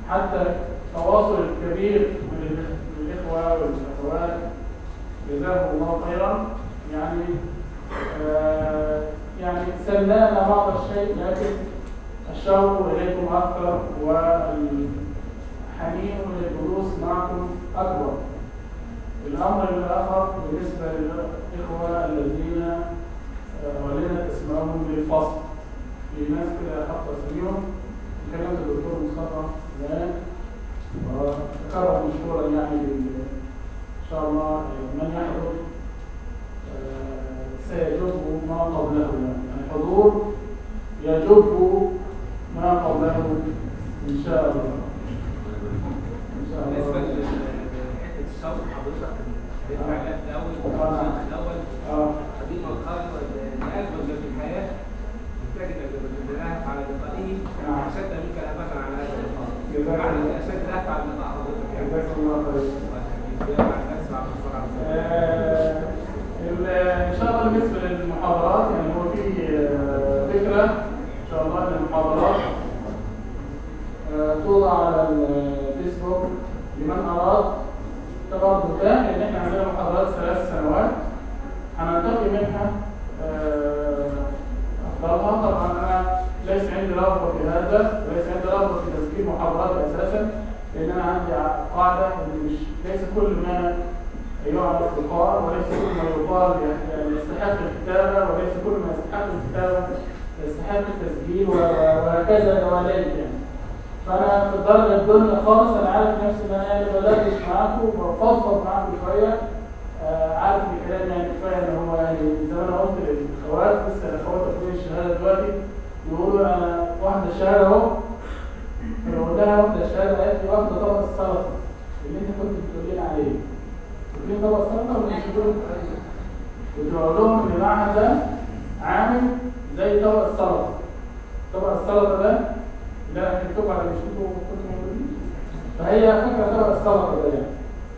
حتى التواصل الكبير من الإخوة والأخوات جزاهم الله خيرا يعني آه يعني سلمنا بعض الشيء لكن الشوق إليكم أكثر والحنين للجلوس معكم أكبر الأمر الآخر بالنسبة للإخوة الذين ولنا اسمائهم للفصل في ناس كده حتى اساميهم كلمت الدكتور مصطفى زمان وتكرر مشكورا يعني ان شاء الله من يحضر سيجب ما قبله يعني الحضور يجب ما قبله ان شاء الله ان شاء بالنسبه الله لحته الشرط حضرتك هتدفع لها في الاول والشرط الاول اه قديم القلب لأجمل في الحياة محتاج انك تدرعها على لقائه نعم. اشد منك لهفة على هذا اللقاء جزاك معنى الله. اشد لهفة على لقاء حضرتك يعني جزاك الله خير مع الناس مع بسرعة آه، ال- ان شاء الله بالنسبه للمحاضرات يعني هو في آه، فكره ان شاء الله ان المحاضرات آه، توضع على الفيسبوك لمن اراد طبعا متاح ان احنا عندنا محاضرات ثلاث سنوات هننتقي منها آه، افضلها طبعا انا ليس عندي رغبه في هذا وليس عندي رغبه في تسجيل محاضرات اساسا لان انا عندي قاعده ان مش ليس كل ما يعرف يقال وليس كل ما يقال يعني يستحق الكتابه وليس كل ما يستحق الكتابه يستحق التسجيل و- وهكذا دواليك يعني فانا في الدرجه الدنيا خالص انا عارف نفسي ان انا يعني بدردش معاكم وبفضفض معاكم شويه آه، عارف ان الكلام يعني كفايه ان هو يعني زي ما انا قلت للاخوات لسه الاخوات واخدين الشهاده دلوقتي يقولوا انا واحده شهاده اهو لو قلت لها واحده شهاده قالت لي واخده طبق السلطه اللي انت كنت بتقولي لي عليه قلت لي طبق السلطه ولا مش بتقول كنت بقول لهم ان المعهد ده عامل زي طبق السلطه طبق السلطه ده اللي انا كتبته على مش كنتوا كنتوا موجودين فهي فكره طبق السلطه ده يعني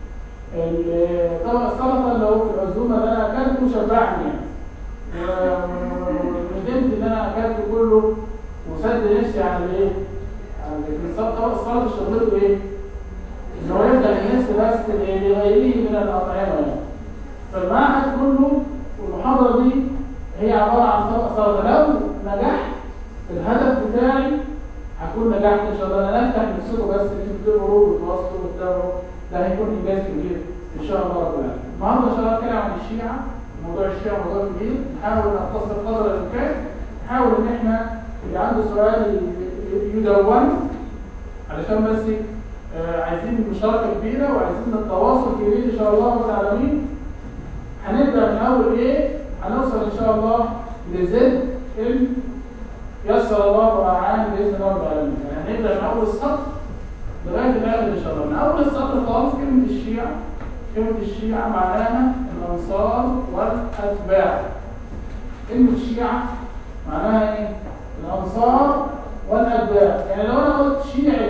ال- طبق السلطه اللي هو في العزومه اللي انا اكلته شبعني يعني وندمت ان انا اكلته كله وسد نفسي على الايه؟ على السلطه طبق السلطه شغلته ايه؟ ان هو يبدا الناس بس لغيره من الاطعمه يعني فالمعهد كله والمحاضره دي هي عباره عن طبق سلطه لو نجحت في الهدف بتاعي هكون نجحت ان شاء الله انا افتح نفسكم بس ان انتوا تقروا وتواصلوا وتتابعوا ده هيكون انجاز كبير ان شاء الله رب العالمين. النهارده ان شاء الله هنتكلم عن الشيعه موضوع الشيعه موضوع كبير نحاول نختصر قدر الامكان نحاول ان احنا اللي عنده سؤال ي- ي- يدون علشان بس آه، عايزين مشاركه كبيره وعايزين التواصل كبير ان شاء الله رب العالمين هنبدا من اول ايه؟ هنوصل ان شاء الله لزد ال يسر الله وأعان بإذن الله رب العالمين يعني هنبدأ من أول السطر لغاية الآخر إن شاء الله من أول السطر خالص كلمة الشيعة كلمة الشيعة معناها الأنصار والأتباع كلمة الشيعة معناها إيه؟ الأنصار والأتباع يعني لو أنا قلت شيعة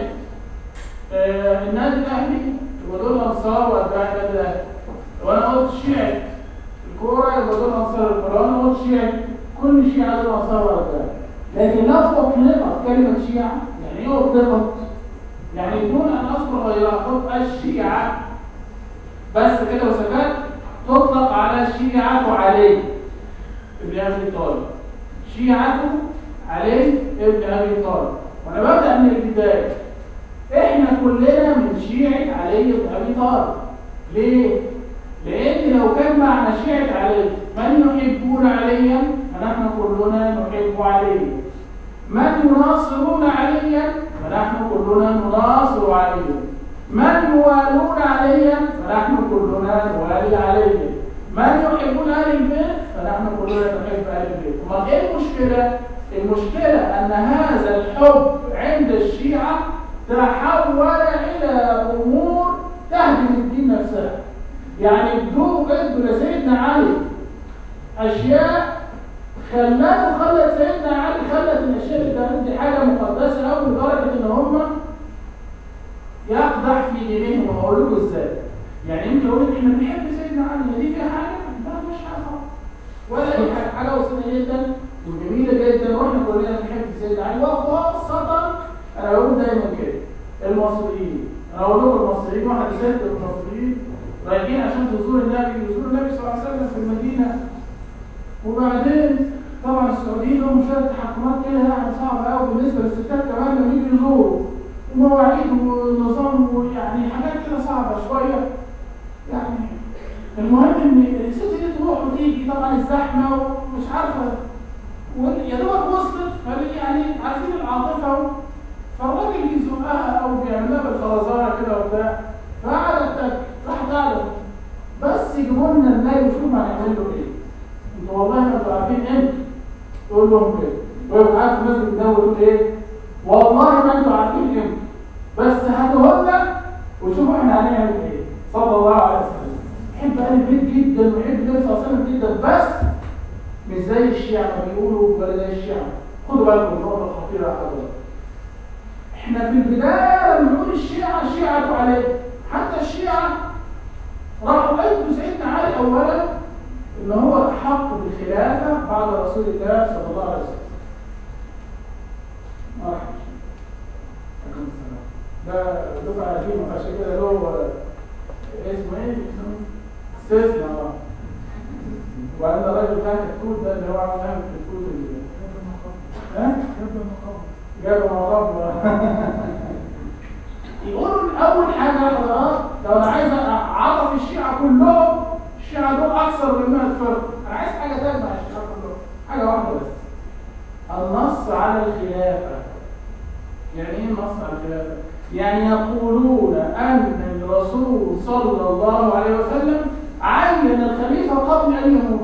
آه النادي الأهلي يبقى دول أنصار وأتباع النادي الأهلي لو أنا قلت شيعة الكورة يبقى دول أنصار الكورة لو أنا قلت شيعة كل شيعة دول أنصار وأتباع لكن لو أطلقت كلمة شيعة يعني إيه أطلقت؟ يعني دون أن أذكر غيرها أحط الشيعة بس كده وسكت تطلق على شيعة علي ابن أبي طالب شيعة علي ابن أبي طالب وأنا ببدأ من البداية إحنا كلنا من شيعة علي بن أبي طالب ليه؟ لأن لو كان معنى شيعة علي من يحبون عليا فنحن كلنا نحب عليا من يناصرون عليا فنحن كلنا نناصر عليا من يوالون عليا فنحن كلنا نوالي عليا من يحبون اهل البيت فنحن كلنا نحب اهل البيت امال ايه المشكله المشكله ان هذا الحب عند الشيعه تحول الى امور تهدم الدين نفسها يعني بدون ادوا لسيدنا علي اشياء خلاته خلت سيدنا علي خلت ان الشرك ده دي حاجه مقدسه قوي لدرجه ان هم يقدح في دينهم وهقول لكم ازاي يعني انت يقول لك احنا بنحب سيدنا علي دي فيها حاجه لا مش حاجه ولا اي حاجه حاجه بسيطه جدا وجميله جدا واحنا كلنا بنحب سيدنا علي وخاصه انا بقول دايما كده المصريين انا اقول لكم المصريين واحد ست المصريين رايحين عشان تزور النبي يزوروا النبي صلى الله عليه وسلم في المدينه وبعدين طبعا السعوديين لهم شويه تحكمات كده يعني صعبه قوي بالنسبه للستات كمان لما يجوا يزوروا ومواعيد ونظام ويعني حاجات كده صعبه شويه يعني المهم ان الست دي تروح وتيجي طبعا الزحمه ومش عارفه ويا دوبك وصلت فال- يعني عارفين العاطفه فالراجل يزقها او بيعملها بالخرزانه كده وبتاع فقعدت تاكل راحت قاعده بس يجيبوا لنا الناي وشوف هنعمل له ايه انتوا والله ما انتوا عارفين امتى تقول لهم كده ويبقى قاعد في الناس بتدور تقول ايه والله ما انتوا عارفين امتى بس هاتوه لنا وشوفوا احنا هنعمل ايه صلى الله عليه وسلم بحب اهل البيت جدا وبحب النبي صلى الله عليه وسلم جدا بس مش زي الشيعة ما بيقولوا ولا زي الشيعة خدوا بالكم من نقطة خطيرة يا حضرتك احنا في البداية لما نقول الشيعة الشيعة عليه حتى الشيعة راحوا قالوا سيدنا علي أولا إن هو أحق بالخلافة بعد رسول الله صلى الله عليه وسلم مرحبا عليكم السلام ده دفعة قديمة عشان كده له اسمه ايه؟ استثناء اه وبعدين الراجل بتاع الكتكوت ده اللي هو عامل نعمل الكتكوت اللي ها؟ جاب مقام يقولوا اول حاجه يا حضرات لو انا عايز اعرف الشيعه كلهم الشيعه دول اكثر من 100 فرقه انا عايز حاجه تجمع الشيعه كلهم حاجه واحده بس النص على الخلافه يعني ايه النص على الخلافه يعني يقولون ان الرسول صلى الله عليه وسلم عين الخليفه قبل ان يموت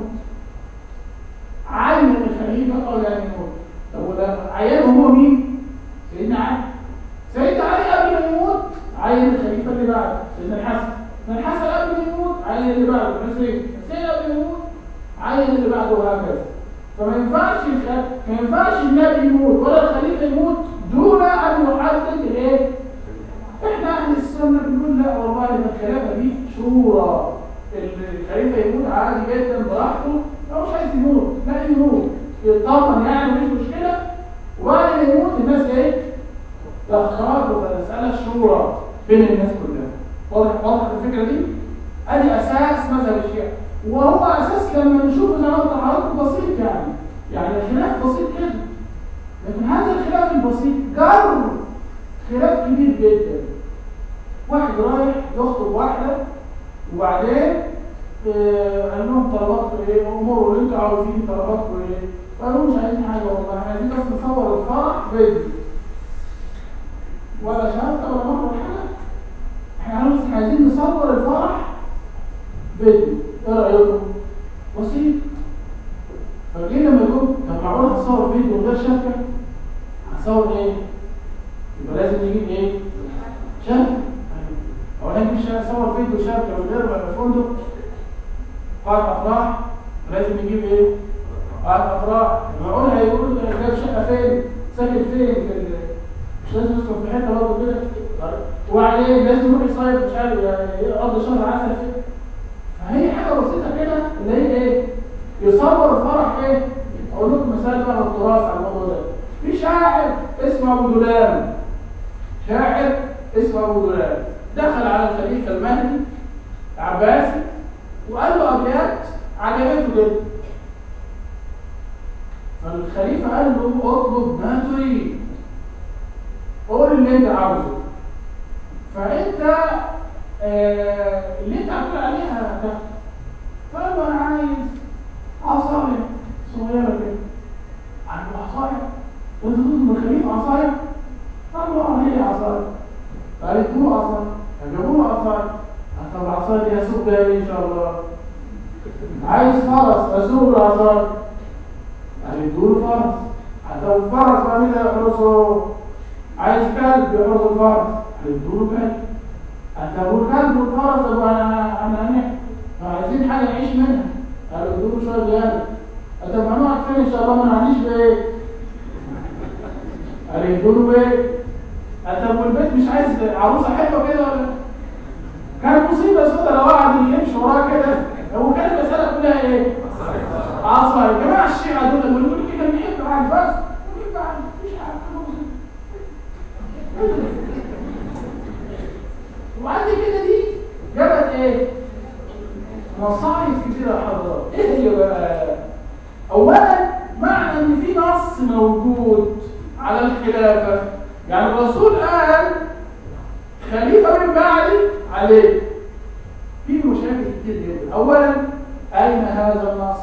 عين الخليفه قبل ان يموت طب وده عينه هو مين سيدنا علي سيدنا علي قبل ما يموت عين الخليفه اللي بعده سيدنا الحسن سيدنا الحسن قبل ما يموت عين اللي بعده الحسين الحسين قبل ما يموت عين اللي بعده وهكذا فما ينفعش الخ- ما ينفعش النبي يموت ولا الخليفه يموت دون ان يحدد الايه احنا اهل السنه بنقول لا والله ان الخلافه دي شورى الخليفه يموت عادي جدا براحته لو مش عايز يموت لا يموت يطمن يعني مفيش مشكله وبعد ما يموت الناس ايه تختار وتسال الشورى بين الناس كلها واضح واضح الفكره دي ادي اساس مذهب الشيعه وهو اساس لما نشوفه زي ما قلت لحضرتك بسيط يعني يعني الخلاف بسيط كده لكن هذا الخلاف البسيط جر خلاف كبير جدا واحد رايح يخطب واحده وبعدين آه، قال لهم طلباتكم ايه امور اللي انتوا عاوزين طلباتكم ايه قالوا مش عايزين حاجه والله احنا عايزين بس نصور الفرح فيديو ولا شهاده ولا مهر ولا حاجه احنا بس عايزين نصور الفرح فيديو ايه رايكم بسيط فجينا لما يقول طب معقول هتصور فيديو من غير شبكه هتصور ايه يبقى لازم نجيب ايه شبكه هو انا مش هصور فيديو شبكه من غير فندق قاعة افراح لازم نجيب ايه قاعة افراح معقول هيقول جايب شقه فين ساكن فين في ال- مش لازم يسكن في حته برضه كده طيب. وبعدين لازم يروح يصيف مش عارف يقضي شهر عسل فين فهي حاجه بسيطه كده اللي هي ايه يصور الفرح ايه اقول لكم مثال بقى من التراث على الموضوع ده في شاعر اسمه ابو دولان شاعر اسمه ابو دولان دخل على الخليفه المهدي العباسي وقال له ابيات عجبته جدا فالخليفه قال له اطلب ما تريد قول اللي انت عاوزه فانت آه اللي انت هتقول عليها ده فقال له انا عايز عصايه صغيره كده عنده عصايه وانت تطلب الخليفه عصايه قال له اه هي عصايه قالت له عصايه فجابوا له عصايه قال طب العصايه دي هسوق بيها ايه ان شاء الله عايز فرس اسوق العصايه قالت له فرس حتى الفرس بقى مين اللي يحرسه عايز كلب يحرس الفرس قالت له كلب انت ابو الكلب والفرس طب انا انا هنحكي عايزين حاجه نعيش منها قالوا ادوا له شويه زياده طب هنقعد فين ان شاء الله ما نعيش بايه قال يدوا له بايه طب والبيت مش عايز عروسه حلوه كده ولا كانت مصيبه سودة لو قعد يمشي وراه كده هو كان المساله كلها ايه عصا يا جماعه الشيعه دول لما يقولوا كده بنحب بعض بس بنحب بعض مفيش حاجه مصايب كتيرة يا حضرات ايه هي بقى اولا معنى ان في نص موجود على الخلافة يعني الرسول قال خليفة من بعدي عليه في مشاكل كتير جدا اولا اين هذا النص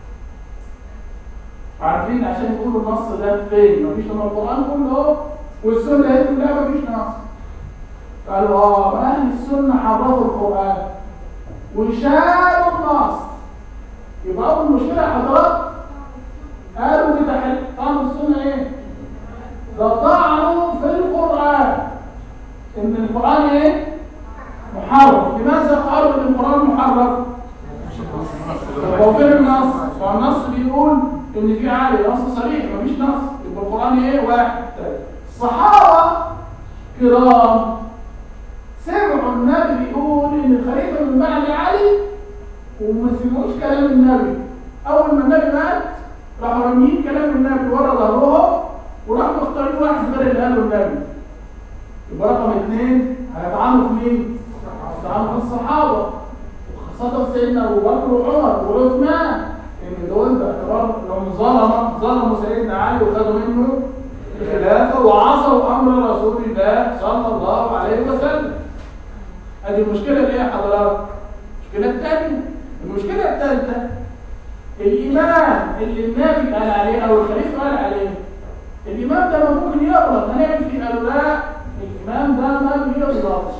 عارفين عشان يقولوا النص ده فين مفيش لما القرآن كله اهو والسنة هي كلها مفيش نص قالوا اه ما اهل السنة حرفوا القرآن وشالوا النص يبقى اول مشكلة يا حضرات قالوا في تحريف طعن السنة ايه؟ ده طعنوا في القرآن ان القرآن ايه؟ محرف لماذا قالوا ان القرآن محرف؟ هو فين النص؟ هو النص بيقول ان في عالي نص صريح مفيش نص يبقى القرآن ايه؟ واحد الصحابة كرام سمعوا النبي بيقول ان الخليفة من بعد علي وما سمعوش كلام النبي اول ما النبي مات راحوا راميين كلام النبي ورا ظهرهم وراحوا مختارين واحد غير اللي قاله النبي يبقى رقم اثنين هيتعاملوا في مين؟ هيتعاملوا في الصحابة وخاصة سيدنا أبو بكر وعمر وعثمان إن دول باعتبار لهم ظلموا ظلموا سيدنا علي وخدوا منه الخلافة وعصوا أمر رسول الله صلى الله عليه وسلم هذه المشكلة اللي هي حضرات المشكلة الثانية المشكلة الثالثة الإمام اللي النبي قال عليه أو الخليفة قال عليه الإمام ده ما ممكن يغلط هنعمل فيه قالوا لا الإمام ده ما بيغلطش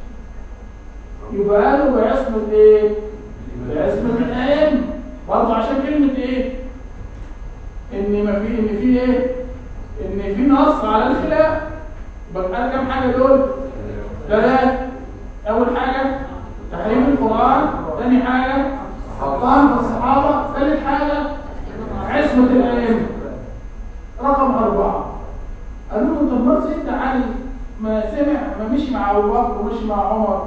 يبقى قالوا بعصمة إيه؟ بعصمة الأئمة برضه عشان كلمة إيه؟ إن ما في إن في إيه؟ إن في نص على الخلاف يبقى قال كام حاجة دول؟ ثلاثة أول حاجة تحريم القرآن ثاني حاجة طعن الصحابة ثالث حاجة عصمة الأئمة رقم أربعة قالوا له طب ما سيدنا علي ما سمع ما مشي مع أبو بكر ومشي مع عمر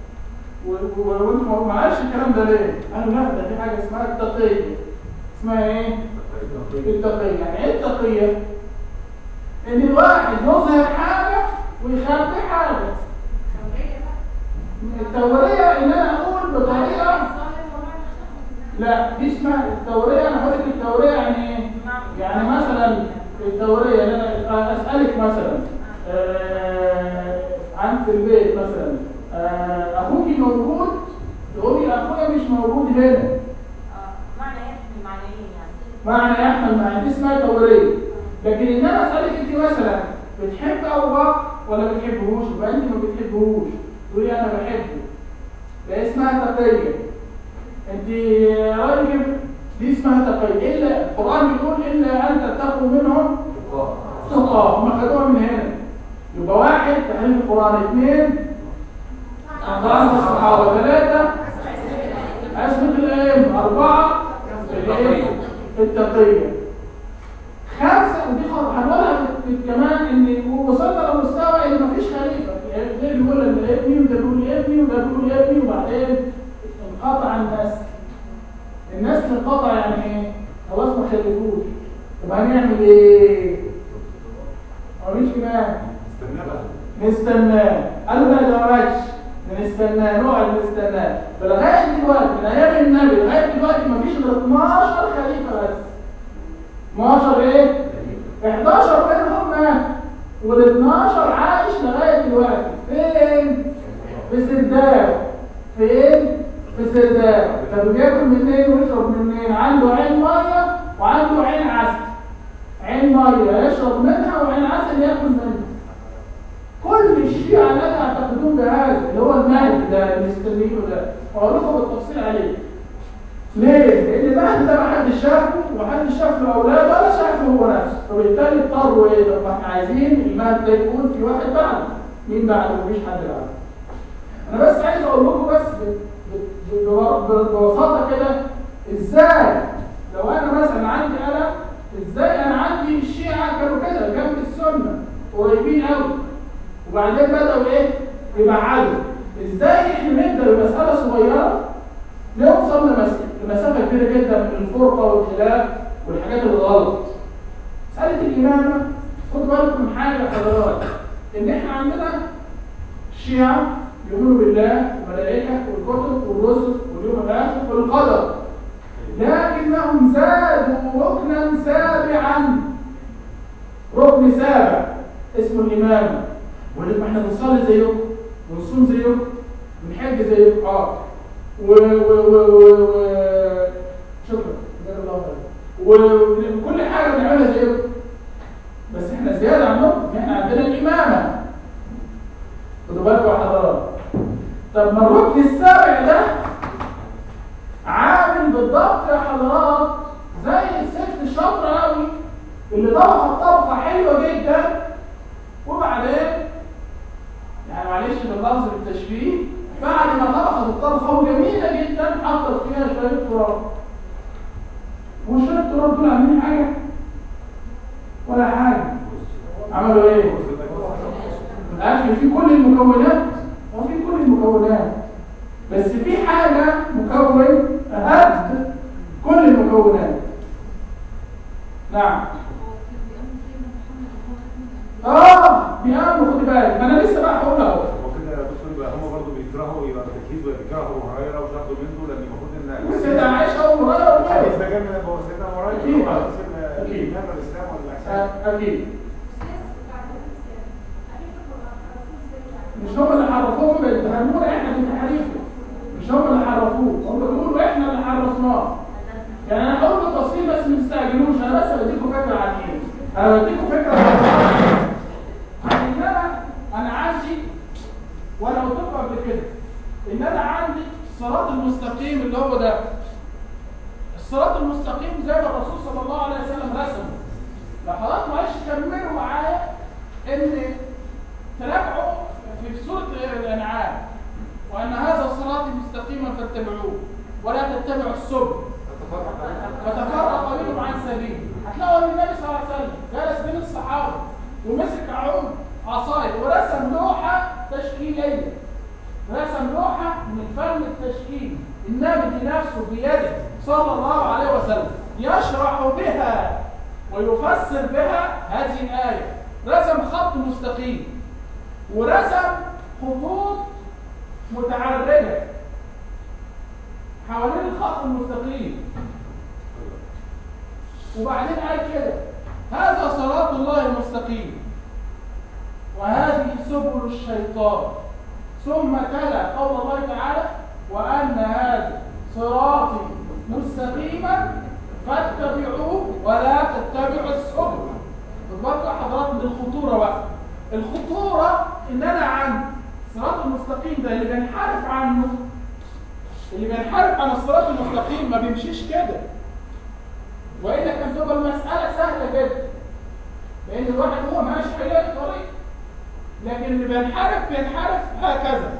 وانتم ما قالش الكلام ده ليه؟ قالوا لا ده في حاجة اسمها التقية اسمها ايه؟ التقية يعني ايه التقية؟ ان الواحد يظهر حاجة ويخبي حاجة التورية ان انا اقول بطريقة لا دي اسمها التورية انا هقول لك التورية يعني ايه؟ يعني مثلا التورية ان انا اسألك مثلا آه عن في البيت مثلا آه اخوكي موجود تقولي اخويا مش موجود هنا معنى يحمل معنيين يعني معنى يحمل معنى دي اسمها تورية لكن ان انا اسألك انت مثلا بتحب ابو بكر ولا ما بتحبهوش يبقى انت ما بتحبهوش تقولي انا بحبه ده اسمها تقية انت راجل دي اسمها تقية الا القرآن بيقول الا ان تتقوا منهم تقى هم خدوها من هنا يبقى واحد تحريف القرآن اثنين أربعة الصحابة ثلاثة أسمة الأئمة أربعة الإيه؟ التقية خمسة ودي هنقولها كمان إن وصلنا لمستوى إن مفيش خليفة ده بيقول إن ابني وده بيقول ابني وده بيقول ابني وبعدين انقطع النسل النسل انقطع يعني إيه؟ خلاص ما خلفوش طب هنعمل إيه؟ مفيش كمان استنى بقى نستناه قالوا لا ده ما ماتش نستناه نقعد نستناه فلغايه دلوقتي من ايام النبي لغايه دلوقتي ما فيش غير 12 خليفه بس 12 ايه 11 منهم مات وال 12 عايش لغايه دلوقتي فين في سرداب فين في سرداب طب بياكل منين ويشرب منين عنده عين ميه وعنده عين عسل عين ميه يشرب منها وعين عسل ياكل منها كل الشيعة الذين يعتقدون بهذا اللي هو المهدي ده اللي مستنيينه ده واقول لكم بالتفصيل عليه ليه؟ لأن المهدي ده ما حدش شافه ومحدش شاف له أولاد ولا شافه هو نفسه فبالتالي اضطروا إيه؟ طب ما احنا عايزين المهدي ده يكون في واحد بعده مين بعده؟ مفيش حد بعده أنا بس عايز أقول لكم بس ب- ب- ب- ب- ببساطة كده إزاي لو أنا مثلا عندي قلم إزاي أنا عندي الشيعة كانوا كده جنب السنة قريبين قوي وبعدين بدأوا ايه يبعدوا ازاي احنا نبدأ بمسألة صغيرة نوصل لمس- لمسافة كبيرة جدا من الفرقة والخلاف والحاجات الغلط مسألة الإمامة خد بالكم من حاجة حضرات إن إحنا عندنا الشيعة يؤمنوا بالله والملائكة والكتب والرسل واليوم الآخر والقدر لكنهم زادوا ركنا سابعا ركن سابع اسمه الإمامة ولكن ما احنا بنصلي زيكم ونصوم زيكم ونحج زيكم اه و و و و و شكرا جزاك الله خير وكل حاجة بنعملها زيكم بس احنا زيادة عنهم احنا عندنا الإمامة خدوا بالكم يا حضرات طب ما الركن السابع ده عامل بالضبط يا حضرات زي الست الشاطرة قوي اللي طبخت طبخة حلوة جدا وبعدين يعني معلش في اللفظ بالتشبيه بعد ما طبخت الطبخة وجميلة جدا حطت فيها شوية تراب وشوية التراب دول عاملين حاجة ولا حاجة عملوا ايه؟ الاكل فيه كل المكونات وفي كل المكونات بس في حاجة مكون قد كل المكونات نعم اه بيعملوا خد بالك ما انا لسه بقى هقول اهو هو كده يا دكتور يبقى هم برضه بيكرهوا يبقى التجهيز بيكرهوا هريره وشاهدوا منه لان المفروض ان سيدنا عائشة أول مرة الحديث ده جاي من ابو سيدنا هريره أكيد. طبعا سيدنا أكيد. الامام الاسلام ولا الاحسان أكيد مش هم اللي حرفوه بيتهمونا احنا في تحريفه مش هم اللي حرفوه هم بيقولوا احنا اللي حرفناه يعني انا هقول بالتفصيل بس ما تستعجلوش انا بس بديكم فكره عن ايه انا بديكم فكره عن عن ان انا انا عندي وانا قلت لكم قبل كده ان انا عندي الصراط المستقيم اللي هو ده الصراط المستقيم زي ما الرسول صلى الله عليه وسلم رسمه لو حضراتكم معلش كملوا معايا ان تراجعوا في سورة الأنعام وأن هذا صراطي مستقيما فاتبعوه ولا تتبعوا السبل فتفرق بكم عن سبيل هتلاقوا ان النبي صلى الله عليه وسلم جلس بين الصحابة ومسك عود عصاية ورسم لوحة تشكيلية رسم لوحة من الفن التشكيلي النبي بنفسه بيده صلى الله عليه وسلم يشرح بها ويفسر بها هذه الآية رسم خط مستقيم ورسم خطوط متعرجة حوالين الخط المستقيم وبعدين قال كده هذا صراط الله المستقيم وهذه سبل الشيطان ثم تلا قول الله تعالى وأن هذا صراطي مستقيما فاتبعوه ولا تتبعوا السبل برضه حضرات من الخطورة بقى الخطورة ان انا عن الصراط المستقيم ده اللي بنحارف عنه اللي بنحارف عن الصراط المستقيم ما بيمشيش كده والا كانت تبقى المسألة سهلة جدا لان الواحد هو ماشي هيلاقي طريق لكن اللي بينحرف بينحرف هكذا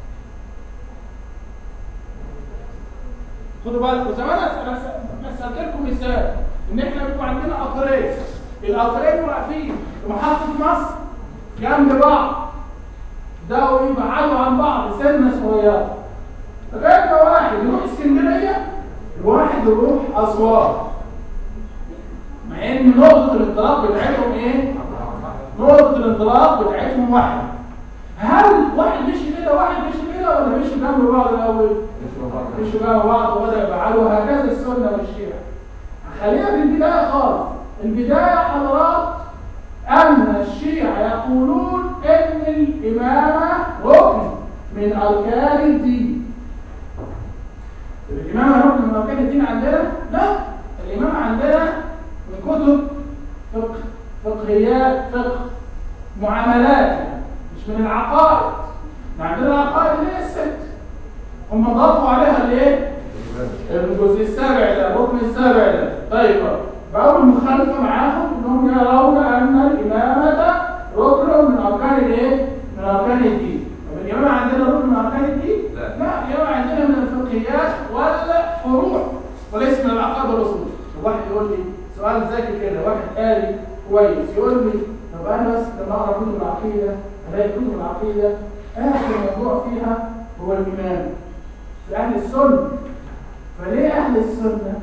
خدوا بالكم زمان انا مثلت لكم مثال ان احنا بيبقى عندنا قطرين القطرين واقفين في محطة مصر جنب بعض ده يبعدوا عن بعض سنة صغيرة فكان واحد يروح اسكندرية وواحد يروح أسوان مع ان نقطة الانطلاق بتاعتهم ايه؟ نقطة الانطلاق بتاعتهم واحدة هل واحد مشي كده واحد مشي كده ولا مشي جنب بعض الأول؟ مشوا جنب بعض وبدأ يبعدوا هكذا السنة والشيعة خلينا في البداية خالص البداية حضرات أن الشيعة يقولون أن الإمامة ركن من أركان الدين الإمامة ركن من أركان الدين عندنا؟ لا الإمامة عندنا من كتب فقه فقهيات فقه معاملات يعني مش من العقائد عندنا العقائد اللي هي الست هم ضافوا عليها الايه؟ الجزء السابع ده الركن السابع ده طيب فأول مخالفة معاهم انهم يرون ان الامامة ركن من اركان الايه؟ من اركان الدين طب الامامة عندنا ركن من اركان الدين؟ لا. لا الامامة عندنا من الفقهيات والفروع وليس من العقائد والاصول واحد يقول لي سؤال ذكي كده واحد قال كويس يقول لي طب انا بس لما اقرا كتب العقيده الاقي كتب العقيده اخر موضوع فيها هو الامام في اهل السنه فليه اهل السنه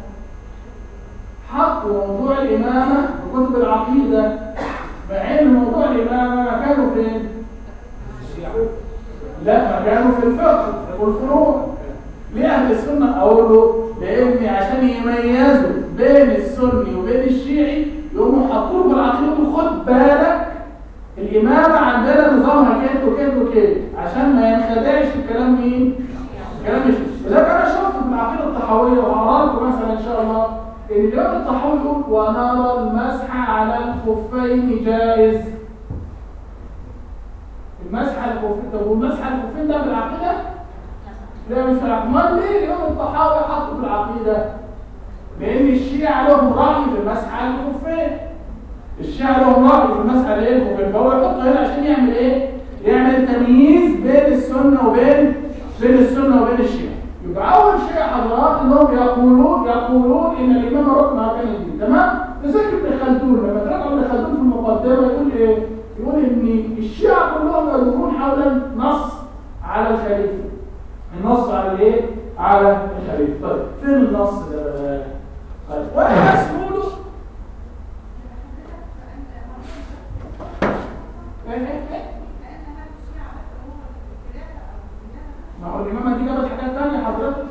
حطوا موضوع الامامه في كتب العقيده مع ان موضوع الامامه مكانه فين؟ لا مكانه في الفقه والفروع ليه اهل السنه اقول له لان عشان يميزوا بين السني وبين الشيعي يقوموا حاطين في العقيده خد بالك الامامه عندنا نظامها كده وكده وكده عشان ما ينخدعش الكلام مين كلام مش لذلك انا شفت في العقيده الطحاويه وهقرا لكم مثلا ان شاء الله ان الامام الطحاوي يقول ونرى المسح على الخفين جائز المسح على الخفين طب والمسح على الخفين ده في العقيده لا مش في العقيده امال ليه الامام الطحاوي حطه في العقيده لان الشيعة لهم راي في المسح على الخفين الشيعة لهم راي في المسح على ايه الخفين فهو يحطه هنا عشان يعمل ايه يعمل تمييز بين السنه وبين بين السنه وبين الشيعة يبقى اول شيء حضرات انهم يقولون يقولون ان الامام ركن اركان الدين تمام لذلك ابن خلدون لما تراجعوا ابن خلدون في المقدمه يقول ايه يقول ان الشيعة كلهم يدورون حول النص على الخليفه النص على الايه على الخليفه طيب فين النص ده بقى؟ طيب واحد بس يقولوا إيه إيه إيه؟ ما هو الإمامة دي جابت حاجات تانية حضرتك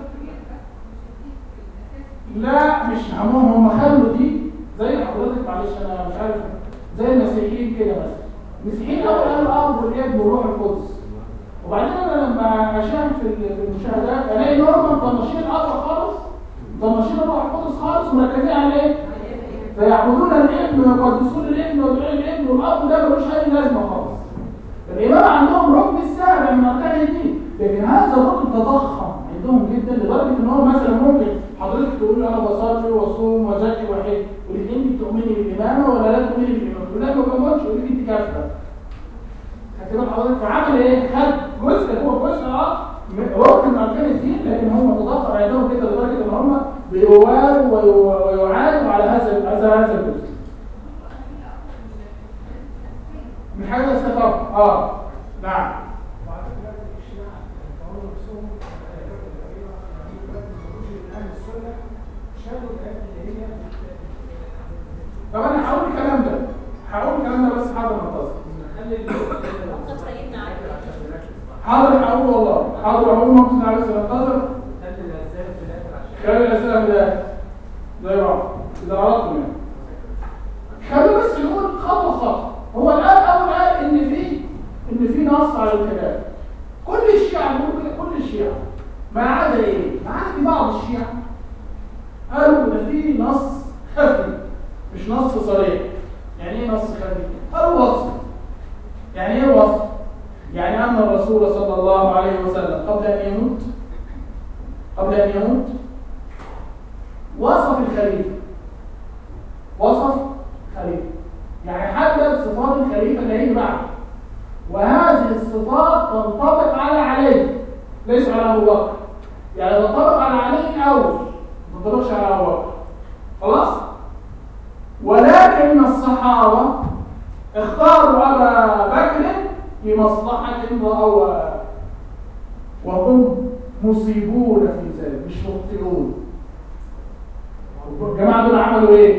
لا مش همهم هم خلوا دي زي حضرتك معلش أنا مش عارف زي المسيحيين كده مثلا المسيحيين أول قالوا الأب والابن والروح القدس وبعدين أنا لما أشاهد في ال- في المشاهدات ألاقي إن هم مطنشين الأب خالص مطنشين الروح القدس خالص ومركزين على إيه؟ فيعبدون الابن ويقدسون الابن ويدعون الابن والأب ده ملوش أي لازمة خالص الإمام عندهم ركن السابع من أركان الدين لكن هذا الركن تضخم عندهم جدا لدرجة إن هو مثلا ممكن حضرتك تقول له أنا بصلي وأصوم وأزكي وأحج ولك أنت تؤمني بالإمامة ولا لا تؤمني بالإمامة؟ تقول لها ما بموتش يقول لك أنت كافرة خدت بال حضرتك فعمل إيه؟ خد جزء هو جزء أه من- ركن من أركان الدين لكن هم تضخم عندهم كده لدرجة إن هم بيوالوا ويو- ويعادوا على هذا هذا هذا الجزء من حاجة استفاق اه نعم وعلى خلاف الشيعة يقولون نفسهم الآيات الكبيرة يعني يقولون من أهل السنة شالوا الآيات اللي هي طب انا هقول الكلام ده هقول الكلام ده بس حاضر منتظر موقف سيدنا علي حاضر هقول والله حاضر هقول موقف عليه الصلاه منتظر خلي الأسئلة في الآخر عشان خلي الاسئله في ده زي بعض اذا اردتم يعني خلينا بس نقول خطوه خطوه هو الان اول قال ان في ان في نص على الخلاف كل الشيعة بيقولوا كده كل الشيعة ما عدا ايه؟ ما عدا في بعض الشيعة قالوا ان في نص خفي مش نص صريح يعني ايه نص خفي؟ قالوا وصف يعني ايه وصف؟ يعني ان الرسول صلى الله عليه وسلم قبل ان يموت قبل ان يموت وصف الخليفة وصف خليفة يعني حدد صفات الخليفة اللي هيجي بعده وهذه الصفات تنطبق على علي ليس على ابو بكر يعني تنطبق على علي الاول ما تنطبقش على ابو بكر خلاص ولكن الصحابه اختاروا ابا بكر لمصلحه راوا وهم مصيبون في ذلك مش مبطلون الجماعه دول عملوا ايه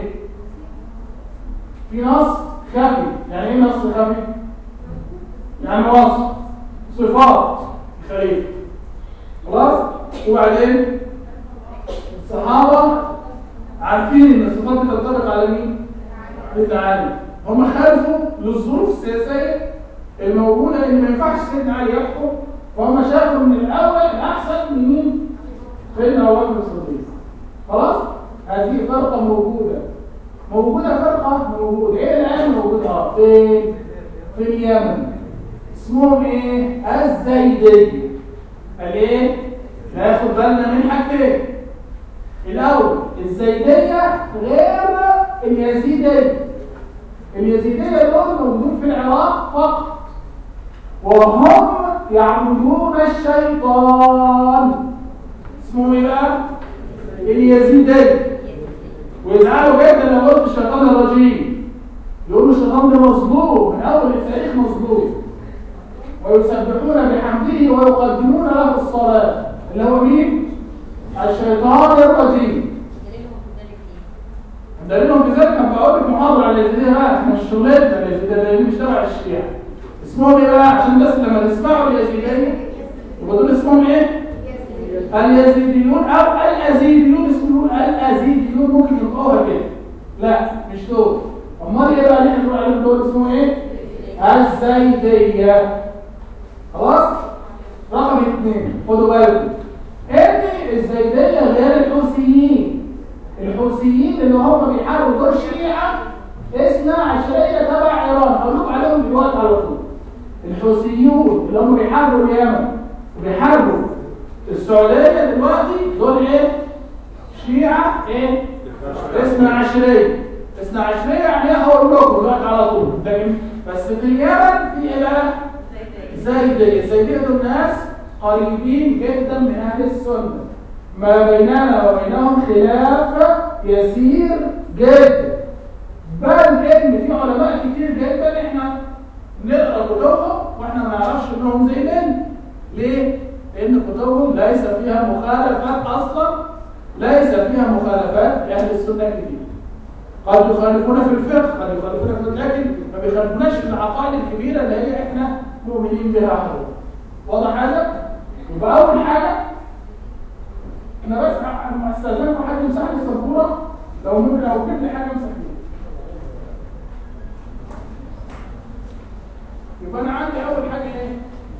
في نص خفي يعني ايه نص خفي يعني وصف صفات خليفه خلاص وبعدين الصحابه عارفين ان الصفات دي تنطبق على مين سيدنا علي هم خالفوا للظروف السياسيه الموجوده ان ما ينفعش سيدنا علي يحكم فهم شافوا ان الاول الاحسن من مين سيدنا ابو بكر الصديق خلاص هذه فرقه موجوده موجوده فرقه موجوده ايه الان موجوده اه فين في اليمن اسمهم ايه الزيدية الايه ناخد بالنا من حاجتين الاول الزيدية غير اليزيدية اليزيدية دول موجودين في العراق فقط وهم يعبدون الشيطان اسمه ايه بقى اليزيدية ويزعلوا جدا لو قلت الشيطان الرجيم يقولوا الشيطان ده مظلوم من اول التاريخ مظلوم ويسبحون بحمده ويقدمون له الصلاة اللي هو مين؟ الشيطان الرجيم دليلهم في ذلك ايه؟ دليلهم في ذلك انا بقول لك محاضرة على اليزيدية بقى احنا مش شغلتنا اليزيدية دي مش تبع الشيعة اسمهم ايه بقى عشان بس لما تسمعوا اليزيدية يبقى دول اسمهم ايه؟ اليزيديون او الازيديون اسمهم الازيديون ممكن ينطقوها كده لا مش دول امال ايه بقى اللي احنا بنقول عليهم دول اسمه ايه الزيديه خلاص رقم اثنين خدوا بالكم ان الزيديه غير الحوثيين الحوثيين اللي هم بيحاربوا دول شيعه اثنا عشريه تبع ايران اقول لكم عليهم دلوقتي على طول الحوثيون اللي هم بيحاربوا اليمن وبيحاربوا السعوديه دلوقتي دول ايه شيعه ايه اثنا عشريه اثنا عشريه يعني ايه هقول لكم دلوقتي على طول لكن بس في اليمن في اله زيدية زيدية دول ناس قريبين جدا من أهل السنة ما بيننا وبينهم خلاف يسير جدا بل إن في علماء كتير جدا إحنا نقرأ كتبهم وإحنا ما نعرفش إنهم زيدين ليه؟ لأن كتبهم ليس فيها مخالفات أصلا ليس فيها مخالفات لأهل السنة كتير قد يخالفون في الفقه قد يخالفون في لكن ما بيخالفوناش في العقائد الكبيره اللي هي احنا مؤمنين بها حضرتك واضح هذا يبقى اول حاجه انا بس استاذنكم حد يمسح لي السبوره لو ممكن او كل حاجه امسح فيها يبقى انا عندي اول حاجه ايه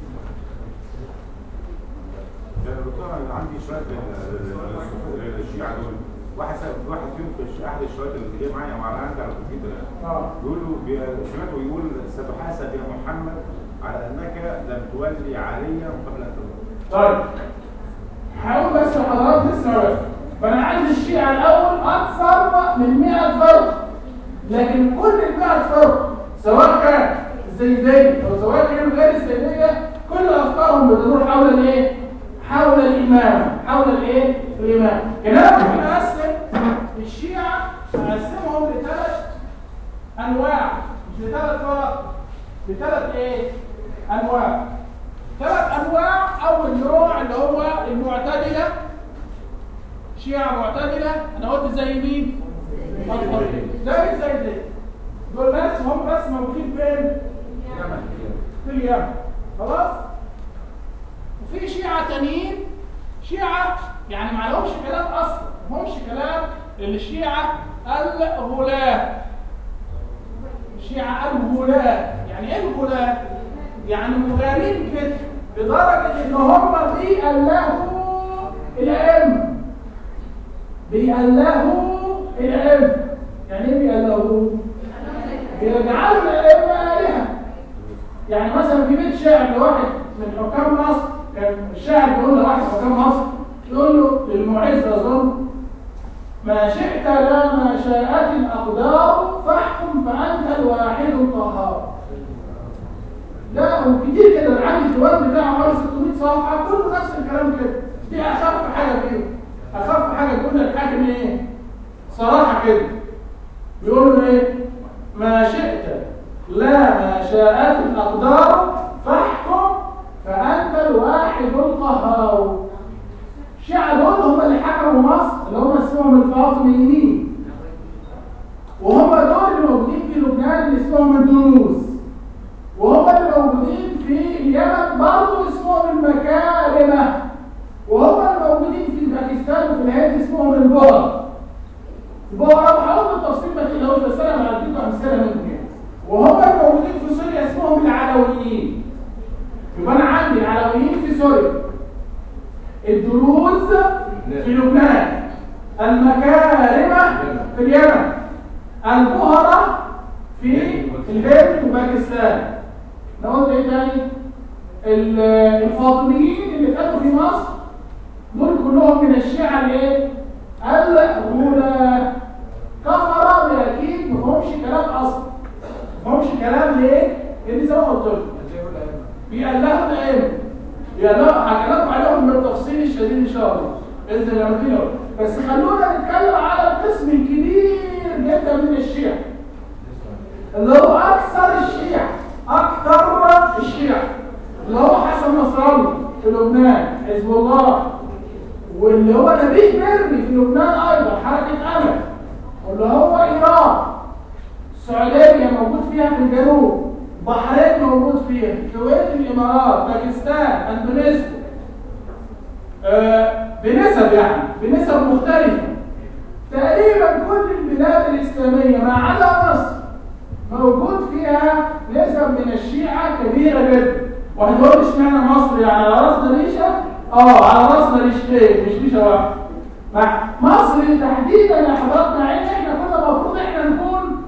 يعني دكتور انا عندي شويه ال- ال- الشيعه دول واحد سأل- واحد فيهم في الش- احد الشويات اللي جاي معايا مع العند على الكمبيوتر يعني. اه بيقول له بي- سمعته يقول ستحاسب يا محمد على انك لم تولي عليا قبل ان تموت طيب حاول بس حضرتك تسمع فانا عندي الشيعة الاول اكثر من 100 فرق لكن كل ال 100 فرق سواء كان الزيدية او سواء كانوا غير الزيدية كل افكارهم بتدور حول الايه حول الامام حول الايه الامام هنا ممكن اقسم الشيعة اقسمهم لثلاث انواع مش لثلاث فرق لثلاث ايه انواع ثلاث انواع اول نوع اللي هو المعتدله شيعة معتدله انا قلت زي مين زي زي دي دول ناس هم بس موجودين فين في اليمن خلاص وفي شيعة تانيين شيعة يعني ما لهمش كلام اصلا ما لهمش كلام الشيعة الغلاة الشيعة الغلاة يعني ايه الغلاة يعني مغالين كده لدرجة ان هم بيألهوا الأئمة بيألهوا الأئمة يعني ايه بيألهوا؟ بيجعلوا الأئمة آلهة يعني مثلا في بيت شعر لواحد من حكام مصر كان الشاعر بيقول لواحد حكام مصر يقول له للمعز اظن ما شئت لا ما شاءت الأقدار فاحكم فأنت الواحد القهار لا وكتير كده انا عندي الديوان بتاعه حوالي 600 صفحه كله نفس الكلام كده دي اخف حاجه فيهم اخف حاجه تقول للحاكم ايه صراحه كده بيقول له ايه ما شئت لا ما شاءت الاقدار فاحكم فانت الواحد القهار الشيعة دول هم اللي حكموا مصر اللي هم اسمهم الفاطميين وهم دول اللي موجودين في لبنان اللي اسمهم الدروز وهم اللي موجودين في اليمن برضه اسمهم المكارمة وهم اللي موجودين في باكستان وفي الهند اسمهم البهر البهر بحاول بالتفصيل ما تقلقوش بس انا بعديكم امثله منهم يعني وهم اللي موجودين في سوريا اسمهم العلويين يبقى انا عندي العلويين في سوريا الدروز في لبنان المكارمة في اليمن البهرة في الهند وباكستان نقول ايه تاني ال- الفاطميين اللي كانوا في مصر دول كلهم من الشيعة الايه الغلاة كفرة بالأكيد ما فهمش كلام أصلا ما فهمش كلام ليه؟ لأن زي ما قلت لكم بيألهوا الأئمة بيألهوا هكلمكم عليهم بالتفصيل الشديد إن شاء الله بإذن الله لما تيجي بس خلونا نتكلم على القسم الكبير جدا من الشيعة اللي هو أكثر الشيعة أكثر الشيعة اللي هو حسن نصر الله في لبنان حزب الله واللي هو نبيه مرمي في لبنان أيضا حركة أمل واللي هو إيران السعودية موجود فيها في الجنوب بحرين موجود فيها الكويت الإمارات باكستان أندونيسيا آه، بنسب يعني بنسب مختلفة تقريبا كل البلاد الإسلامية ما عدا مصر موجود فيها نسب من الشيعة كبيرة جدا واحد يقول لي اشمعنى مصر يعني على راسنا ريشة؟ اه على راسنا ريشتين مش ريشة واحدة مع مصر تحديدا يا حضرات مع ان احنا كنا المفروض احنا نكون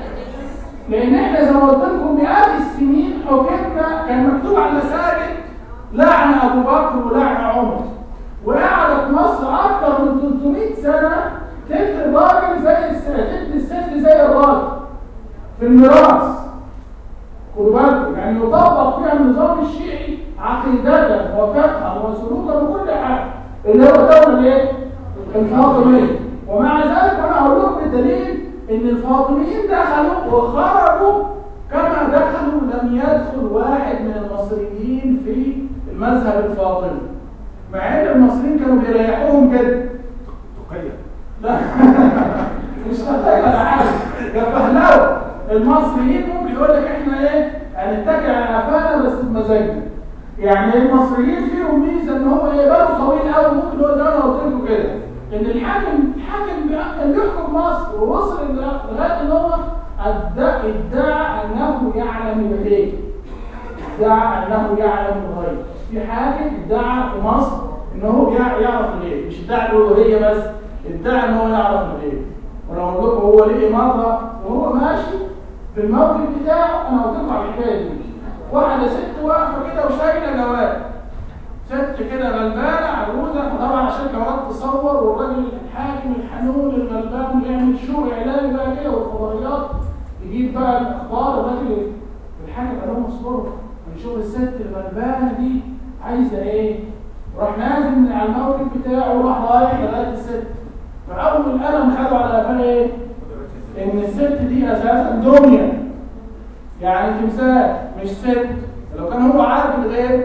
لان احنا زي ما قلت لكم مئات السنين حكمنا كان مكتوب على المساجد لعن ابو بكر ولعن عمر وقعدت مصر اكثر من 300 سنه تلت الراجل زي الست تلت الست زي الراجل في الميراث خدوا بالكم يعني يطبق فيها النظام الشيعي عقيدة وفقها وسلوكا وكل حاجة اللي هو الدولة الايه؟ الفاطمية ومع ذلك انا هقول لكم بالدليل ان الفاطميين دخلوا وخرجوا كما دخلوا لم يدخل واحد من المصريين في المذهب الفاطمي مع ان المصريين كانوا بيريحوهم كده تقيد لا مش محتاج ولا حاجه ده فهلاوه المصريين ممكن يقول لك احنا ايه هنتكل على قفانا بس بمزاجنا يعني المصريين فيهم ميزه ان هو ايه باله طويل قوي ممكن هو زي ما أنا قلت لكم كده ان الحاكم الحاكم كان بيحكم مصر ووصل إن- لغايه ان هو ادعى ادعى انه يعلم الغيب ادعى انه يعلم الغيب في حاكم ادعى في مصر ان هو بيع- يعرف الغيب مش ادعى الالوهيه بس ادعى ان هو يعرف الغيب وانا اقول لكم هو لقي مره وهو ماشي في الموقف بتاعه انا قلت لكم على الحكايه دي واحده ست واقفه كده وشايله جواب ست كده غلبانه عجوزه فطبعا عشان جواب تصور والراجل الحاكم الحنون الغلبان يعمل شو اعلامي بقى كده والفضائيات يجيب بقى الاخبار الراجل الحاكم قال لهم اصبروا نشوف الست الغلبانه دي عايزه ايه راح نازل من على الموقف بتاعه وراح رايح لغايه الست فاول قلم خدوا على قفاه ايه؟ ان الست دي اساسا دميه يعني تمثال مش ست لو كان هو عارف الغيب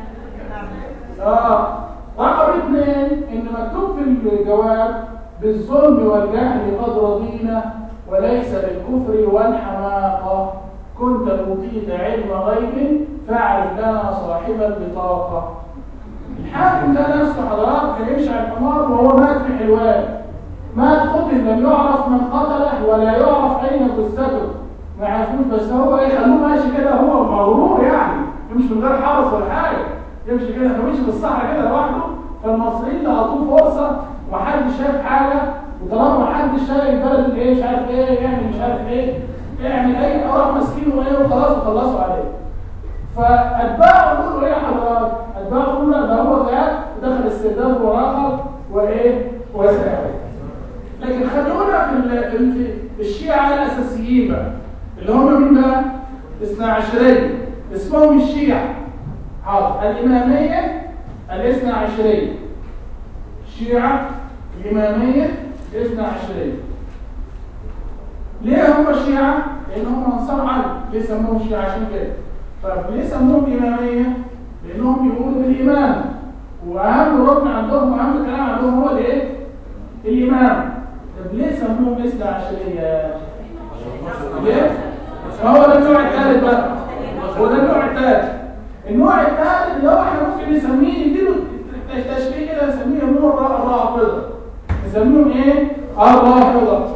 اه رقم اثنين ان مكتوب في الجواب بالظلم والجهل قد رضينا وليس بالكفر والحماقه كنت اوتيت علم غيب فاعرف لنا صاحب البطاقه الحاكم ده نفسه حضرات كان يمشي على الحمار وهو مات في حلوان مات قتل لم يعرف من قتله ولا يعرف اين جثته ما يعرفوش بس هو ايه خلوه ماشي كده هو مغرور يعني يمشي من غير حرس ولا حاجه يمشي كده فمشي في الصحراء كده لوحده فالمصريين لقطوه فرصه ومحدش شايف حاجه وطالما محدش شايف البلد اللي ايه مش عارف ايه يعمل مش عارف ايه يعمل اي راح ماسكينه ايه وخلاص وخلصوا عليه فاتباعه يقولوا ايه يا حضرات؟ اتباعه يقولوا لا ده هو غاب ودخل السرداب وراقب وايه؟ وسائل لكن خلونا في ال- في ال- في الشيعة الأساسيين بقى اللي هم مين بقى؟ اثنا عشرية اسمهم الشيعة حاضر الإمامية الاثنى عشرية الشيعة الإمامية الاثنى عشرية ليه هم الشيعة؟ لأن هم أنصار علي ليه سموهم الشيعة عشان كده طب ليه سموهم إمامية؟ لأنهم بيقولوا بالإمامة وأهم ركن عندهم وأهم كلام عندهم هو الإيه؟ الإمام طب ليه سموهم اثنى عشرية؟ ليه؟ هو ده النوع الثالث بقى هو ده النوع الثالث النوع الثالث اللي هو احنا ممكن نسميه نديله تشبيه كده نسميه نوع الرافضة نسميهم ايه؟ الرافضة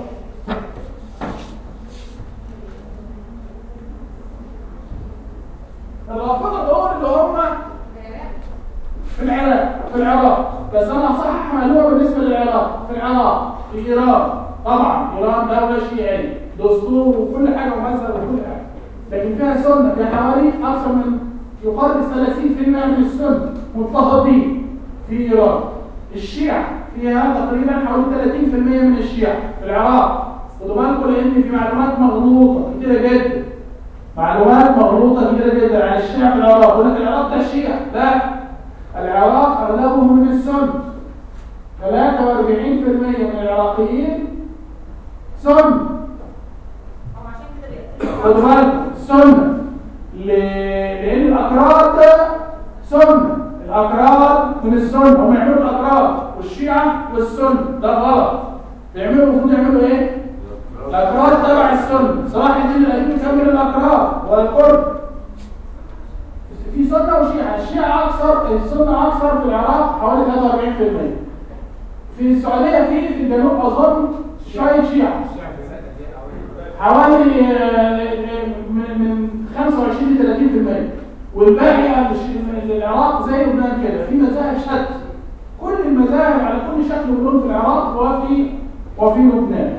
الرافضة دول اللي هم في العراق في العراق بس انا صح معلومه بالنسبه للعراق في العراق في ايران طبعا ايران دوله شيعيه دستور وكل حاجه ومذهب وكل حاجه لكن فيها سنه فيها حوالي اكثر من يقارب 30% من السنه مضطهدين في ايران الشيعة فيها تقريبا حوالي 30% من الشيعة في العراق خدوا بالكم لان في معلومات مغلوطه كتيره جدا معلومات مغلوطه كتيره جدا عن الشيعة في العراق يقول لك العراق ده الشيعة لا العراق أغلبهم من السنة 43% من العراقيين سنة هم عشان كده بيقتلوا خدوا بالكم سنة ل- لأن الأكراد سنة الأكراد من السنة هم يعملوا الأكراد والشيعة والسنة ده غلط بيعملوا المفروض يعملوا إيه؟ الأكراد تبع السنة صلاح الدين الأيوبي كمل الأكراد والقرب في في سنه وشيعه الشيعه اكثر السنه اكثر في العراق حوالي 43% في السعوديه في في الجنوب اظن شويه شيعه الشعب سنة دي أو حوالي آه، من من 25 ل 30% والباقي الش- العراق زي لبنان كده في مذاهب شتى كل المذاهب على كل شكل ولون في العراق وفي وفي لبنان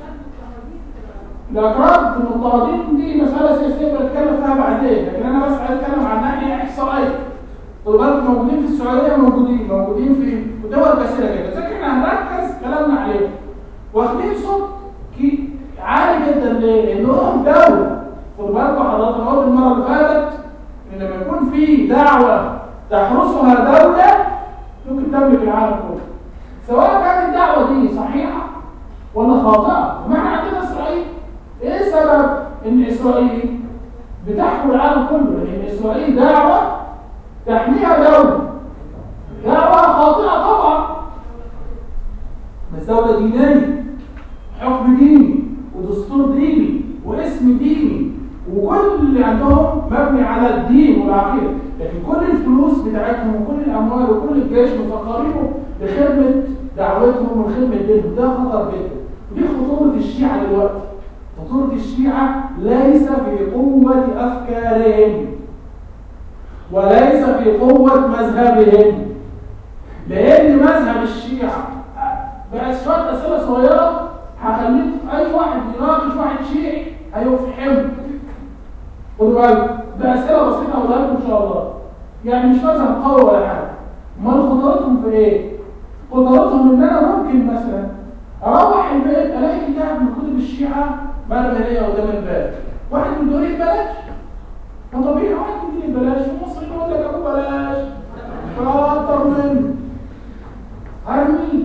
الأكراد المضطهدين دي مسألة سياسية بنتكلم فيها بعدين لكن أنا بس عايز أتكلم عن ناحية إحصائية خدوا بالكم موجودين في السعودية موجودين موجودين في دول كثيرة كده لكن احنا هنركز كلامنا عليهم واخدين صوت كي- عالي جدا ليه؟ لأنهم دولة خدوا بالكم حضراتكم قلت المرة اللي فاتت إن لما يكون في دعوة تحرسها دولة ممكن تملك العالم كله سواء كانت الدعوة دي صحيحة ولا خاطئة ما احنا عندنا إسرائيل ايه سبب ان اسرائيل بتحكم العالم كله لان اسرائيل دعوه تحميها دوله دعوه خاطئه طبعا بس دوله دينيه حكم ديني ودستور ديني واسم ديني وكل اللي عندهم مبني على الدين والعقيده لكن كل الفلوس بتاعتهم وكل الاموال وكل الجيش مسخرينه لخدمه دعوتهم وخدمه دينهم ده خطر جدا ودي خطوره الشيعه دلوقتي خطورة الشيعة ليس في قوة أفكارهم وليس في قوة مذهبهم لأن مذهب الشيعة بقى شوية أسئلة صغيرة هخليك أي واحد يناقش واحد شيعي هيفحمه خدوا بالكم ده أسئلة بسيطة هقولها لكم إن شاء الله يعني مش مذهب قوي ولا حاجة أمال خطورتهم في إيه؟ خطورتهم إن أنا ممكن مثلا أروح البيت ألاقي كتاب من كتب الشيعة مرمي ليا قدام الباب واحد من دول بلاش ما طبيعي واحد من دول بلاش ومصري يقول لك ابو بلاش فاكتر منه ارمي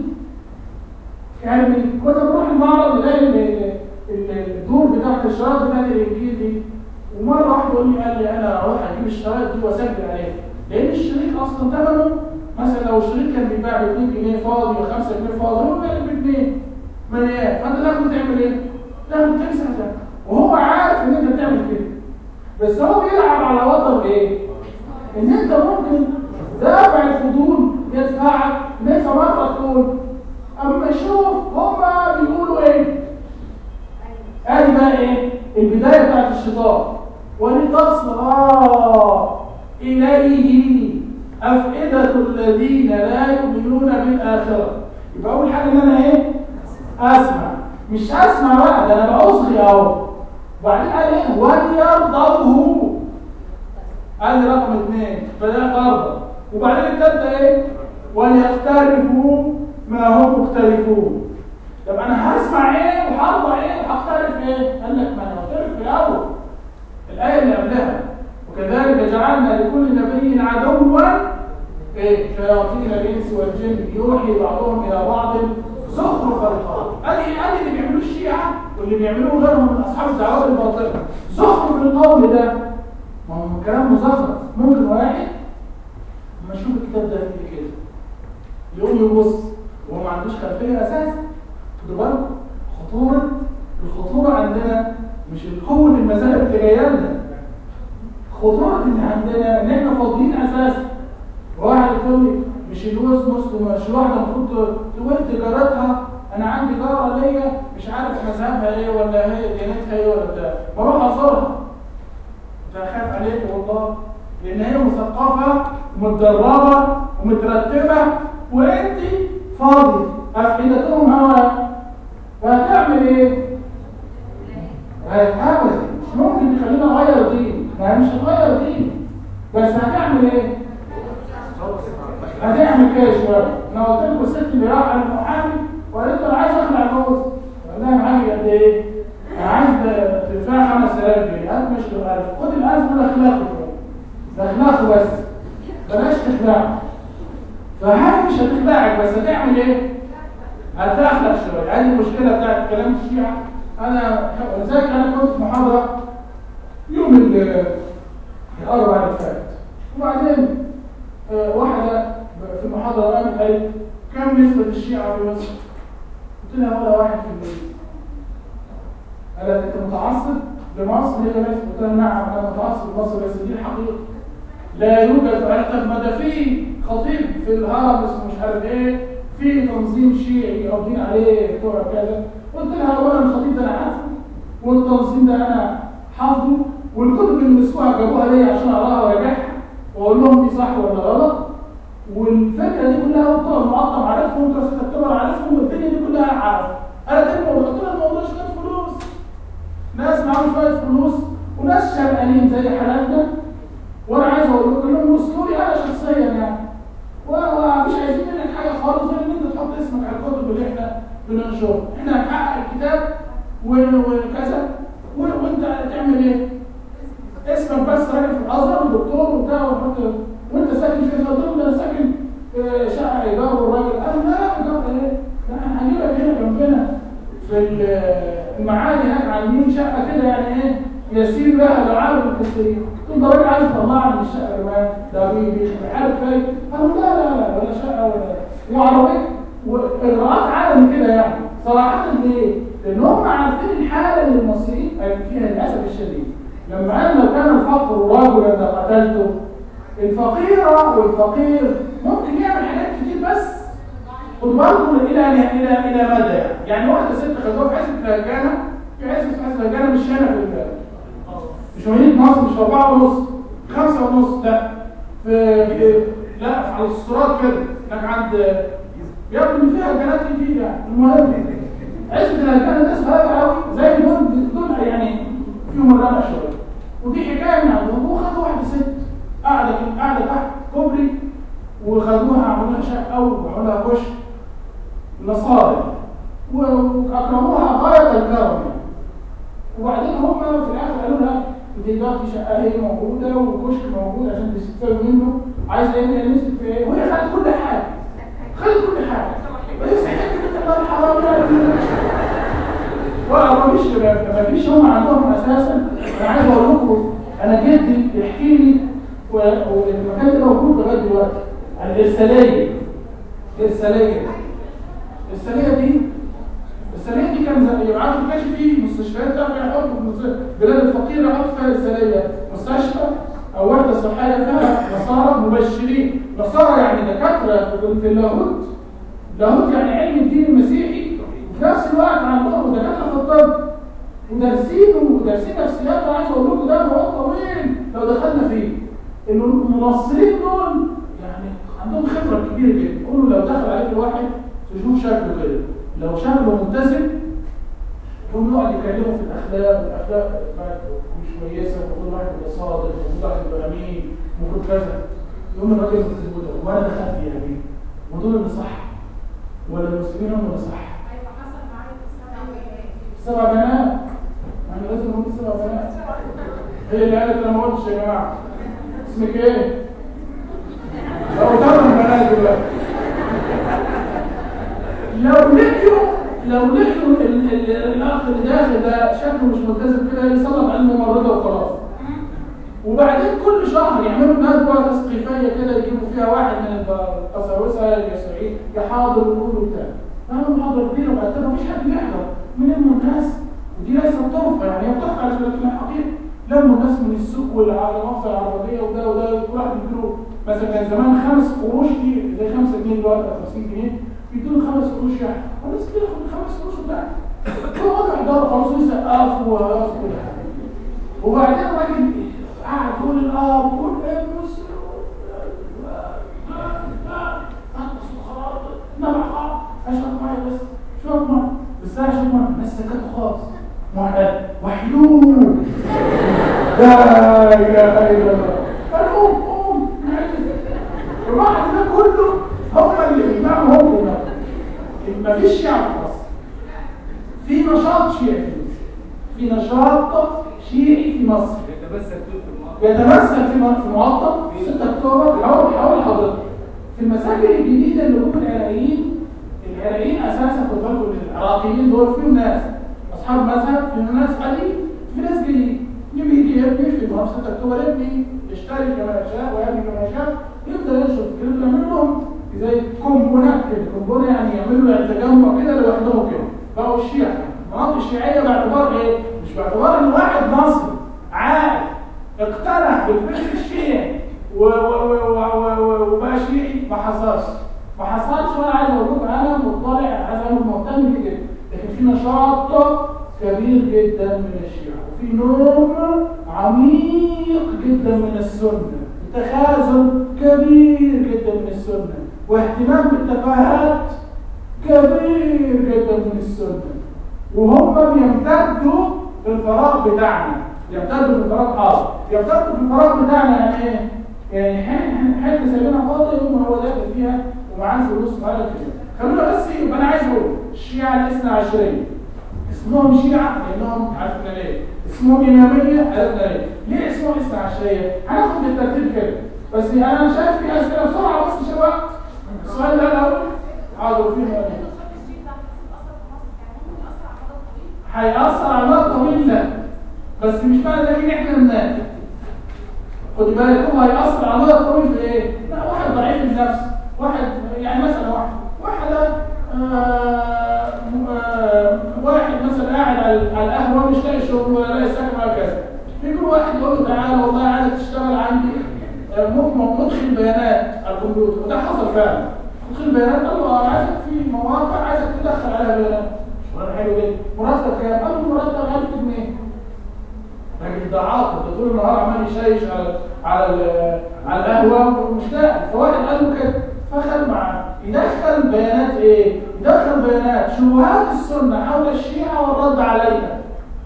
يعني كنا بنروح المعرض نلاقي ال- ال- ال- الدور بتاعت الشرايط بتاعت الانجيل دي ومره واحد يقول لي قال لي انا اروح اجيب الشرايط دي واسجل عليها لان الشريط اصلا ثمنه مثلا لو الشريط كان بيتباع ب 2 جنيه فاضي و 5 جنيه فاضي هو بيبيع ب 2 مليان فانت تاخده تعمل ايه؟ تاخده تمسح ده وهو عارف ان انت بتعمل كده بس هو بيلعب على وتر ايه؟ ان انت ممكن دافع الفضول يدفعك ان انت مره تقول اما شوف هما بيقولوا ايه؟ ادي بقى ايه؟ البدايه بتاعت الشيطان ولتصل اه اليه افئده الذين لا يؤمنون بالاخره يبقى اول حاجه ان انا ايه؟ اسمع مش اسمع بقى ده انا باصغي اهو وبعدين قال ايه؟ وليرضوه قال لي رقم اثنين فده ارضى وبعدين الثالثه ايه؟ وليقترفوا ما هم مختلفون طب انا هسمع ايه وهرضى ايه وهقترف ايه؟ قال لك ما انا هقترف في الاول الايه اللي قبلها وكذلك جعلنا لكل نبي عدوا ايه شياطين الانس والجن يوحي بعضهم الى بعض زخرف القول ادي ادي اللي بيعملوه الشيعه واللي بيعملوه غيرهم من اصحاب الدعوات الباطله زخرف القول ده ما هو كلام مزخرف ممكن واحد ما اشوف الكتاب ده فيه كده يقوم يبص وهو ما عندوش خلفيه اساسا خدوا بالكم خطوره الخطوره عندنا مش القوه المذاهب اللي جايه لنا خطوره اللي عندنا ان احنا فاضيين اساسا واحد يقول لي مش الوز مسلم مش واحده المفروض تقول تجارتها انا عندي جاره ليا مش عارف مذهبها ايه ولا هي ديانتها ايه ولا بتاع بروح ازورها كنت اخاف عليك والله لان هي مثقفه ومتدربه ومترتبه وانت فاضي افئدتهم هواء فهتعمل ايه؟ هتحاول مش ممكن تخلينا اغير دين ما هي مش هتغير دين بس هتعمل ايه؟ هتعمل كده يا شباب انا قلت لكم الست اللي راح على المحامي وقالت له انا عايز اخلع جوز قال لها معاكي قد ايه؟ انا عايز تدفع 5000 جنيه قالت مش 1000 خد ال 1000 دول اخلاقه ده اخلاقه بس بلاش تخلعه فهي مش هتخلعك بس هتعمل ايه؟ هتخلع شويه هذه المشكله بتاعت كلام الشيعه انا ولذلك انا كنت في محاضره يوم ال- الاربعاء اللي فات وبعدين آه، واحدة في المحاضرة قامت قالت كم نسبة الشيعة في مصر؟ قلت لها ولا واحد في المية قالت انت متعصب لمصر هي بس قلت لها نعم انا متعصب لمصر بس دي الحقيقة لا يوجد طب ما ده في خطيب في الهرم اسمه مش عارف ايه في تنظيم شيعي قابضين عليه بتوع كذا قلت لها اولا الخطيب ده انا عارفه والتنظيم ده انا حافظه والكتب اللي مسكوها جابوها ليا عشان اقراها وارجعها واقول لهم دي صح ولا غلط والفكره دي كلها بتوع المعطم عارفهم بتوع 6 اكتوبر عارفهم والدنيا دي كلها عارف انا تاني قلت لها الموضوع شويه فلوس ناس معاهم شويه فلوس وناس شرقانين زي حالاتنا وانا عايز اقول لكم انهم وصلوا لي انا شخصيا يعني ومش عايزين منك حاجه خالص غير ان انت تحط اسمك على الكتب اللي احنا بننشرها احنا هنحقق الكتاب و- وكذا و- وانت تعمل ايه؟ اسمك بس راجل في الازهر ودكتور وبتاع ونحط وانت ساكن في قلت لهم ده انا ساكن في شقه ايجار والراجل قال لا ايجار ايه؟ لا انا هجيبك هنا جنبنا في ال- المعادي هناك على اليمين شقه كده يعني ايه يسير لها العالم الكثير قلت له ده راجل عايز يطلعني من الشقه كمان ده بيجي عارف ايه؟ قالوا لا لا لا ولا شقه ولا وعربيه واجراءات عالم كده يعني صراحه ليه؟ لان هم عارفين الحاله اللي المصريين فيها للاسف الشديد لما قال لو كان الفقر رجلا لقتلته الفقيره والفقير ممكن يعمل حاجات كتير بس خد بالكم الى الى الى مدى يعني يعني واحده ست خدوها في حزب الهجانه في حزب في حزب الهجانه مش هنا في ال- مش مدينه نصر مش في أربعة ونص خمسة ونص لا في, في لا في على الصراط كده هناك عند يبدو ان فيها هجانات كتير يعني المهم عزبة الهجانة ده صغيرة قوي زي دول دول يعني فيهم الرمى شوية ودي حكاية من عندهم وخدوا واحدة ست قاعدة قاعدة تحت كوبري وخدوها عملوا لها شقة وعملوا لها كشك نصارى واكرموها غاية الكرم يعني. وبعدين هم في الاخر قالوا لها دي دلوقتي شقه هي موجوده وكشك موجود عشان تستفيد منه عايزه ايه نمسك في ايه وهي خدت كل حاجه خدت كل حاجه بس حته الحرام ولا مفيش مفيش هم عندهم اساسا انا عايز اقول لكم انا جدي يحكي لي و- والمكان ده موجود لغايه دلوقتي الارساليه الارساليه الارساليه دي السنه دي كان زي يبقى عارف كانش في مستشفيات تعرف يحطوا في مست- بلاد الفقيره يحط فيها السنيه مستشفى او وحده صحيه فيها نصارى مبشرين نصارى يعني دكاتره في- في اللاهوت لاهوت يعني علم الدين المسيحي وفي نفس الوقت عندهم دكاتره في الطب ودارسين ودارسين نفسيات انا عايز اقول لكم ده موضوع طويل لو دخلنا فيه انه المنصرين دول يعني عندهم خبره كبيره جدا قولوا لو دخل عليك الواحد تشوف شكله كده لو شكله متزن هم يقعد يكلموا في الاخلاق والاخلاق مش كويسه المفروض واحد يبقى صادق المفروض واحد يبقى امين المفروض كذا يقوم الراجل يكتب ده وانا دخلت يا امين ودول اللي صح ولا المسلمين هم اللي صح ايوه حصل معايا في السنه سبع بنات احنا لازم نقول سبع بنات هي اللي قالت انا ما قلتش يا جماعه اسمك ايه؟ لو ثمان بنات دلوقتي لو لقيوا لو لقيوا ال- ال- الاخ اللي داخل ده شكله مش ملتزم كده يسلط على الممرضه وخلاص وبعدين كل شهر يعملوا ندوه تثقيفيه كده يجيبوا فيها واحد من القساوسه اليسوعيين يحاضر ويقول بتاع عملوا محاضره كبيره وبعد كده مفيش حد بيحضر من الناس ودي ليست طرفه يعني هي بتحكي على سبيل الحقيقه لموا الناس من السوق والمواقع العربيه وده وده كل واحد يديله مثلا كان زمان خمس قروش دي زي 5 جنيه دلوقتي او 50 جنيه يدوا خمس قروش يعني والناس بتاخد خمس قروش وبتاع يقعدوا يحضروا خلاص ويسقفوا ويقفوا كل حاجه وبعدين الراجل قعد يقول الاب والابن والسلوك نبع خالص اشرب ميه بس شرب ميه بس انا اشرب ميه الناس سكتوا خالص واحد وحلوه لا اله الا الله قال قوم قوم الواحد ده كله هم اللي بيجمعوا هم ده ما فيش شعب في مصر في نشاط شيعي في نشاط شيعي في مصر يتمسك فيه في الماضي يتمثل في م- في معطل 6 اكتوبر حول حول حضرتك في المساجد الجديده اللي هم العراقيين العراقيين اساسا خد بالكم العراقيين دول فيهم ناس اصحاب مذهب فيهم ناس قليل في ناس جديد يجي يجي يبني في مهاب 6 اكتوبر يبني يشتري كما يشاء ويبني كما يشاء يبدا ينشر فكرته يعمل لهم زي كومبونات كده كومبونه يعني يعملوا يعني تجمع كده لوحدهم كده بقوا الشيعة المناطق الشيعيه باعتبار ايه؟ مش باعتبار ان واحد مصري عاقل اقتنع بالفكر الشيعي و- و- و- و- و- وبقى شيعي ما حصلش ما حصلش وانا عايز اقول لكم انا مطلع عايز اقول لكم مهتم بيه جدا لكن في نشاط كبير جدا من الشيعة وفي نوم عميق جدا من السنة تخاذل كبير جدا من السنة واهتمام بالتفاهات كبير جدا من السنة وهم بيمتدوا في الفراغ بتاعنا يمتدوا في الفراغ حاضر يمتدوا في الفراغ بتاعنا يعني ايه؟ يعني حين حين سايبينها فاضي يقوم هو داخل فيها ومعاه فلوس وقال كده خلونا بس يبقى انا عايز اقول الشيعة الاثنى عشرية اسمهم شيعة لانهم عرفنا ليه اسمهم امامية عرفنا ليه ليه اسمهم الاثنى عشرية هناخد بالترتيب كده بس انا شايف في اسئله بسرعه بس عشان وقت السؤال ده الاول حاضر فيه مؤلف. هيأثر على المدى الطويل لا بس مش معنى ذلك ان احنا ننام خد بالك هو هيأثر على المدى الطويل في ايه؟ لا واحد ضعيف النفس واحد يعني مثلا واحد واحدة آه آه واحد مثلا قاعد على على القهوة مش لاقي شغل ولا لاقي سكن ولا كذا يجي واحد يقول له تعالى والله عايزك تشتغل عندي آه، م- مدخل بيانات على الكمبيوتر وده حصل فعلا مدخل بيانات قال له انا عايزك في مواقع عايزك تدخل عليها بيانات شغلانه حلو جدا مرتب كام؟ قال له مرتب 1000 جنيه راجل ده عاطل ده طول النهار عمال يشيش على على ال- على القهوه ومش لاقي فواحد قال له كده فخد معاه يدخل بيانات ايه؟ يدخل بيانات شبهات السنه حول الشيعه والرد عليها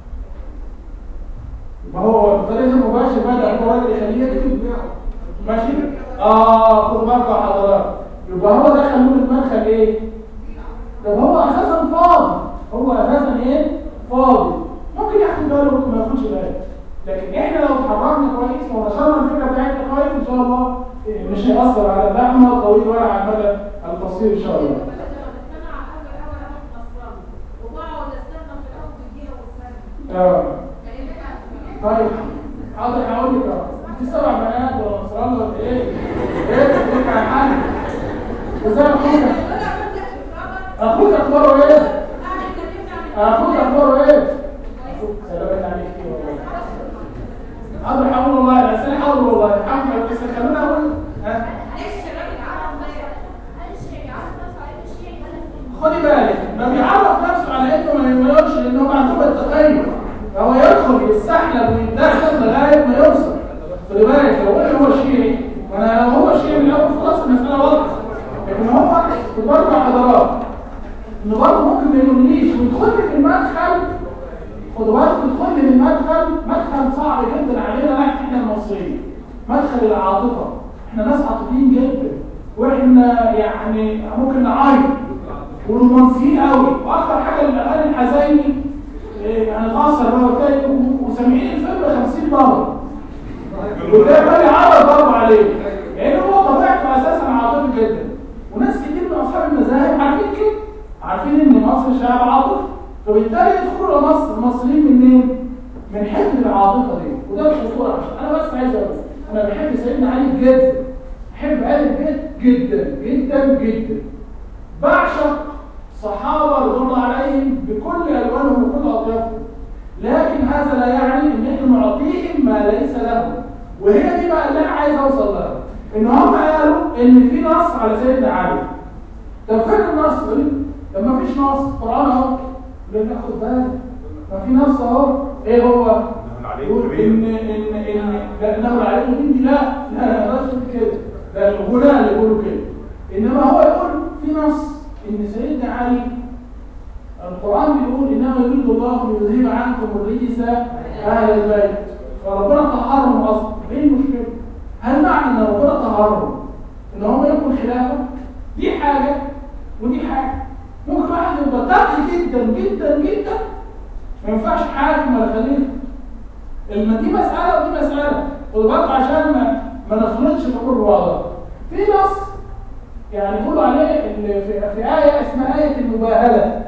ما هو بطريقه المباشر بدا هو راجل يخليه يكتب ماشي؟ اه خد بالك يا حضرات يبقى هو دخل له المدخل ايه؟ طب هو اساسا فاضي هو اساسا ايه؟ فاضي ممكن ياخد باله ممكن ما ياخدش باله لكن احنا لو اتحركنا كويس ونشرنا الفكره بتاعتنا كويس ان شاء الله إيه، مش هيأثر على الأعمى الطويل ولا على المدى القصير ان شاء الله. اه طيب حاضر هقول لك اه انت سبع بنات ولا نصران ولا ايه؟ ايه تقولك على حاجه؟ ازاي اخوك؟ اخوك اخباره ايه؟ اخوك اخباره ايه؟ سلامات عليك إيه والله. حاضر هقول والله الاسئله حاضر والله الحمد لله بس خلونا اقول ها خدي بالك ما بيعرف نفسه على انه ما يقولش لان هو عندهم التقيم فهو يدخل يستحلب ويتدخل لغايه ما يوصل خدي بالك لو قلت هو شيعي وانا لو هو شيعي من الاول خلاص المساله واضحه لكن هو برضه حضارات انه برضه ممكن ما يقوليش ويدخل لي في المدخل خدوا بالكم يدخل لي في المدخل مدخل صعب جدا علينا احنا المصريين مدخل العاطفه احنا ناس عاطفيين جدا واحنا يعني ممكن نعيط ورومانسيين قوي واكتر حاجه الاغاني الحزيني إيه، هنتاثر بقى وتلاقي وسامعين الفيلم 50 مره وده بقى يعرض برضه عليه لان هو طبيعته اساسا عاطفي جدا وناس كتير من اصحاب المذاهب عارفين كده عارفين ان مصر شعب عاطفي فبالتالي يدخلوا لمصر المصريين منين؟ من حته العاطفه دي وده الخطوره انا بس عايز اقول انا بحب سيدنا علي جدا بحب ال البيت جدا جدا جدا بعشق صحابه رضي الله عليهم بكل الوانهم وكل اطيافهم لكن هذا لا يعني ان احنا نعطيهم ما ليس لهم وهي دي بقى اللي انا عايز اوصل لها ان هم قالوا ان في نص على سيدنا علي طب فين النص ده؟ طب ما فيش نص قران اهو لان خد بالك ما في نص اهو ايه هو إنه العلي يقول كبير. ان ان ان لانه العلي الهندي لا لا لا ما يقدرش يقول كده ده الغلاة اللي يقولوا كده انما هو يقول في نص ان سيدنا علي القرآن بيقول إنما يريد الله ليذهب عنكم الرجس أهل البيت فربنا طهرهم أصلا إيه المشكلة؟ هل معنى إن ربنا طهرهم إن هم يبقوا خلافة؟ دي حاجة ودي حاجة ممكن واحد يبقى تقي جدا جدا جدا ما ينفعش حاكم ولا خليفة الم- دي مسألة ودي مسألة خدوا بالكم عشان ما ما نخلطش الأمور ببعضها في نص يعني يقولوا عليه إن في, في آية اسمها آية المباهلة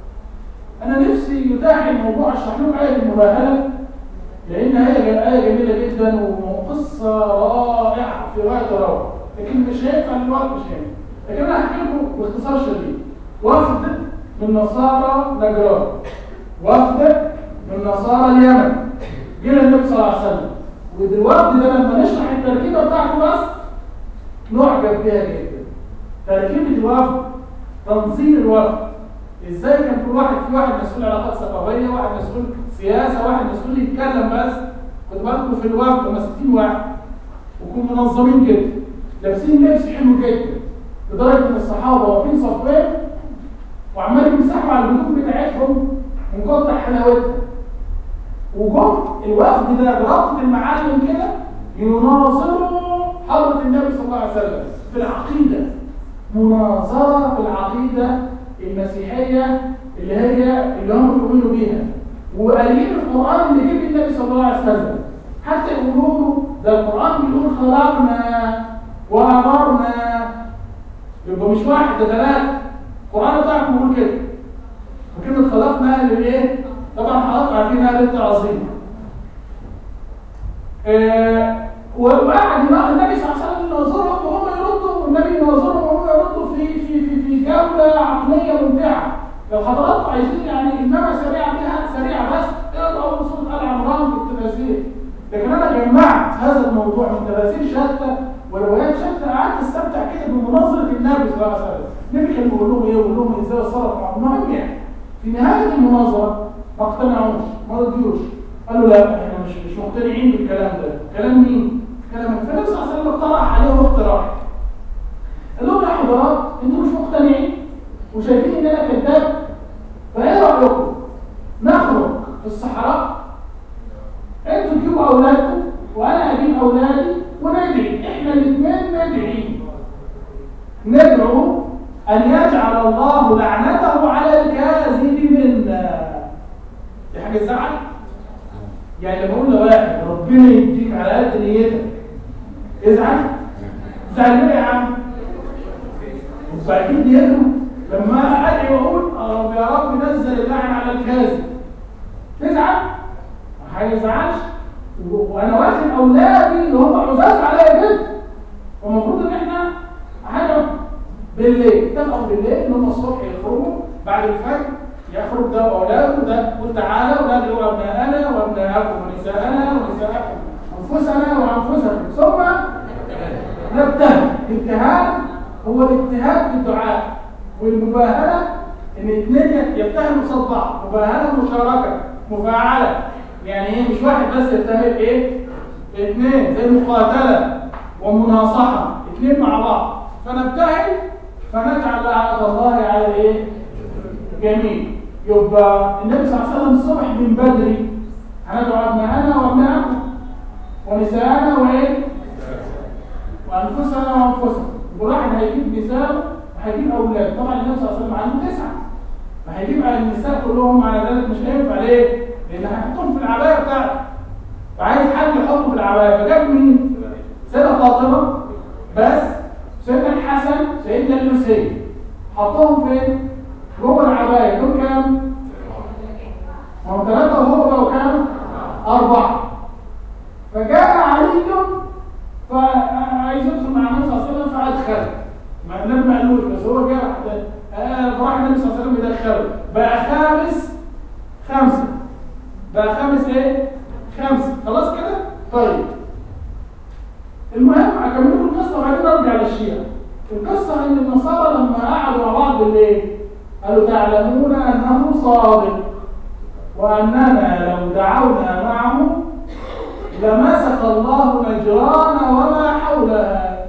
أنا نفسي يتاح الموضوع أشرح لكم آية المباهلة لأن هي آية جميلة جدا وقصة رائعة في غاية الروعة لكن مش هينفع الوقت مش هينفع لكن أنا هحكي لكم باختصار شديد وفد من نصارى نجران وفد من نصارى اليمن جه النبي صلى الله عليه وسلم والوفد ده لما نشرح التركيبه بتاعته بس نعجب بيها جدا تركيبه الوفد تنظيم الوفد ازاي كان كل واحد في واحد مسؤول علاقات ثقافيه واحد مسؤول سياسه واحد مسؤول يتكلم بس خد بالكم في الوفد هم 60 واحد ويكونوا منظمين جدا لابسين لبس حلو جدا لدرجه ان الصحابه واقفين صفين وعمال يمسحوا على الهدوم بتاعتهم من قطع حلاوتها وجم الوفد ده بربط المعالم كده يناظروا حضرة النبي صلى الله عليه وسلم في العقيدة مناظرة في العقيدة المسيحية اللي هي اللي هم يؤمنوا بيها وقاريين القرآن اللي جه النبي صلى الله عليه وسلم حتى يقولوا له ده القرآن بيقول خلقنا وأمرنا يبقى مش واحد ده ثلاثة القرآن بتاعكم بيقول كده وكلمة خلقنا اللي بايه؟ طبعا حضرتك عارفين اهل التعظيم آه وقعد يناقش النبي صلى الله عليه وسلم يناظرهم وهم يردوا والنبي يناظرهم وهم يردوا في في في في جوله عقليه ممتعه لو حضراتكم عايزين يعني انما سريعه بها سريعه بس اقرأوا سوره ال عمران في التفاسير لكن انا جمعت هذا الموضوع من تفاسير شتى وروايات شتى قعدت استمتع كده بمناظره النبي صلى الله عليه وسلم النبي كان بيقول لهم ايه ويقول لهم ازاي الصلاه مع المهم يعني في نهايه المناظره ما اقتنعوش ما رضيوش قالوا لا احنا مش مش مقتنعين بالكلام ده كلام مين كلام فالنبي صلى الله عليه وسلم اقترح عليهم اقتراح قال لهم يا حضرات انتوا مش مقتنعين وشايفين ان انا كذاب فايه رايكم نخرج في الصحراء انتوا تجيبوا اولادكم وانا اجيب اولادي وندعي احنا الاثنين ندعي ندعو ان يجعل الله لعنته على الكاذب منا دي حاجه تزعل يعني لما اقول لواحد ربنا يديك على قد نيتك ازعل زعل ليه يا عم وبعدين نيته لما ادعي واقول رب يا رب نزل اللعن على الكاذب تزعل ما هيزعلش وانا واخد اولادي اللي هم عزاز عليا جدا والمفروض ان احنا هنقعد بالليل اتفقوا بالليل ان هم الصبح يخرجوا بعد الفجر يخرج ده واولاده ده قل تعالى وندعو ابناءنا وابناءكم ونساءنا ونساءكم انفسنا وانفسكم ثم نبتهل الابتهال هو الاجتهاد في الدعاء والمباهله ان اثنين يبتهلوا قصاد بعض مباهله مشاركه مفاعله يعني ايه مش واحد بس يبتهل ايه اثنين زي مقاتله ومناصحه اثنين مع بعض فنبتهل فنجعل لعنه الله على ايه جميل يبقى النبي صلى الله عليه وسلم الصبح من بدري هندعو ابنائنا وابنائكم ونساءنا وايه وانفسنا وانفسنا الواحد هيجيب نساء وهيجيب اولاد طبعا النبي صلى الله عليه وسلم عنده تسعه فهيجيب النساء كلهم على ذلك مش هينفع ليه؟ لان هيحطهم في العبايه بتاعته فعايز حد يحطه في العبايه فجاب مين؟ سيدة فاطمه بس سيدنا الحسن سيدنا الحسين حطهم فين؟ جوه العبايه دول كام؟ ما هو ثلاثه وهو بقوا كام؟ اربعه فجاء علي فعايز يدخل مع النبي صلى الله عليه وسلم فادخل مع النبي ما قالوش بس هو جاء فراح النبي صلى الله عليه وسلم يدخله بقى خامس خمسه بقى خامس ايه؟ خمسه خلاص كده؟ طيب المهم اكمل لكم القصه وبعدين ارجع للشيعه القصه ان النصارى لما قعدوا مع بعض بالليل قالوا تعلمون انه صادق واننا لو دعونا معه لمسك الله نجران وما حولها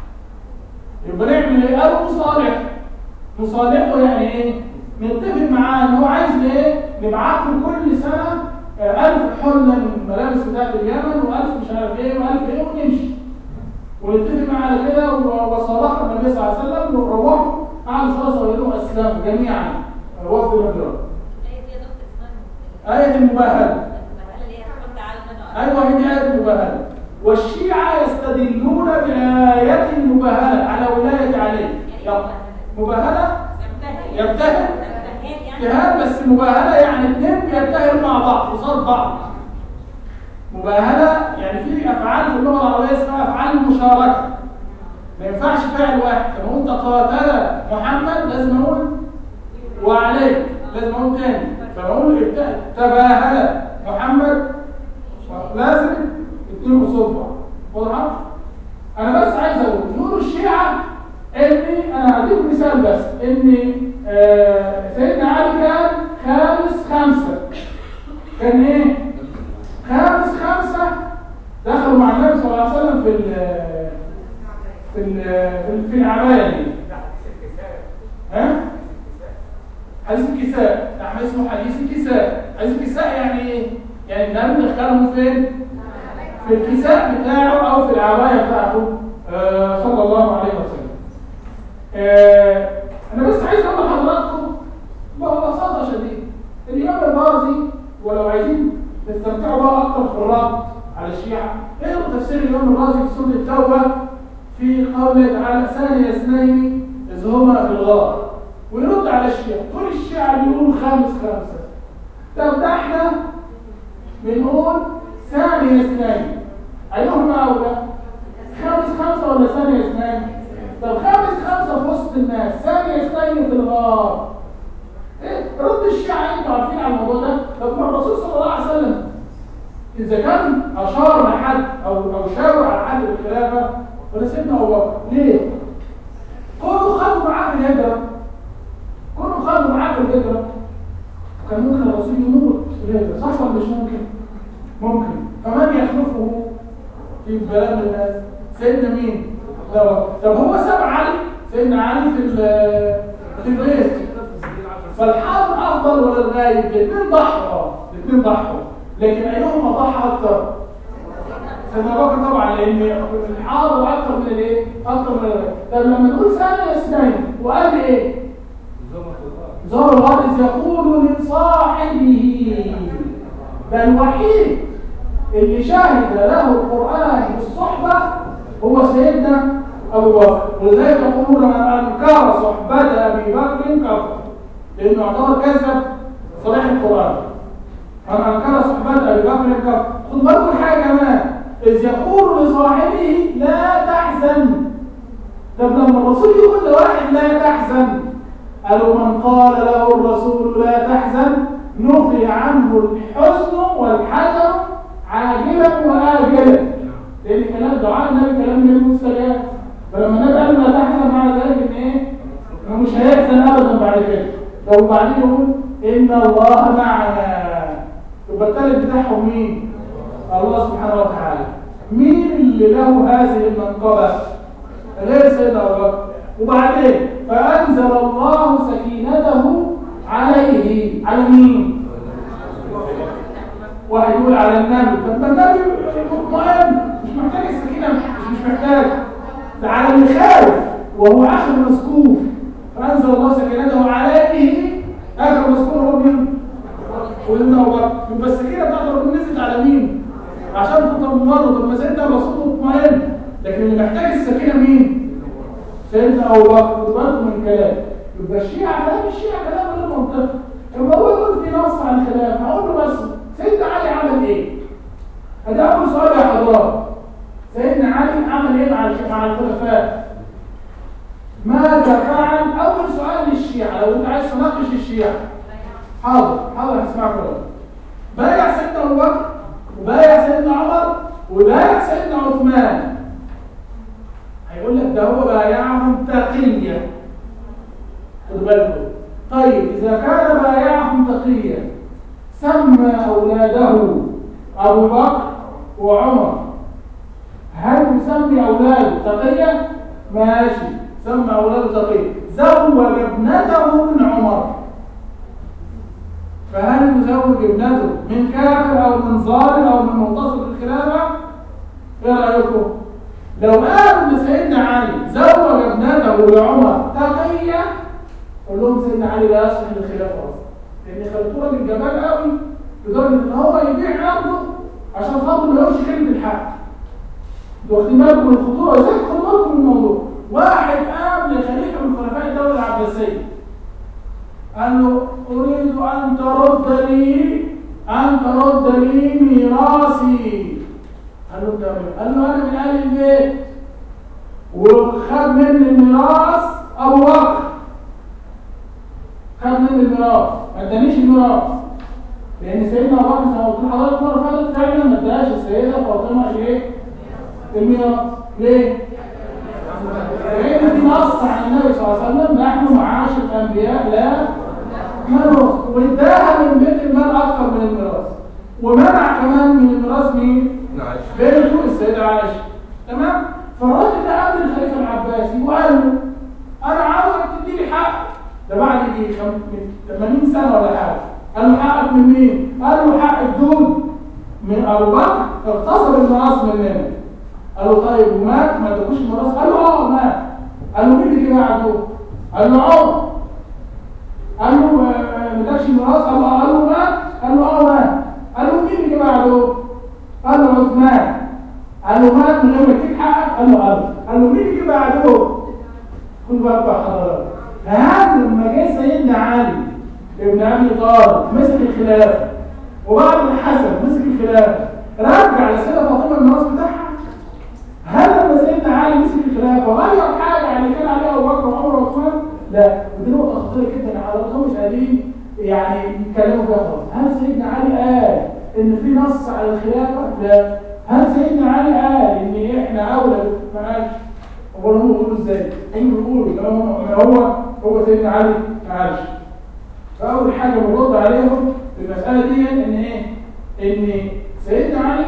يبقى نعمل ايه قالوا نصالح نصالحه يعني ايه نتفق معاه ان هو عايز ايه نبعت له كل سنه آه، ألف حله من الملابس بتاعت اليمن وألف مش عارف ايه وألف ايه ونمشي ونتفق معاه على كده و- وصالحنا النبي صلى الله عليه وسلم وروحوا قعدوا شويه صغيرين اسلموا جميعا آه، وفد النجران آية المباهلة أيوة هي دي آية المباهلة والشيعة يستدلون بآية المباهلة على ولاية علي يلا مباهلة يبتهل ابتهال بس مباهلة يعني اثنين بيبتهلوا مع بعض قصاد بعض مباهلة يعني في أفعال في اللغة العربية اسمها أفعال المشاركة ما ينفعش فعل واحد لما قلت قاتل محمد لازم أقول وعليك لازم أقول تاني فبقول ابتهل تباهل محمد لازم اثنين اصبع واضحه انا بس عايز اقول نور الشيعه اني انا هديك مثال بس ان آه سيدنا علي كان خامس خمسه كان ايه خامس خمسه دخلوا مع النبي صلى الله عليه وسلم في ال في ال في, ال- في العبايه دي ها حديث الكساء نعم اسمه حديث الكساء حديث الكساء يعني ايه يعني النبي دخلهم فين في الكساء بتاعه او في العبايه بتاعته آه صلى الله عليه وسلم آه انا بس عايز اقول لحضراتكم ببساطه شديده الامام الرازي ولو عايزين تستمتعوا بقى اكتر في الرد على الشيعه اقروا تفسير الامام الرازي في سوره التوبه في قوله تعالى ثاني اثنين اذ هما في الغار ويرد على الشيعه كل الشيعه بيقولوا خامس خمسه طب ده احنا بنقول ثاني اثنين ايهما اولى خامس خمسه ولا ثاني اثنين طب خامس خمسه في وسط الناس ثاني اثنين في الغار ايه رد الشيعه انتوا عارفين على الموضوع ده طب ما الرسول صلى الله عليه وسلم اذا كان اشار لحد او او شاور على حد بالخلافه ولا سيدنا ابو بكر ليه؟ كونوا خدوا معاه في الهجره كونوا خدوا معاه في الهجره كان ممكن الرسول يموت في الهجره صح ولا مش ممكن؟ ممكن فمن يخلفه في بلاد الناس سيدنا مين؟ طب طب هو ساب علي سيدنا علي في ال- في البيت فالحاضر افضل ولا الغايب الاثنين ضحوا الاثنين ضحوا لكن ايهما ضحى اكثر سيدنا ابو بكر طبعا لان الحاضر اكثر من الايه اكثر من الغايب طب لما نقول ثانيه اثنين وقال ايه زار الغرض يقول لصاحبه ده الوحيد اللي شهد له القرآن بالصحبة هو سيدنا أبو بكر ولذلك يقولون من أنكر صحبة أبي بكر كفر لأنه يعتبر كذب صريح القرآن من أنكر صحبة أبي بكر كفر خد بالكم حاجة كمان إذ يقول لصاحبه لا تحزن طب لما الرسول يقول لواحد لا تحزن قالوا من قال له الرسول لا تحزن نفي عنه الحزن والحزن عاجلا واجلا لان كلام دعاء النبي كلام النبي مستجاب فلما النبي قال لا تحزن مع ذلك ان ايه انه مش هيحزن ابدا بعد كده لو بعدين يقول ان الله معنا يبقى الثالث بتاعهم مين الله سبحانه وتعالى مين اللي له هذه المنقبه غير سيدنا ابو بكر وبعدين فانزل الله سكينته عليه على مين واحد يقول على النبي طب ما النبي مطمئن مش محتاج السكينه مش, مش محتاج ده على اللي خايف وهو اخر مسكوف فانزل الله سكينته عليه اخر مسكوف هو مين؟ قلنا ابو بكر يبقى السكينه بتاعت ربنا نزلت على مين؟ عشان تطمنوا طب ما سيدنا الرسول مطمئن لكن اللي محتاج السكينه مين؟ سيدنا ابو بكر وبرضه من كلام يبقى الشيعة كلام الشيعة كلام غير منطقي لما هو يقول في نص عن الخلاف هقول له بس سيدنا علي عمل ايه؟ ادي اول سؤال يا حضرات سيدنا علي عمل ايه مع الش- مع الخلفاء؟ ماذا فعل؟ اول سؤال للشيعة لو انت عايز تناقش الشيعة حاضر حاضر هسمعك كلام بايع سيدنا ابو بكر وبايع سيدنا عمر وبايع سيدنا عثمان هيقول لك ده هو بايعهم تقيا خدوا بالكم طيب اذا كان بايعهم تقيا سمى اولاده ابو بكر وعمر هل يسمي اولاده تقيا ماشي سمى اولاده تقيا زوج ابنته من عمر فهل يزوج ابنته من كافر او من ظالم او من منتصر الخلافه ايه رايكم لو قالوا ان سيدنا علي زوج ابنته لعمر تقية قول لهم سيدنا علي لا يصلح للخلافه اصلا لان خلطوره بالجمال قوي لدرجه ان هو يبيع عرضه عشان خاطر ما يقولش كلمه الحق انتوا واخدين بالكم من الخطوره ازاي خدوا بالكم من الموضوع واحد قام لخليفه من خلفاء الدوله العباسيه قال له اريد ان ترد لي ان ترد لي ميراثي قال له تمام قال له انا من اهل البيت وخد مني الميراث ابو بكر خد مني الميراث ما ادانيش الميراث لان سيدنا ابو بكر زي ما قلت لحضرتك المره اللي فاتت فعلا ما اداش السيده فاطمه الايه؟ الميراث ليه؟ لان في نص عن النبي صلى الله عليه وسلم نحن معاشر الانبياء لا نرث واداها من بيت المال اكثر من الميراث ومنع كمان من الميراث مين؟ بنته السيده عائشه تمام؟ فالراجل ده قابل الخليفه العباسي وقال له انا عاوزك تديني حق ده بعد يجي خم- من 80 سنه ولا حاجه قال له حقك من مين؟ قال له حق الدود من ابو بكر اغتصب الميراث مننا قال له طيب ومات ما ادوش الميراث قال له اه مات قال له مين اللي جه بعده؟ قال له عمر قال له آه، ما ادكش الميراث قال له آه. قال له مات قال له اه مات قال له مين اللي جه بعده؟ قال له عثمان قال له مات من غير ما يديك حقك قال له اه قال له مين اللي جه بعده؟ خد بالك بقى حضرتك هذا لما جه سيدنا علي ابن ابي طالب مسك الخلافه وبعد الحسن مسك الخلافه رجع لسيدة فاطمه الميراث بتاعها هل لما سيدنا علي مسك الخلافه غير حاجه عن اللي كان عليها ابو بكر وعمر وعثمان؟ لا ودي نقطه خطيره جدا حضراتكم مش قادرين يعني يتكلموا فيها خالص هل سيدنا علي قال ان في نص على الخلافه؟ لا هل سيدنا علي قال ان احنا اولى ما قالش امال هم بيقولوا ازاي؟ هم بيقولوا لا هو هو هو سيدنا علي ما قالش فاول حاجه بنرد عليهم في المساله دي ان ايه؟ ان سيدنا علي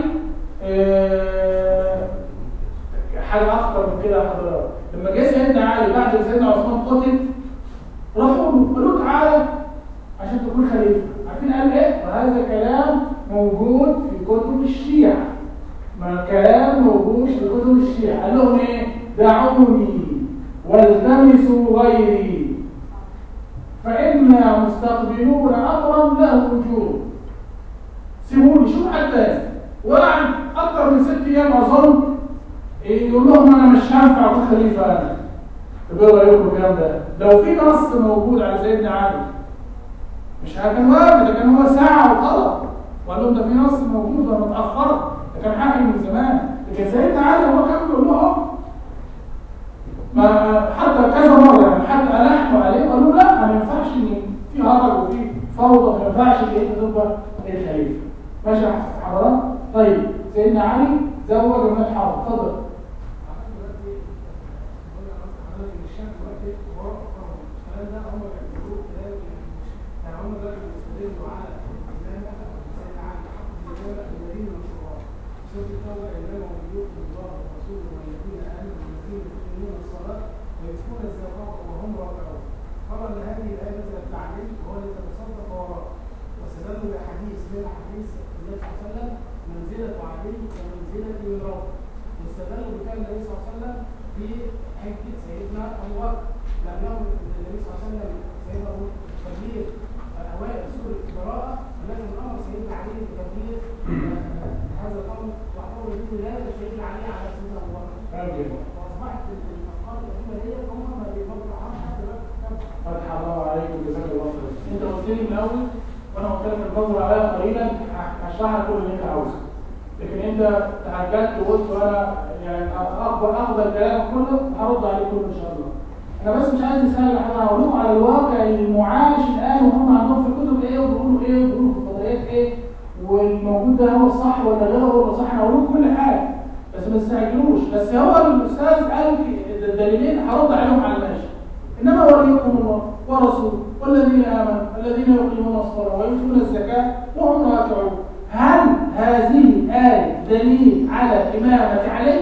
آه، حاجه اخطر من كده يا حضرتك لما جه سيدنا علي بعد ما سيدنا عثمان قتل راحوا له قالوا له تعالى عشان تكون خليفه عارفين قال ايه؟ وهذا كلام موجود في كتب الشيعه ما كلام موجود في كتب الشيعه قال لهم ايه؟ دعوني والتمسوا غيري فإنا مستقبلون أمرا له وجوب سيبوني شوف حد تاني وقعد أكتر من ست أيام أظن يقول لهم أنا مش هنفع أكون خليفة أنا طب إيه رأيكم الكلام ده؟ لو في نص موجود على سيدنا علي مش كان واجب ده كان هو ساعة وطلب وقال لهم ده في نص موجود وأنا متأخرة ده كان حقي من زمان لكن سيدنا علي هو كان بيقول لهم ما حتى كذا مره يعني حتى الحوا عليه قالوا لا ما ينفعش ان في هرج وفي فوضى ما ينفعش ان انت تبقى الخليفه ماشي يا حضرات طيب سيدنا علي زوج من الحرب اتفضل ويسكون الزكاة وهم راكعون قال ان هذه الايه نزلت تعليم وهو الذي تصدق وراء واستدلوا بحديث من حديث النبي صلى الله عليه وسلم منزله علي ومنزله من روضه واستدلوا بكلام النبي صلى الله عليه وسلم في حجه سيدنا ابو بكر لم يمر النبي صلى الله عليه وسلم سيدنا ابو تبليغ اوائل سوره البراءه ولكن امر سيدنا علي بتبليغ هذا الامر واعتبر به ولايه سيدنا علي على سيدنا ابو بكر كلام جميل واصبحت الافكار القديمه دي هم ما بيفكروا عنها حتى دلوقتي في الكتاب. فتح الله عليكم جزاك الله خير انت قلت لي من الاول وانا قلت لك النظر عليها قليلا هشرح لك كل اللي انت عاوزه لكن انت تعجلت وقلت وانا يعني اخبر اخذ الكلام كله هرد عليه كله ان شاء الله انا بس مش عايز اسال انا هقول لكم على الواقع المعاش الان وهم عندهم في الكتب ايه وبيقولوا ايه وبيقولوا في الفضائيات ايه والموجود ده هو الصح ولا غير هو الصح انا هقول لكم كل حاجه بس ما تستعجلوش بس هو الاستاذ قال لي الدليلين هرد عليهم على الماشي انما وليكم الله ورسوله والذين امنوا الذين يقيمون الصلاه ويؤتون الزكاه وهم راكعون هل هذه الايه دليل على امامه علي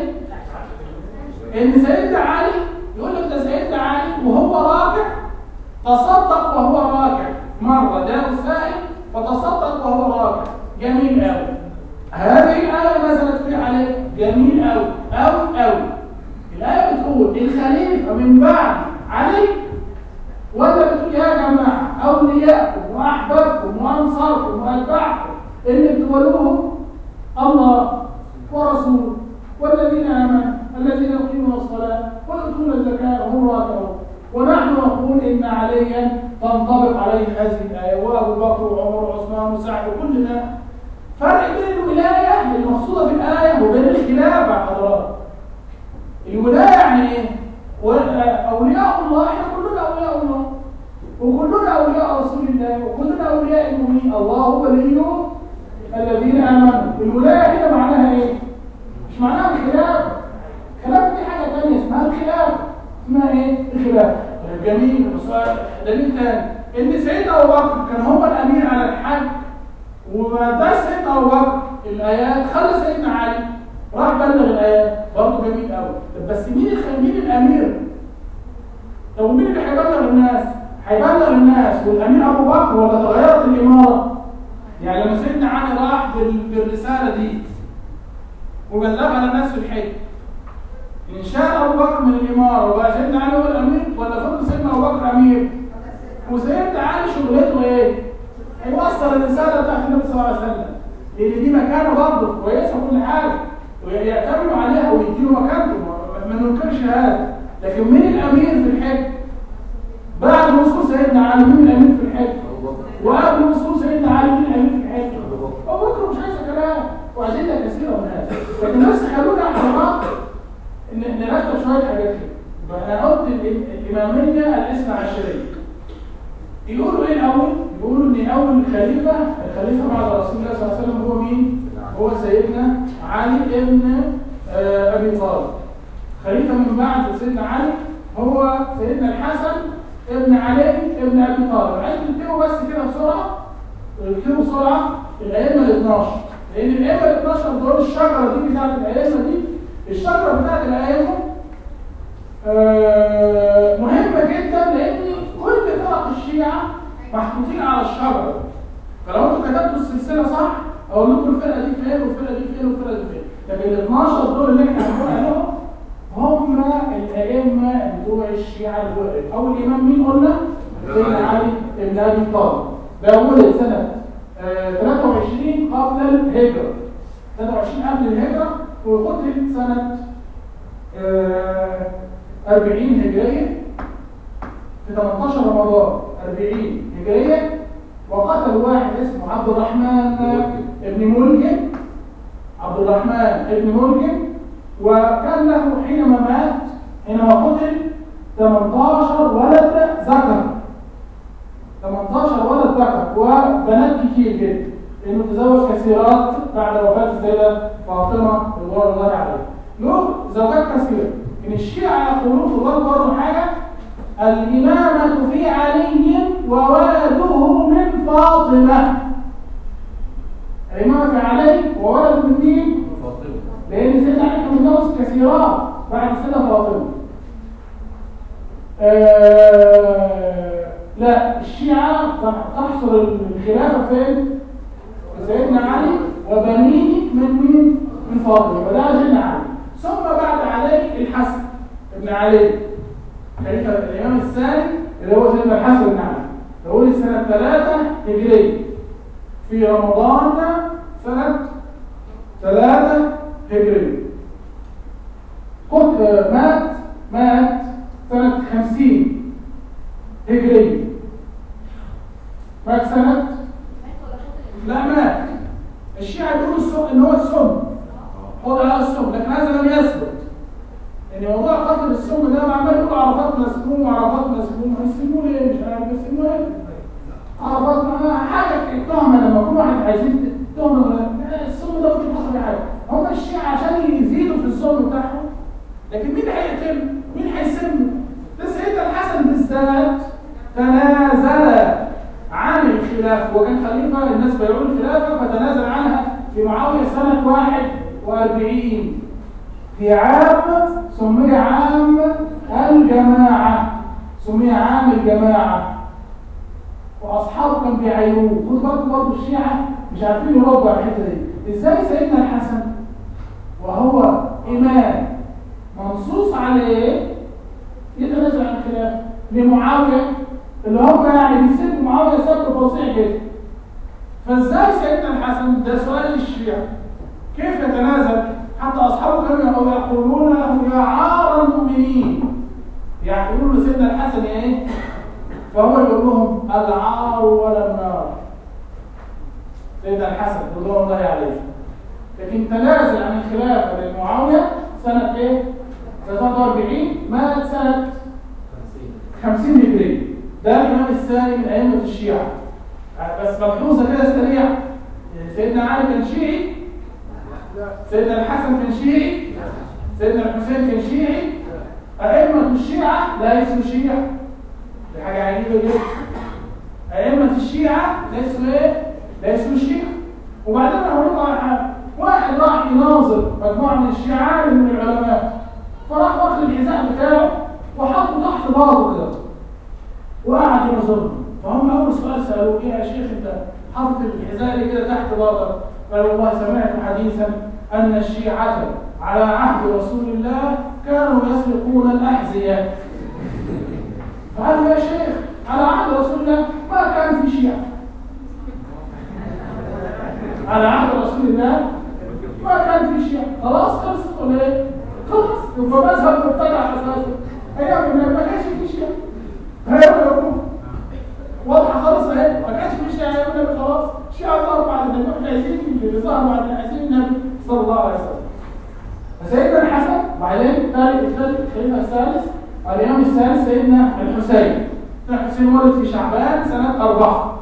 ان سيدنا علي يقول لك ده سيدنا علي وهو راكع تصدق وهو راكع مره جاء السائل فتصدق وهو راكع جميل قوي هذه الايه نزلت في عليه جميل قوي قوي قوي الايه بتقول الخليفه من بعد علي ولا بتقول يا جماعه اولياءكم واحبابكم وانصاركم واتباعكم اللي بتولوهم الله ورسوله والذين امنوا الذين يقيمون الصلاه ويؤتون الزكاه وهم راكعون ونحن نقول ان عليا تنطبق عليه هذه الايه وابو بكر وعمر وعثمان وسعد وكلنا فرق بين الولايه المقصوده في الايه وبين الخلافه يا حضرات الولايه يعني ايه؟ اولياء الله احنا كلنا اولياء الله وكلنا اولياء رسول الله وكلنا اولياء المؤمنين الله ولي الذين امنوا الولايه هنا معناها ايه مش معناها الخلاف خلاف دي حاجه ثانيه اسمها الخلاف اسمها ايه الخلاف طيب جميل بس دليل ثاني ان سيدنا ابو بكر كان هو الامير على الحج وما اداش سيدنا ابو بكر الايات خلى سيدنا علي راح بلغ الايات برضه جميل قوي طب بس مين الخ- مين الامير طب ومين اللي هيبلغ الناس هيبلغ الناس والامير ابو بكر ولا تغيرت الاماره يعني لما سيدنا علي راح بال- بالرساله دي وبلغها للناس في الحج ان شاء ابو بكر من الاماره وبقى سيدنا علي هو الامير ولا فضل سيدنا ابو بكر امير وسيدنا علي شغلته ايه هيوصل الرساله بتاعت النبي صلى الله عليه وسلم لان دي مكانه برضه كويسه وكل حاجه ويعتمدوا عليها ويديله مكانته ما- ما ننكرش هذا لكن مين الامير في الحج بعد وصول سيدنا علي مين الامير في الحج وقبل وصول سيدنا علي مين الامير في الحج ابو بكر مش عايز كلام وادله كثيره من هذا لكن بس خلونا احترام ان نرتب شويه حاجات كده انا قلت ال- الاماميه الاثنى عشريه يقولوا ايه الاول يقولوا ان اول خليفه الخليفه بعد رسول الله صلى الله عليه وسلم هو مين هو سيدنا علي ابن آه، ابي طالب خليفه من بعد سيدنا علي هو سيدنا الحسن ابن علي ابن ابي طالب عايز تكتبوا بس كده بسرعه اكتبوا بسرعه الائمه ال 12 لان الائمه ال 12 دول الشجره دي بتاعت الائمه دي الشجره بتاعت الائمه آه، مهمة جدا لأن كل فرق الشيعة محطوطين على الشجرة فلو انتوا كتبتوا السلسلة صح أقول لكم الفرقة دي فين والفرقة دي فين والفرقة دي فين لكن ال 12 دول اللي احنا هنقول عليهم هم الأئمة بتوع الشيعة الوقت أول إمام مين قلنا؟ سيدنا علي بن أبي طالب ده ولد سنة آه، 23 قبل الهجرة 23 قبل الهجرة وقتل سنة آه، 40 هجرية في 18 رمضان 40 هجرية وقتل واحد اسمه عبد الرحمن ابن ملجم عبد الرحمن ابن ملجم وكان له حينما مات حينما قتل 18 ولد ذكر 18 ولد ذكر وبنات كتير جدا لانه تزوج كثيرات بعد وفاه السيده فاطمه رضوان الله عليها له زوجات كثيره ان الشيعه يقولون في الله برضه حاجه الامامه في علي وولده من فاطمه الامامه في علي وولده من مين؟ لان سيدنا علي كان متجوز كثيرات بعد السيده فاطمه آه لا الشيعة تحصر الخلافة فين؟ سيدنا علي وبنيه من مين؟ من فاطمة فده سيدنا علي ثم بعد علي الحسن ابن علي خليفة الإمام الثاني اللي هو سيدنا الحسن بن علي نقول سنة ثلاثة هجرية في رمضان سنة ثلاثة هجرية قلت آه، مات مات سنة خمسين هجرية مات سنة لا مات الشيعة بيقولوا السم ان هو السم خد على السم لكن هذا لم يثبت يعني موضوع قتل السم ده عمال يقول عرفات مسموم وعرفات مسموم هيسموه ليه مش عارف يسموه ليه عرفات ما حاجه التهمه لما يكون واحد عايزين تهمه لا، السم ده مش حصل حاجه هم الشيعة عشان يزيدوا في السم بتاعهم لكن مين هيقتل مين هيسمه ده سيدنا الحسن بالذات تنازل عن الخلافة وكان خليفة الناس بيعوا الخلافة فتنازل عنها في معاوية سنة 41 في عام سمي عام الجماعة سمي عام الجماعة وأصحابه كانوا بيعيروه خد بالك برضه الشيعة مش عارفين يردوا على الحتة دي ازاي سيدنا الحسن وهو إمام منصوص عليه يتنازل عن الخلافة لمعاوية اللي هم يعني بيسيبوا معاوية سبب فظيع جدا فازاي سيدنا الحسن ده سؤال للشيعة كيف يتنازل حتى اصحابه كانوا يقولون له يا عار المؤمنين يعني يقولوا له سيدنا الحسن يا ايه فهو يقول لهم العار ولا النار سيدنا الحسن رضوان الله عليه لكن تنازل عن الخلافه لمعاويه سنه ايه؟ سنه 43 مات سنه 50 هجري ده الإمام الثاني من أئمة الشيعة بس ملحوظه كده سريعه سيدنا علي كان شيعي سيدنا الحسن كان شيعي سيدنا الحسين كان شيعي أئمة الشيعة ليسوا شيعة دي حاجة عجيبة جدا أئمة الشيعة ليسوا إيه؟ ليسوا شيعة وبعدين أنا هقول لكم على حاجة واحد راح يناظر مجموعة من الشيعة عالم من العلماء فراح واخد الحذاء بتاعه وحطه تحت باطه كده وقعد يناظرهم فهم أول سؤال سألوه إيه يا شيخ أنت حاطط الحذاء ليه كده تحت باطك؟ قال والله سمعت حديثا أن الشيعة على عهد رسول الله كانوا يسرقون الأحذية فقالوا يا شيخ على عهد رسول الله ما كان في شيعة على عهد رسول الله ما كان في شيعة خلاص خلصت ولا ايه؟ خلص يبقى مذهب مبتدع اساسا ايام النبي ما كانش في شيعة هيقولوا واضحه خالص اهي ما كانش في شيعة ايام النبي خلاص الشيعة ظهروا بعد النبي احنا عايزين اللي ظهروا بعد عايزين النبي صلى الله عليه وسلم سيدنا الحسن وبعدين ثالث الخليفه الثالث اليوم الثالث سيدنا الحسين سيدنا الحسين ولد في شعبان سنه أربعة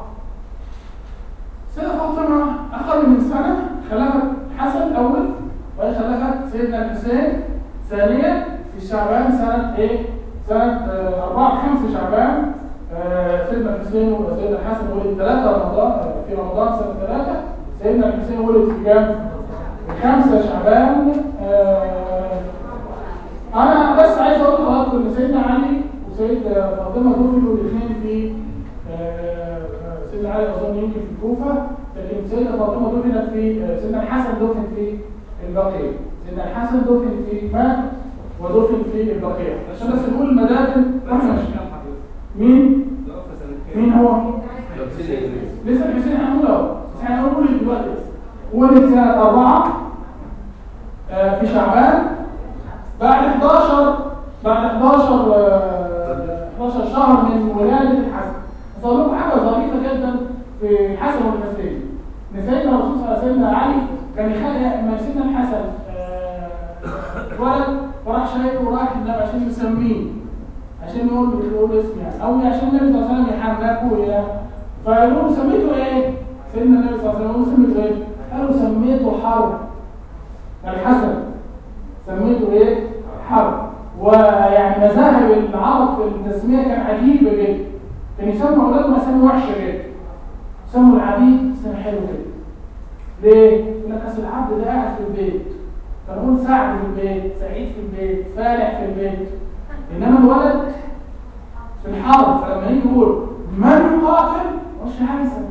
سيدة فاطمة أقل من سنة خلفت الحسن الأول وهي خلفت سيدنا الحسين ثانيا في شعبان سنة إيه؟ سنة آه، أربعة خمسة شعبان آه، سيدنا الحسين وسيدنا الحسن ولد ثلاثة رمضان آه، في رمضان سنة ثلاثة سيدنا الحسين ولد في كام؟ خمسة شعبان آه، أنا بس عايز أقول لحضراتكم إن سيدنا علي وسيد فاطمة دفنوا الاثنين في آه، سيدنا علي أظن يمكن في الكوفة لكن سيدنا فاطمة دفنت في آه، سيدنا الحسن دفن في البقيع سيدنا الحسن دفن في مكة ودفن في البقيع عشان بس نقول المدافن واحنا مش كام حضرتك؟ مين توفى سنة كام؟ مين هو؟ توفى لسه الحسين هنقول اهو بس احنا هنقول دلوقتي بس ولد سنة أربعة آه، في شعبان بعد 11 بعد 11 آه، 11 شهر من ولادة الحسن بس أقول لكم حاجة ظريفة جدا في الحسن والحسين إن سيدنا الرسول صلى الله عليه وسلم علي كان يخلي لما سيدنا الحسن آه، ولد فراح شايله وراح النبي عشان يسميه عشان يقول يقول اسم يعني او عشان النبي صلى الله عليه وسلم يحركه يا فيقولوا سميته ايه؟ سيدنا النبي صلى الله عليه وسلم يقولوا سميته ايه؟ قالوا سميته حرب الحسن سميته ايه؟ حرب ويعني مذاهب العرب في التسميه كان عجيبه جدا كان يسموا اولادهم اسامي وحشه جدا يسموا العبيد اسم حلو جدا ليه؟ يقول لك اصل العبد ده قاعد في البيت فنقول سعد في البيت سعيد في البيت فالح في البيت انما الولد في الحرب فلما يجي يقول من يقاتل مش هيثم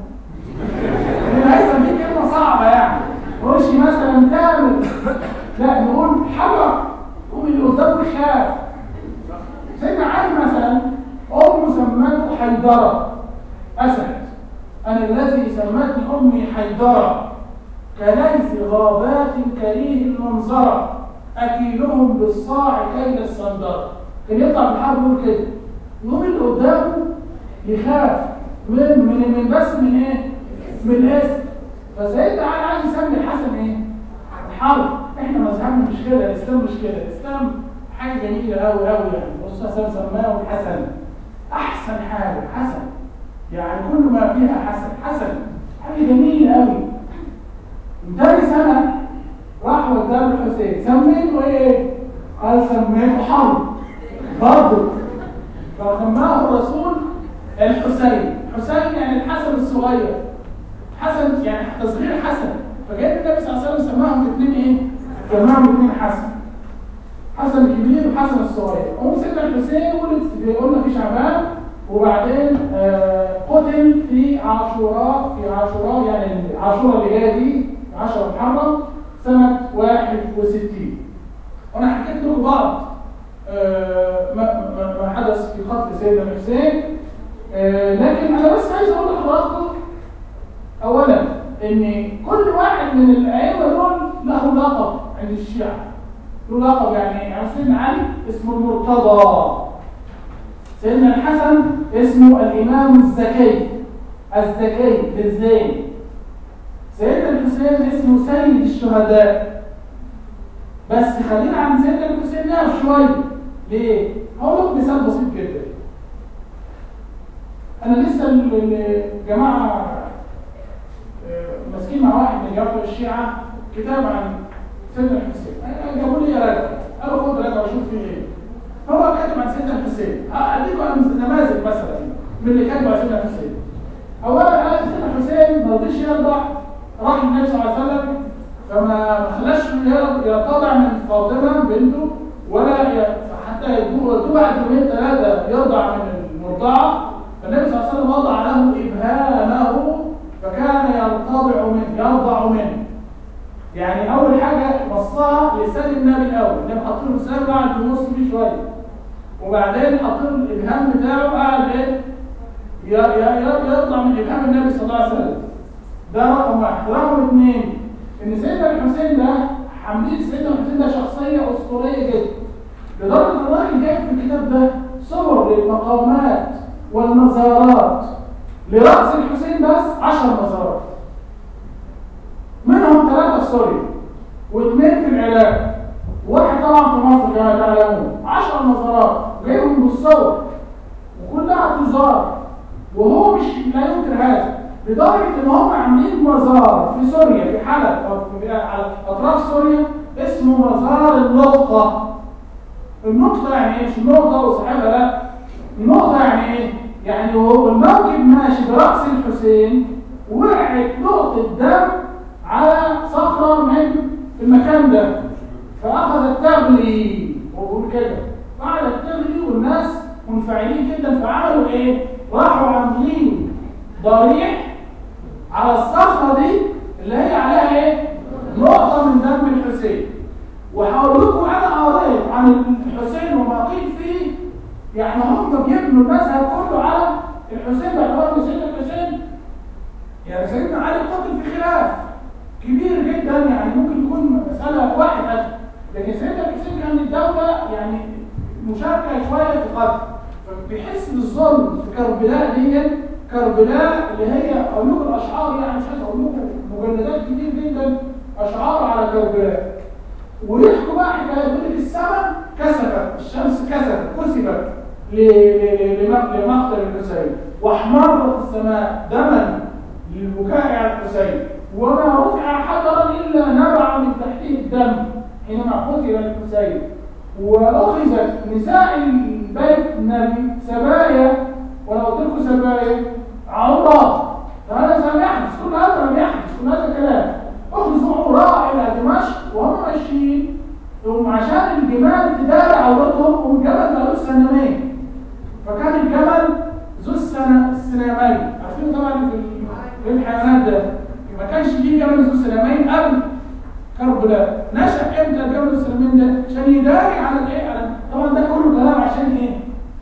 الهيثم دي كلمه صعبه يعني مش مثلا تامر لا نقول حجر قوم اللي قدامه يخاف سيدنا علي مثلا امه سمته حيدره اسد انا الذي سمتني امي حيدره كليث غابات كريه المنظره اكيلهم بالصاع كيل الصندره كان يطلع في الحرب يقول كده يقوم اللي قدامه يخاف من من من بس من ايه؟ من الاسم فسيدنا علي عايز يسمي الحسن ايه؟ حرب احنا مذهبنا مش كده الاسلام مش كده الاسلام حاجه جميله قوي قوي يعني الرسول صلى الله عليه وسلم سماه الحسن احسن حاجه حسن يعني كل ما فيها حسن حسن حاجه جميله قوي تاني سنه راح وداه الحسين سميته ايه؟ قال سميته حرب برضه فسماه الرسول الحسين حسين يعني الحسن الصغير حسن يعني تصغير حسن فجاء النبي صلى الله عليه وسلم سماهم الاثنين ايه؟ سماهم الاثنين حسن حسن الكبير وحسن الصغير ام سيدنا الحسين ولد في قلنا في شعبان وبعدين آه قتل في عاشوراء في عاشوراء يعني عاشوراء اللي جايه دي 10 محرم سنه 61 وانا حكيت لكم بعض آه ما, ما, ما حدث في قتل سيدنا الحسين آه لكن انا بس عايز اقول لحضراتكم اولا ان كل واحد من الائمه دول له لقب عند الشيعه له لقب يعني يعني سيدنا علي اسمه المرتضى سيدنا الحسن اسمه الامام الزكي الزكي بالزين سيدنا الحسين اسمه سيد الشهداء بس خلينا عن سيدنا الحسين نقف شويه ليه؟ هقول لك مثال بسيط جدا انا لسه الجماعه ماسكين مع واحد من جماعه الشيعه كتاب عن سيدنا الحسين أنا جابوا لي راجع قالوا خد راجع وشوف فيه ايه هو كاتب عن سيدنا الحسين اديكم نماذج مثلا من اللي كاتب عن سيدنا الحسين اولا قال سيدنا الحسين ما رضيش يرضع راح النبي صلى الله عليه وسلم فما خلاش يرتضع من فاطمه بنته ولا ي- حتى يدوه بعد يومين ثلاثه يرضع من المرضعه فالنبي صلى الله عليه وسلم وضع له ابهامه فكان يرتضع منه يرضع منه يعني اول حاجه وصاها لسان النبي الاول النبي حط له لسان بعد يبص فيه شويه وبعدين حط له الابهام بتاعه قاعد ايه ي- ي- ي- يطلع من ابهام النبي صلى الله عليه وسلم ده رقم واحد رقم اثنين ان سيدنا الحسين ده حاملين سيدنا الحسين ده شخصيه اسطوريه جدا لدرجه ان الراجل جايب في الكتاب ده صور للمقامات والمزارات لرأس الحسين بس عشر مزارات منهم ثلاثة في سوريا واثنين في العراق واحد طبعا في مصر كما تعلمون عشر مزارات جايبهم بالصور وكلها تزار وهو مش لا ينكر هذا لدرجة ان هم عاملين مزار في سوريا في حلب او في على اطراف سوريا اسمه مزار النقطة النقطة يعني ايه مش النقطة وصاحبها لا النقطة يعني ايه يعني هو الموكب ماشي برأس الحسين وقعت نقطة دم على صخرة من المكان ده فأخذت تغلي وبقول كده قعدت تغلي والناس منفعلين جدا فعملوا ايه؟ راحوا عاملين ضريح على الصخرة دي اللي هي عليها ايه؟ نقطة من دم الحسين وهقول لكم انا قريت عن الحسين وما قيل فيه يعني هم بيبنوا المذهب كله على الحسين باعتبار ان سيدنا الحسين يعني سيدنا علي قتل في خلاف كبير جدا يعني ممكن يكون مسألة واحد أجل لكن سيدنا الحسين كان الدولة يعني مشاركة شوية في قتل فبيحس بالظلم في كربلاء دي كربلاء اللي هي أقول لكم الأشعار يعني مش عايز أقول لكم مجلدات كتير جدا أشعار على كربلاء ويحكوا بقى حكاية يقول لك السماء كسفت الشمس كسفت كسفت ل- ل- لم- لمقتل الحسين واحمرت السماء دما للبكاء على الحسين وما رفع حجرا الا نبع من تحته الدم حينما قتل الحسين واخذت نساء البيت النبي سبايا وانا قلت لكم سبايا عورات فهذا لم يحدث كل هذا لم يحدث كل هذا كلام اخذوا عراء الى دمشق وهم ماشيين هم عشان الجمال تداري عورتهم والجمل مالوش سنمين فكان الجمل ذو السنة السنامين عارفين طبعا في ال- في الحيوانات ده ما كانش فيه جمل ذو سنامين قبل كربلاء نشأ امتى الجمل ذو السنامين ده عشان يداري على الايه على طبعا ده كله كلام عشان ايه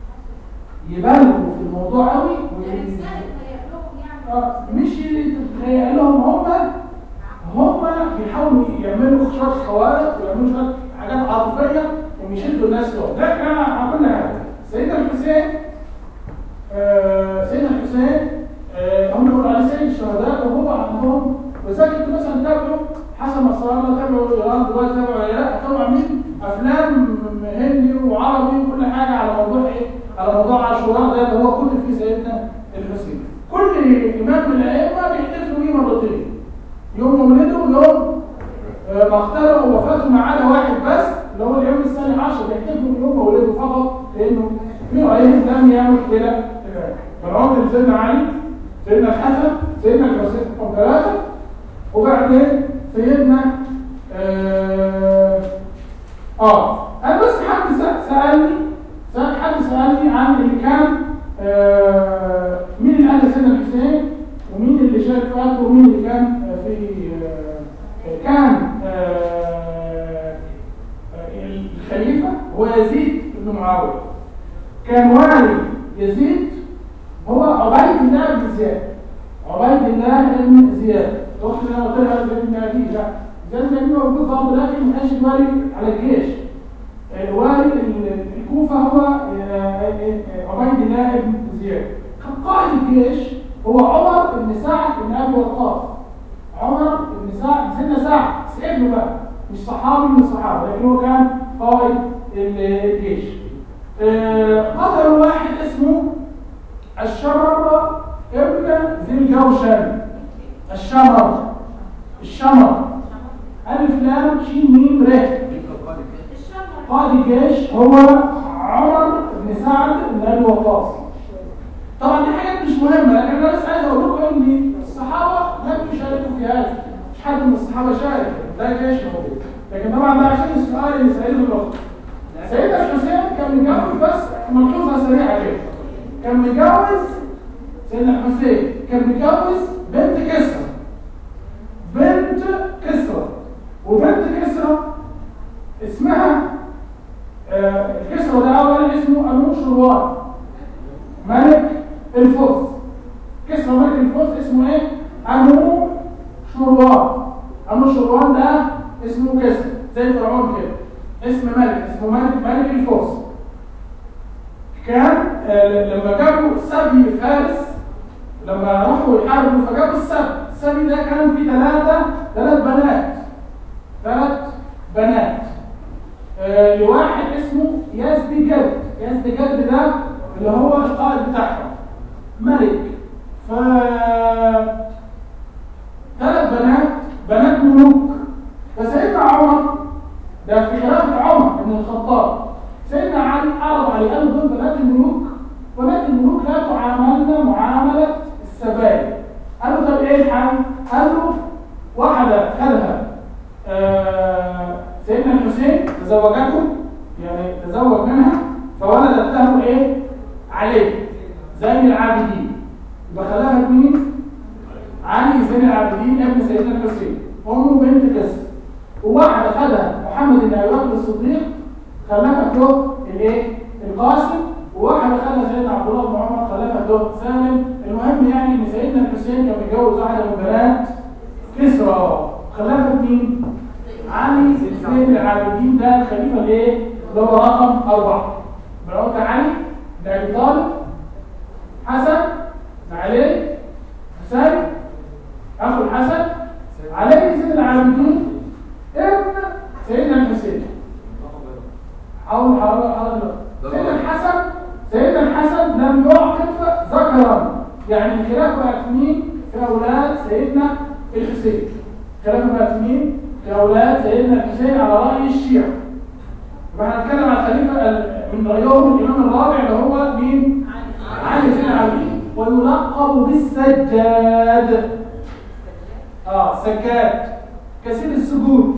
يبالغوا في الموضوع قوي يعني وي- رسالة تهيأ لهم يعني آه، مش تتهيأ لهم هم هم بيحاولوا يعملوا شويه خوارق ويعملوا شويه حاجات عاطفيه ويشدوا الناس لهم لكن انا هقول لك حاجه سيدنا الحسين آه، سيدنا الحسين آه، هم بيقولوا عليه سيد الشهداء وهو عندهم وذلك انتوا مثلا تابعوا حسن نصر الله تابعوا ايران دلوقتي تابعوا العراق تابعوا عاملين افلام هندي وعربي وكل حاجه على موضوع ايه؟ على موضوع عاشوراء ده اللي هو كل فيه سيدنا الحسين كل امام من الائمه بيحتفلوا بيه مرتين يوم مولده ويوم آه، مقتله ووفاته ما عدا واحد بس اللي هو اليوم الثاني عشر بيحتفلوا بيوم مولده فقط لانه في رأيهم لم يعمل كده فالعمر سيدنا علي سيدنا الحسن سيدنا الحسين هم ثلاثه وبعدين سيدنا اه, آه. انا بس حد سأ- سالني سأل حد سالني عن اللي كان آه مين اللي قال سيدنا الحسين ومين اللي شارك فاته ومين اللي كان آه، في آه كان آه آه، الخليفه هو يزيد بن معاويه كان والي يزيد هو عبيد الله بن زياد عبيد الله بن زياد اخت انا قلت لها زياد بن ابي لا زياد بن ابي موجود برضه لكن ما كانش والي على الجيش آه، والي ال- الكوفه هو آه، آه، آه، عبيد الله بن زياد كان قائد الجيش هو عمر بن سعد بن ابي وقاص عمر بن سعد سيدنا سعد ابنه بقى مش صحابي من الصحابه لكن هو كان قائد ال- الجيش آه، قتلوا واحد اسمه الشرر ابن ذي الجوشن الشمر هو عمر بن سعد بن ابي وقاص طبعا دي حاجات مش مهمه لكن انا بس عايز اقول لكم ان الصحابه لم يشاركوا في هذا مش حد من الصحابه شارك ده جيش موجود لكن طبعا ده عشان السؤال اللي سالته الاخت سيدنا الحسين كان متجوز بس ملحوظه سريعه كده كان متجوز سيدنا الحسين كان متجوز بنت كسرى بنت كسرى وبنت كسرى اسمها آه، الكسرى ده اولا اسمه انوشروان ملك الفرس كسرى ملك الفرس اسمه ايه انو شروان انو شروان ده اسمه كسرى زي فرعون كده اسم ملك اسمه ملك ملك الفرس كان آه، لما جابوا سبي فارس لما راحوا يحاربوا فجابوا السبي السبي ده كان فيه ثلاثة ثلاث بنات ثلاث بنات آه، لواحد اسمه يزدي جد يزدي جد ده اللي هو القائد بتاعهم ملك ف ثلاث بنات بنات ملوك فسيدنا عمر ده في خلافة عمر بن الخطاب سيدنا علي عرض عليه قال له دول بنات الملوك بنات الملوك لا تعاملن معاملة السبايا قال له طب ايه الحل؟ قال له واحدة خدها آه، سيدنا الحسين تزوجته يعني تزوج منها فولدت له ايه؟ علي زين العابدين يبقى خلفت مين؟ علي زين العابدين ابن سيدنا الحسين امه بنت كسر وواحده خدها محمد بن ابي بكر الصديق خلفت له الايه؟ القاسم وواحده خدها سيدنا عبد الله بن عمر خلفت له سالم المهم يعني ان سيدنا الحسين كان متجوز واحده من بنات كسرى خلفت مين؟ علي زين العابدين ده الخليفه الايه؟ اللي هو رقم اربعه بنقول علي بن ابي طالب حسن علي حسين اخو الحسن علي زين العابدين ابن سيدنا الحسين حاول حاول حاول سيدنا الحسن سيدنا الحسن لم يعقف ذكرا يعني الخلاف بقت مين في اولاد سيدنا الحسين الخلاف بقت مين في اولاد سيدنا الحسين على راي الشيعه يبقى احنا هنتكلم عن الخليفه ال- من رايهم الامام الرابع اللي هو مين علي زين العابدين ويلقب بالسجاد اه سجاد كثير السجود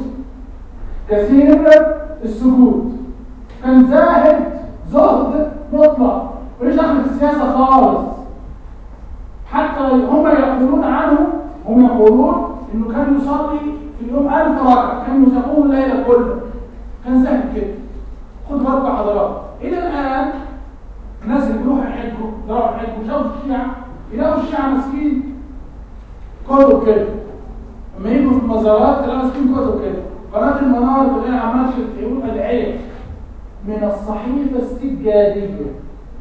كثير السجود كان زاهد زهد مطلق ملوش دخل في السياسه خالص حتى هم يقولون عنه هم يقولون انه كان يصلي في اليوم ألف ركعه كان يقوم الليله كلها كان زاهد كده خد بالك حضرات الى الان الناس اللي بيروحوا يحجوا يروحوا يحجوا شافوا الشيعة يلاقوا الشيعة ماسكين كتب كده لما يجوا في المزارات تلاقوا ماسكين كتب كده قناة المنار تلاقي عمال يقول أدعية من الصحيفة السجادية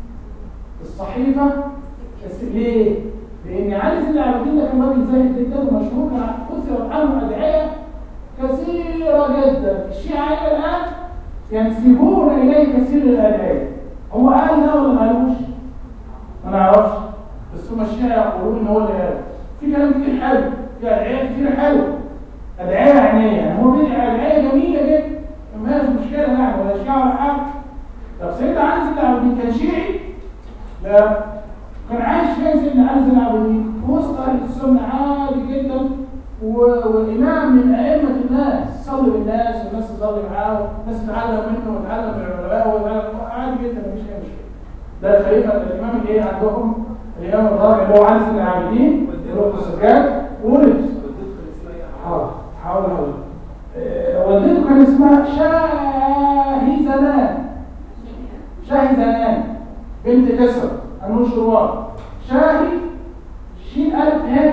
الصحيفة الس- ليه؟ لأن علي زين العابدين ده كان راجل زاهد جدا ومشهور كان كثرت عنه أدعية كثيرة جدا الشيعة إلى الآن ينسبون إليه كثير من الأدعية هو قال ده ولا ما قالوش؟ ما نعرفش بس هم الشيعة يقولون ان هو اللي قال في كلام كتير حلو في ادعية كتير حلو ادعية عينية يعني هو بيدعي ادعية جميلة جدا ما هيش مشكلة يعني ولا شيعة ولا حاجة طب سيدنا علي زين العابدين كان شيعي؟ لا كان عايش فين سيدنا علي زين العابدين؟ في وسط اهل السنة عادي جدا و- وإمام من أئمة الناس صلي بالناس والناس تصلي معاه والناس تتعلم منه وتتعلم من العلماء ويتعلم عادي جدا مفيش أي مشكلة ده الخليفة الإمام اللي إيه عندهم الإمام الرابع اللي هو علي بن العابدين اللي هو السجاد ولد حاضر حاول أقول آه، والدته كان اسمها شاهي زنان شاهي زنان بنت كسر النشروان شاهي شين ألف ه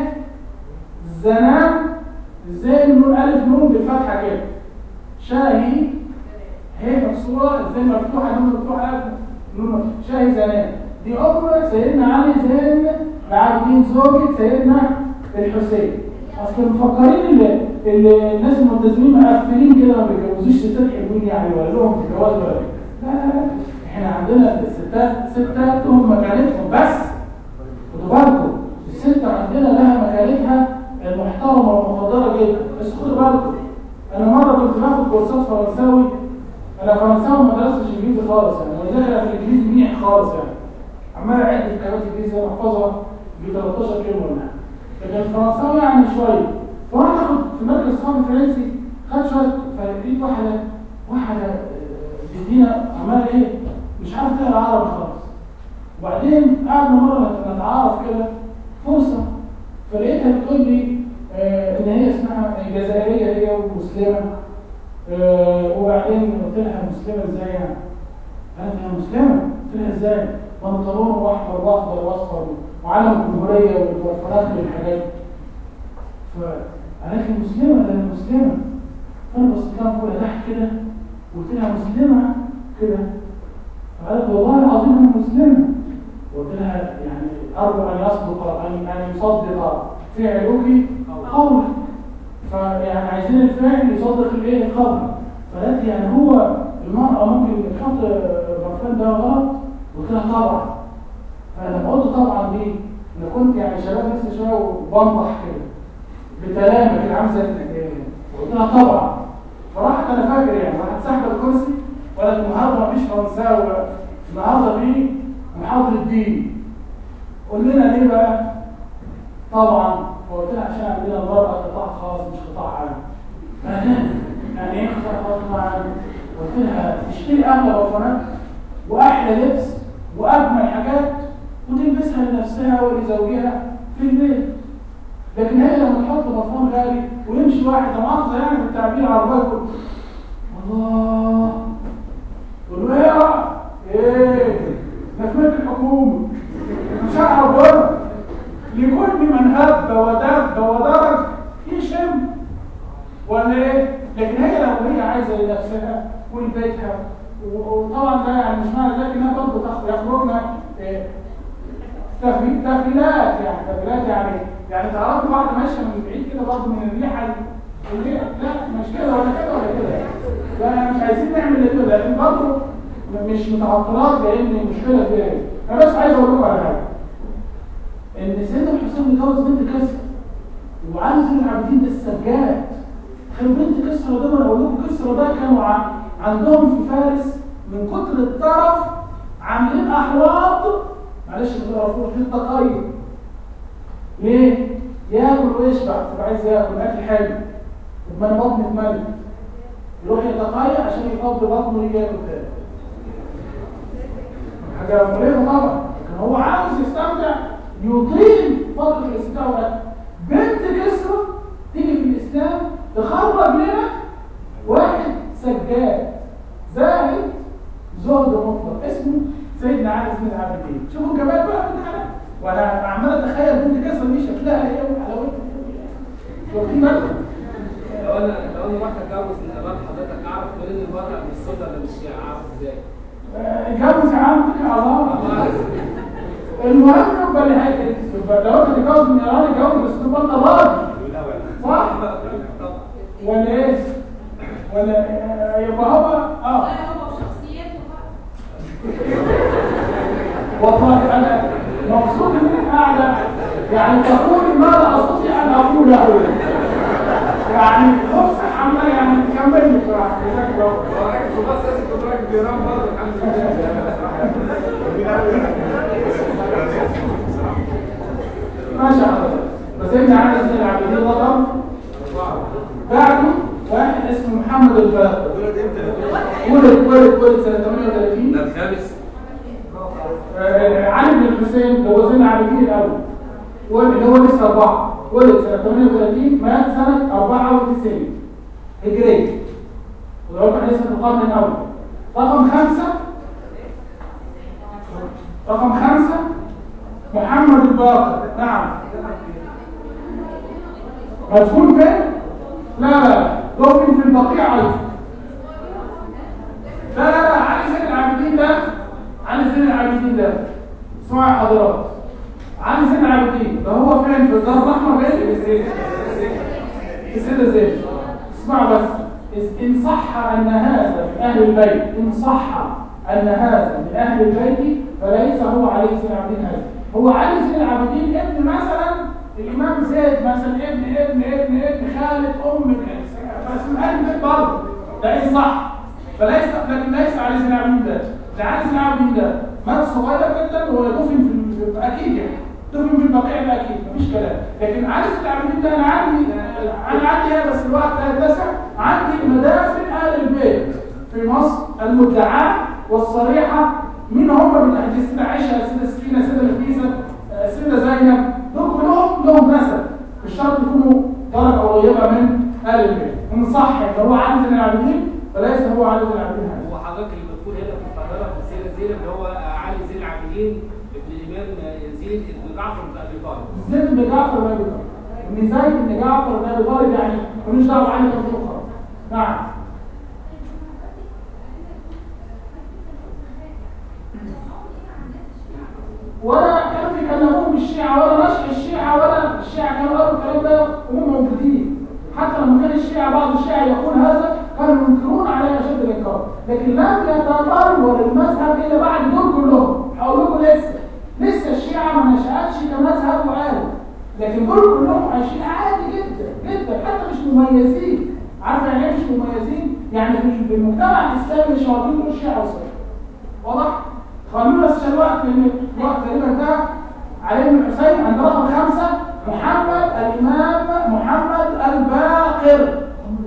زنان زي النون ألف نون بالفتحة كده شاهي هي مكسورة زي مفتوحة نون مفتوحة ألف نون مفتوحة. شاهي زنان دي أم سيدنا علي زين العابدين زوجة سيدنا الحسين أصل مفكرين اللي, اللي الناس الملتزمين مقفلين كده ما بيتجوزوش ستات حلوين يعني ولا لهم في الجواز ولا لا لا لا احنا عندنا الستات ستات لهم مكانتهم بس خدوا بالكم الست عندنا لها مكانتها المحترمه والمقدره جدا بس خدوا بالكم انا مره كنت باخد كورسات فرنساوي انا انا فرنساوي ما درستش انجليزي خالص يعني ولذلك في الانجليزي منيح خالص يعني عمال اعد في كلمات انجليزي انا احفظها ب 13 كلمه ولا حاجه لكن الفرنساوي يعني شويه فرحت اخد في مركز صحابي فرنسي خد شويه فلقيت واحده واحده آه، بتدينا عمال ايه مش عارف تقرا عربي خالص وبعدين قعدنا مره نتعارف كده فرصه فلقيتها بتقول لي آه ان هي اسمها جزائريه هي ومسلمه آه وبعدين قلت لها مسلمه ازاي يعني؟ قالت هي مسلمه قلت لها ازاي؟ بنطلون احمر واخضر واصفر وعلم الجمهوريه والفرات والحاجات فقالت لي مسلمه ده أنا مسلمه فانا بصيت لها فوق تحت كده قلت لها مسلمه كده فقالت والله العظيم انا مسلمه قلت لها يعني ارجو ان يصدق ان ان يصدق فعلك قولك فيعني عايزين الفعل يصدق الايه الخبر فقالت لي يعني هو المرأة ممكن تحط برفان ده غلط قلت لها طبعا فانا قلت طبعا دي انا كنت يعني شباب لسه شويه وبنضح كده بتلامه كده عامل زي النجاة. قلت لها طبعا فراحت انا فاكر يعني راحت ساحبه الكرسي وقالت النهارده مفيش فرنساوي النهارده دي محاضره دين قول لنا ليه بقى طبعا فقلت لها عشان عندنا المرأة قطاع خاص مش قطاع عام فاهم؟ يعني ايه قطاع خاص قطاع عام قلت لها تشتري اغلى برفانات واحلى لبس واجمل حاجات وتلبسها لنفسها ولزوجها في البيت لكن هي لما تحط برفان غالي ويمشي واحد لا مؤاخذه يعني في التعبير على الرجل الله تقول له ايه يا ايه ده في ملك الحكومه مش هعبر لكل من هب ودب ودرج يشم ولا ايه لكن هي لو هي عايزه لنفسها ولبيتها و- وطبعا ده يعني مش معنى ذلك انها برضه تخ- يخرجنا إيه، تفي- تفيلات يعني تفيلات يعني يعني تعرفوا واحده ماشيه من بعيد كده برضه من الريحه اللي لا مش كده ولا كده ولا كده لا احنا مش عايزين نعمل كده لكن برضه م- مش متعطلات لان المشكله فيها ايه انا بس عايز اقول لكم على حاجه ان سيدنا الحسين متجوز بنت كسرى وعايز العابدين ده السجاد كان بنت كسرى ده انا اقول لكم كسرى ده كانوا ع- عندهم في فارس من كتر الطرف عاملين احواض معلش بتعرفوا في التقيم ليه؟ ياكل ويشبع طب عايز ياكل اكل حلو طب ما انا بطني اتملت يروح يتقيأ عشان يفضي بطنه ويجي ياكل تاني حاجه مريضه طبعا لكن هو عاوز يستمتع يطيل فتره الاستمتاع والاكل بنت كسرى تيجي في الاسلام تخرج لنا واحد سجاد زاهد زهد مطلق اسمه سيدنا علي بن العابدين شوفوا الجمال بقى من الحلال وانا عمال اتخيل بنت كسرى دي شكلها ايه وحلاوتها واخدين بالكم لو انا لو انا رحت اتجوز من امام حضرتك اعرف منين المرأة من الصوت ولا مش اعرف ازاي؟ آه، اتجوز يا عم اتكل على الله الله عارف. المهم يبقى اللي هي- يبقى لو انت تتجوز من ايران اتجوز بس تبقى انت راجل صح طبعا. ولا ايه ولا آه، يبقى هو اه والله هو وشخصيته بقى والله انا مبسوط ان انت قاعده يعني تقول ما لا استطيع ان اقوله يعني بص عمال يعني تكمل بصراحه جزاك الله خير. هو راجل في مصر لازم يكون راجل في ايران برضه الحمد لله ماشي حضرتك فسيدنا علي بن العابدين رقم بعده واحد اسمه محمد الباقر ولد ولد ولد سنه 38 ده الخامس آه، علي بن الحسين اللي هو زين العابدين الاول ولد اللي هو لسه اربعه ولد سنه 38 مات سنه 94 هجريه وهو كان لسه في القرن الاول رقم خمسه رقم خمسه محمد الباقر نعم مدفون فين؟ لا لا دفن في البقيع ايضا لا لا لا علي زين العابدين ده علي زين العابدين ده اسمعوا يا حضرات علي زين العابدين ده هو فين في الدار الاحمر غير السيده زين اسمعوا بس إذ ان صح ان هذا من اهل البيت ان صح ان هذا من اهل البيت فليس هو علي زين العابدين هذا هو علي زين العابدين ابن مثلا الامام زيد مثلا ابن ابن ابن ابن خالد ام بس من اهل البيت برضه ده ايه صح فليس لكن ليس علي زين العابدين ده ده علي زين العابدين ده مات صغير جدا ودفن في في- اكيد يعني دفن في البقيع ده اكيد مفيش كلام لكن علي زين العابدين ده انا عندي انا عندي هنا بس الوقت لا يتسع عندي مدافن اهل البيت في مصر المدعاه والصريحه مين هم من اهل السيده عائشه السيده سكينه السيده نفيسه آه، السيده زينب دول كلهم لهم نسب مش شرط يكونوا درجه قريبه من اهل البيت ان صح ان هو علي زين العابدين فليس هو علي زين العابدين هذا هو حضرتك اللي بتقول هنا في القاهره في السيره زينب اللي هو علي زين العابدين ابن الامام يزيد بن جعفر بن ابي طالب زيد بن جعفر بن ابي طالب ابن زيد بن جعفر بن ابي طالب يعني ملوش دعوه بعلي بن ابي طالب نعم ولا كانوا بيكلموهم بالشيعة ولا نشر الشيعة ولا الشيعة كانوا قالوا الكلام ده وهم موجودين حتى لما كان الشيعة بعض الشيعة يقول هذا كانوا ينكرون عليه أشد الإنكار لكن لم يتطور المذهب إلا بعد دول كلهم هقول لكم لسه لسه الشيعة ما نشأتش كمذهب وقالوا لكن دول كلهم عايشين عادي جدا جدا حتى مش مميزين عارفه يعني ايه مش مميزين؟ يعني في المجتمع الاسلامي مش واخدين دول الشيعة والسنة واضح؟ خلونا بس عشان الوقت لان الوقت تقريبا انتهى علي بن الحسين عند رقم خمسه محمد الامام محمد الباقر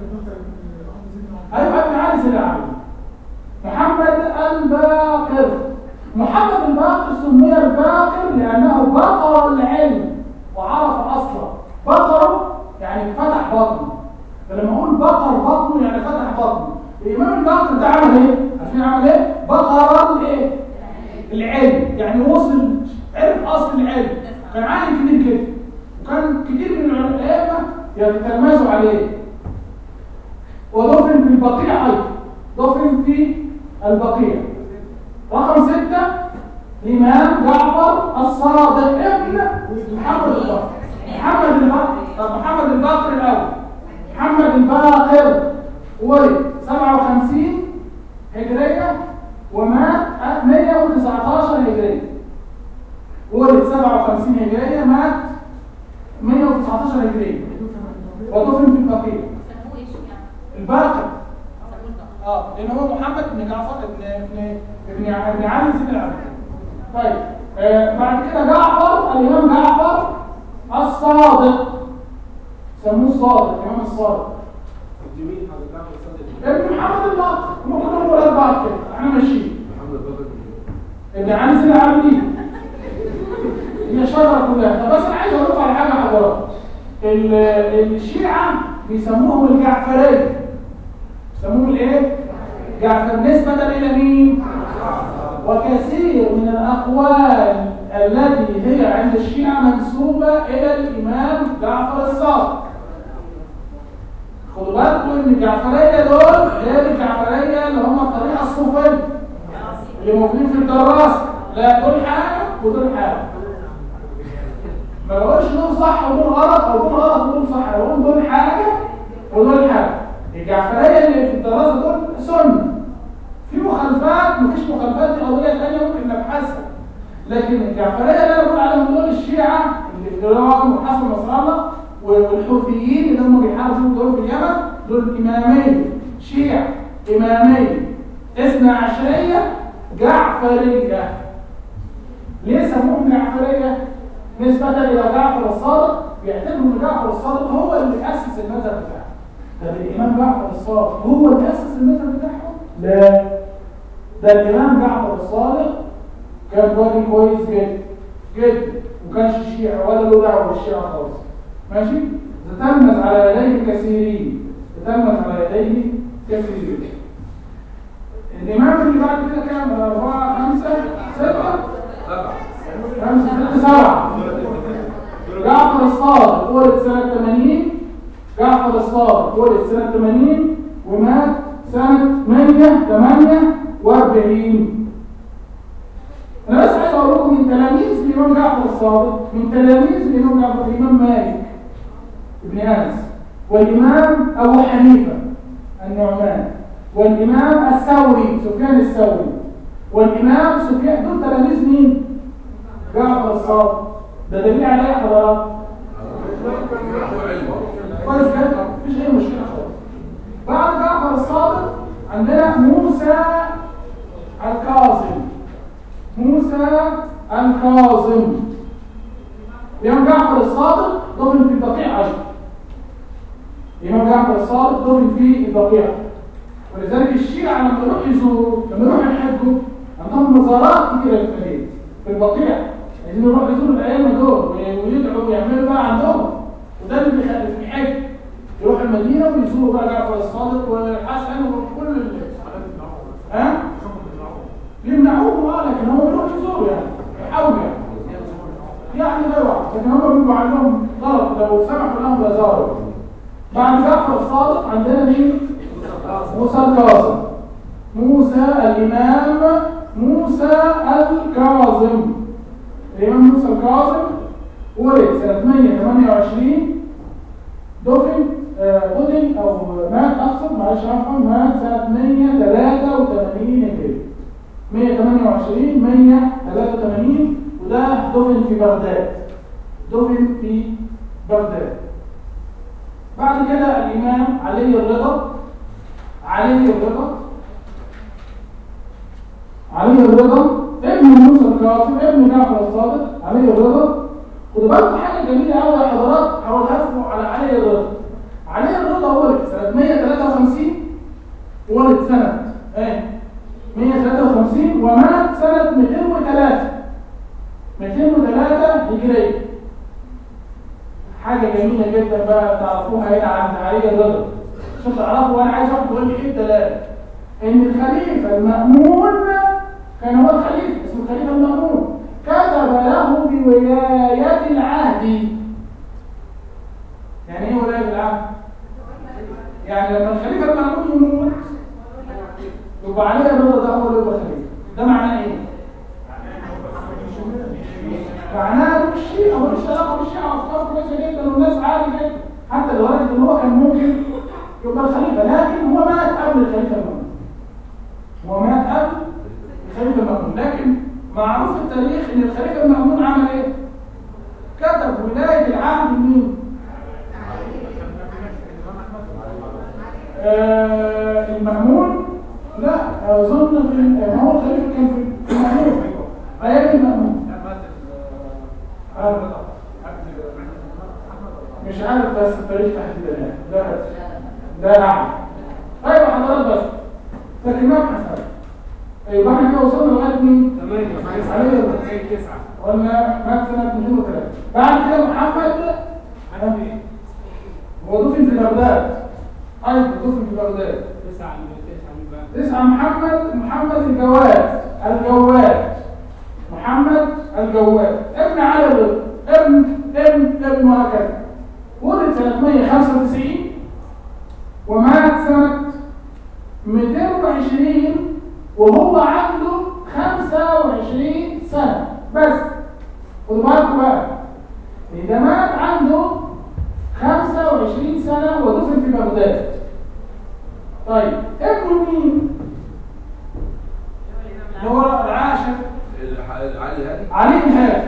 ايوه ابن علي زين العابدين محمد الباقر محمد الباقر سمي الباقر لانه بقر العلم وعرف اصله بقر يعني فتح بطنه فلما اقول بقر بطنه يعني فتح بطنه الامام الباقر ده عمل ايه؟ عارفين عمل ايه؟ بقر الايه؟ العلم يعني وصل عرف اصل العلم كان عالم كبير كده وكان كتير من العلماء يتلمذوا عليه ودفن في البقيع ايضا دفن في البقيع رقم ستة الإمام جعفر الصادق ابن محمد الباقر محمد الباقر طب محمد الباقر الأول محمد الباقر ولد 57 هجرية ومات 119 هجرية ولد 57 هجرية مات 119 هجرية ودفن في البقيع سموه ايش يعني؟ الباقر سموه البقر. اه لان هو محمد بن جعفر ابن ابن ابن ابن علي زين العابدين طيب آه بعد كده جعفر الامام جعفر الصادق سموه الصادق الامام الصادق الجميل حضرتك جعفر الصادق ابن محمد الباقر ممكن نقول ولاد بعض كده احنا ماشيين محمد بكر ابن علي زين العابدين هي شجره كلها طب بس انا عايز اقول لكم على حاجه حضرتك ال- الشيعه بيسموهم الجعفريه بيسموهم الايه جعفر نسبه الى مين وكثير من الاقوال التي هي عند الشيعه منسوبه الى الامام جعفر الصادق خدوا بالكم ان الجعفريه دول غير الجعفريه اللي هم الطريقه الصوفيه اللي موجودين في الدراسة لا دول حاجة ودول حاجة ما بقولش دول صح ودول غلط او دول غلط ودول صح بقول دول حاجة ودول حاجة الجعفرية اللي في الدراسة دول سنة في مخالفات مفيش مخالفات دي قضية تانية ممكن نبحثها لكن الجعفرية اللي انا بقول عليهم دول الشيعة اللي في العراق وحسن نصر الله والحوثيين اللي هم بيحاربوا دول في اليمن دول إمامية شيعة إمامية اثنا عشرية جعفرية ليه سموهم جعفرية؟ نسبة إلى جعفر الصادق بيعتبروا إن جعفر الصادق هو اللي أسس المذهب بتاعهم. ده الإمام جعفر الصادق هو اللي أسس المذهب بتاعهم؟ لا ده الإمام جعفر الصادق كان راجل كويس جدا جدا وكانش شيعي ولا له دعوة بالشيعة خالص ماشي؟ تتلمذ على يديه كثيرين تتلمذ على يديه كثيرين الإمام اللي بعد كده كام؟ أربعة خمسة ستة سبعة خمسة ستة سبعة جعفر الصادق ولد سنة 80 جعفر الصادق ولد سنة 80 ومات سنة 148 أنا بس عايز أقول لكم من تلاميذ الإمام جعفر الصادق من تلاميذ الإمام جعفر الإمام مالك ابن أنس والإمام أبو حنيفة النعمان والإمام الثوري سفيان الثوري والإمام سفيان دول تلاميذ مين؟ جعفر الصادق ده دليل على ايه يا حضرات؟ كويس جدا مفيش أي مشكلة خالص بعد جعفر الصادق عندنا موسى الكاظم موسى الكاظم الإمام جعفر الصادق دفن في البقيع عشر الإمام جعفر الصادق دفن في البقيع ولذلك الشيعة لما يروحوا يزوروا لما يروحوا يحجوا عندهم مزارات كتيرة في المدينة في البقيع عايزين يروحوا يزوروا الأئمة دول ويدعوا ويعملوا بقى عندهم وده اللي بيخلي في الحج يروح المدينة ويزوروا بقى جعفر الصادق والحسن وكل ال... ها؟ يمنعوهم اه لكن هم يروحوا يزوروا يعني يحاولوا يعني يعني لا يوعد لكن هم بيبقوا عندهم غلط لو سمحوا لهم لزاروا بعد جعفر الصادق عندنا مين؟ موسى الكاظم موسى الإمام موسى الكاظم الإمام موسى الكاظم ولد سنة 128 دفن آه، دفن أو مات أقصد معلش عفوا مات سنة 183 هجري 128 183 وده دفن في بغداد دفن في بغداد بعد كده الإمام علي الرضا علي الرضا علي الرضا ابن موسى الكاظم ابن جعفر الصادق علي الرضا خدوا بالكم حاجه جميله قوي يا حضرات هقولها لكم على علي الرضا علي الرضا ولد سنه 153 ولد سنه ايه 153 ومات سنه 203 203 هجريه حاجه جميله جدا بقى تعرفوها هنا عند علي الرضا عشان تعرفوا وانا عايز واحد يقول لي ايه الدلاله ان الخليفه المامون كان هو الخليفه اسمه الخليفه المامون كتب له بولايه العهد يعني ايه ولايه العهد يعني لما الخليفه المامون يموت يبقى علي الرضا ده هو اللي يبقى خليفه ده معناه ايه معناه مش الشيعة هو مش علاقة بالشيعة أفكار كويسة جدا والناس عادي جدا حتى لدرجة إن هو كان ممكن يبقى الخليفة لكن هو مات قبل الخليفة المأمون هو مات قبل الخليفة المأمون لكن معروف في التاريخ إن الخليفة المأمون عمل إيه؟ كتب ولاية العهد لمين؟ آه المأمون لا أظن في ما هو الخليفة كان في المأمون أيام المأمون مش عارف بس التاريخ تحديدا يعني لا لا اعلم طيب حضرات بس لكن ما حسب يبقى احنا كده وصلنا لغايه مين؟ علي تسعة قلنا مات سنه 203 بعد كده محمد هو دفن في بغداد ايضا دفن في بغداد تسعة تسعة مين بقى؟ تسعة محمد محمد الجواد الجواد محمد الجواد ابن علي الرضا ابن ابن ابن وهكذا ولد سنة 195 ومات سنة 220 وهو عنده 25 سنة بس خدوا بالكم بقى إذا مات عنده 25 سنة ودفن في بغداد طيب ابنه مين؟ اللي هو العاشر علي هادي علي الهادي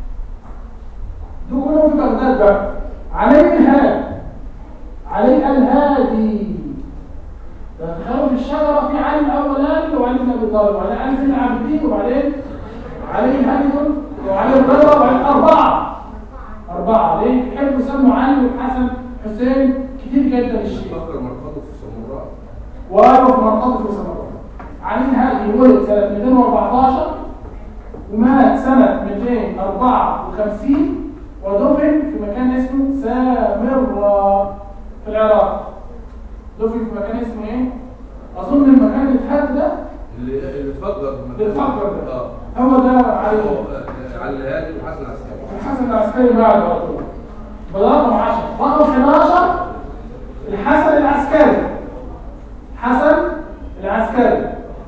دول كلهم في بغداد بقى علي الهادي علي الهادي تخيلوا في الشجرة في علي الأولاني وعلي بن أبي طالب وبعدين علي بن العابدين وبعدين علي الهادي دول وعلي الرضا وبعدين أربعة أربعة ليه؟ بيحبوا يسموا علي والحسن حسين كتير جدا الشيعة فكر مرقده في سمراء وقالوا في منطقة السمراء علي الهادي ولد سنة 214 ومات سنة 254 ودفن في مكان اسمه سامرة في العراق دفن في مكان اسمه ايه؟ أظن المكان اللي اتهد ده اللي اللي اتفجر اللي اتفجر ده اه هو ده علي هو، آه، علي هادي وحسن عسكري الحسن العسكري بعد على طول برقم 10 رقم 11 الحسن العسكري حسن العسكري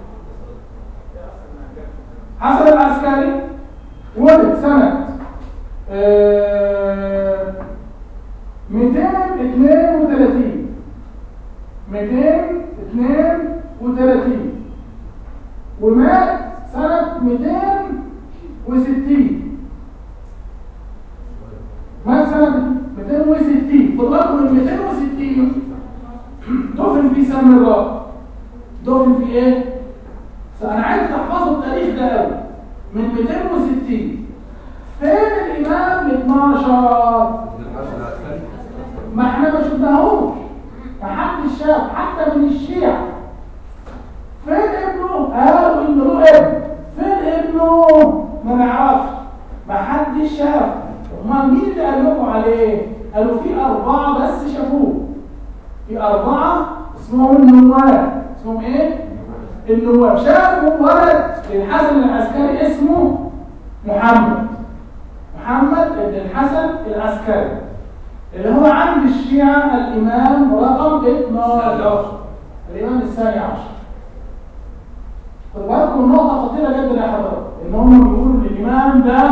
حسن العسكري ولد سنة آه، 232 232 ومات سنة 260 مات سنة 260 طلعوا من 260 دفن في سامراء دفن في ايه؟ انا عايز تحفظوا التاريخ ده قوي من 260 فين الامام ال 12 ابن الحسن العسكري ما احنا ما شفناهوش ما حدش شاف حتى من الشيعة فين ابنه؟ قالوا ان له ابن فين ابنه؟ ما نعرفش ما حدش شاف امال مين اللي قال لكم عليه؟ قالوا في أربعة بس شافوه في أربعة اسمهم النواب اسمهم ايه؟ النواب شافوا ولد للحسن العسكري اسمه محمد محمد بن الحسن العسكري اللي هو عند الشيعة الإمام رقم 12 الإمام الثاني عشر خد بالكم نقطة خطيرة جدا يا حضرات إن هم بيقولوا إن الإمام ده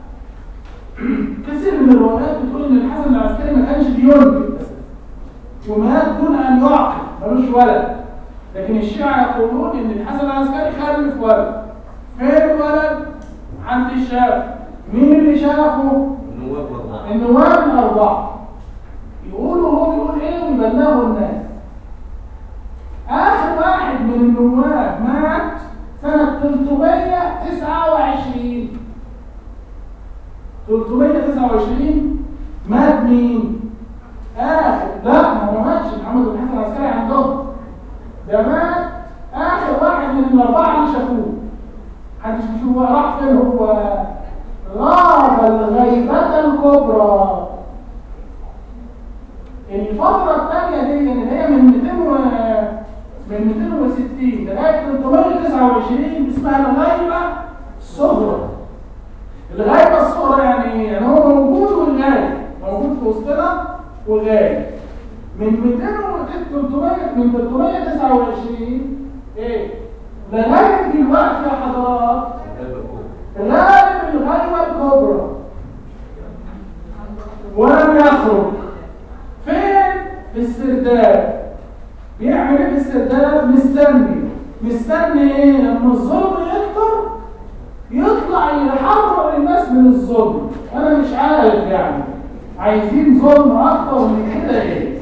كثير من الروايات بتقول إن الحسن العسكري ما كانش بينجب ومات دون أن يعقل ملوش ولد لكن الشيعة يقولون إن الحسن العسكري خلف ولد فين الولد؟ عند الشاف مين اللي شافه؟ النواب والله النواب الأربعة يقولوا هو بيقول إيه ويبلغوا الناس آخر واحد من النواب مات سنة 329 329 مات مين؟ آخر لا ما هو ماتش محمد بن حسن العسكري عندهم ده مات آخر واحد من الأربعة اللي شافوه محدش بيشوفه هو راح فين هو غاب الغيبة الكبرى الفترة الثانية دي اللي هي من 200 و... من 260 لغاية 329 اسمها الغيبة الصغرى الغيبة الصغرى يعني يعني هو موجود والغايب موجود في وسطنا وغايب من 200 و 300 من 329 ايه لغاية دلوقتي يا حضرات غالب الغيبة الكبرى ولم يخرج فين في السرداب بيعمل ايه في السرداب مستني مستني ايه لما الظلم يكتر يطلع يحرر الناس من الظلم انا مش عارف يعني عايزين ظلم اكتر من كده ايه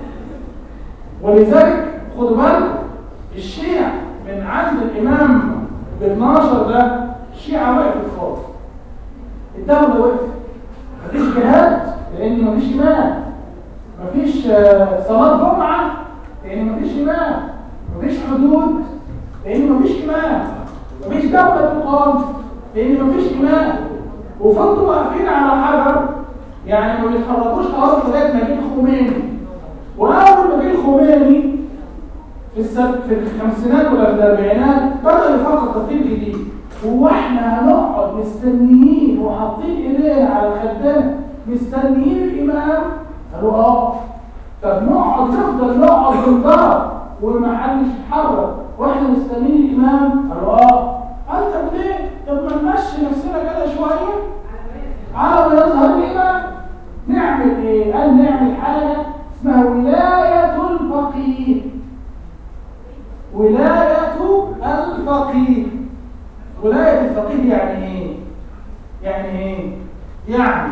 ولذلك خدوا بالكم الشيعة من عند الامام ب 12 ده الشيعة وقفت خالص الدولة وقفت مفيش جهاد لان مفيش امام مفيش آه، صلاة جمعة لان مفيش امام مفيش حدود لان مفيش امام مفيش دولة تقام لان مفيش امام وفضلوا واقفين على حجر يعني ما بيتحركوش خلاص لغايه ما جه الخميني واول ما جه الخميني في السب... في الخمسينات ولا في الاربعينات بدا يفكر تفكير جديد هو احنا هنقعد مستنيين وحاطين ايدينا على الخدام مستنيين الامام قالوا اه طب نقعد نفضل نقعد بالدار وما حدش يتحرك واحنا مستنيين الامام قالوا اه انت ليه طب ما نمشي نفسنا كده شويه على ما يظهر الامام نعمل ايه قال نعمل حاجه اسمها ولايه الفقيه ولايه الفقيه ولايه الفقيه يعني ايه يعني ايه يعني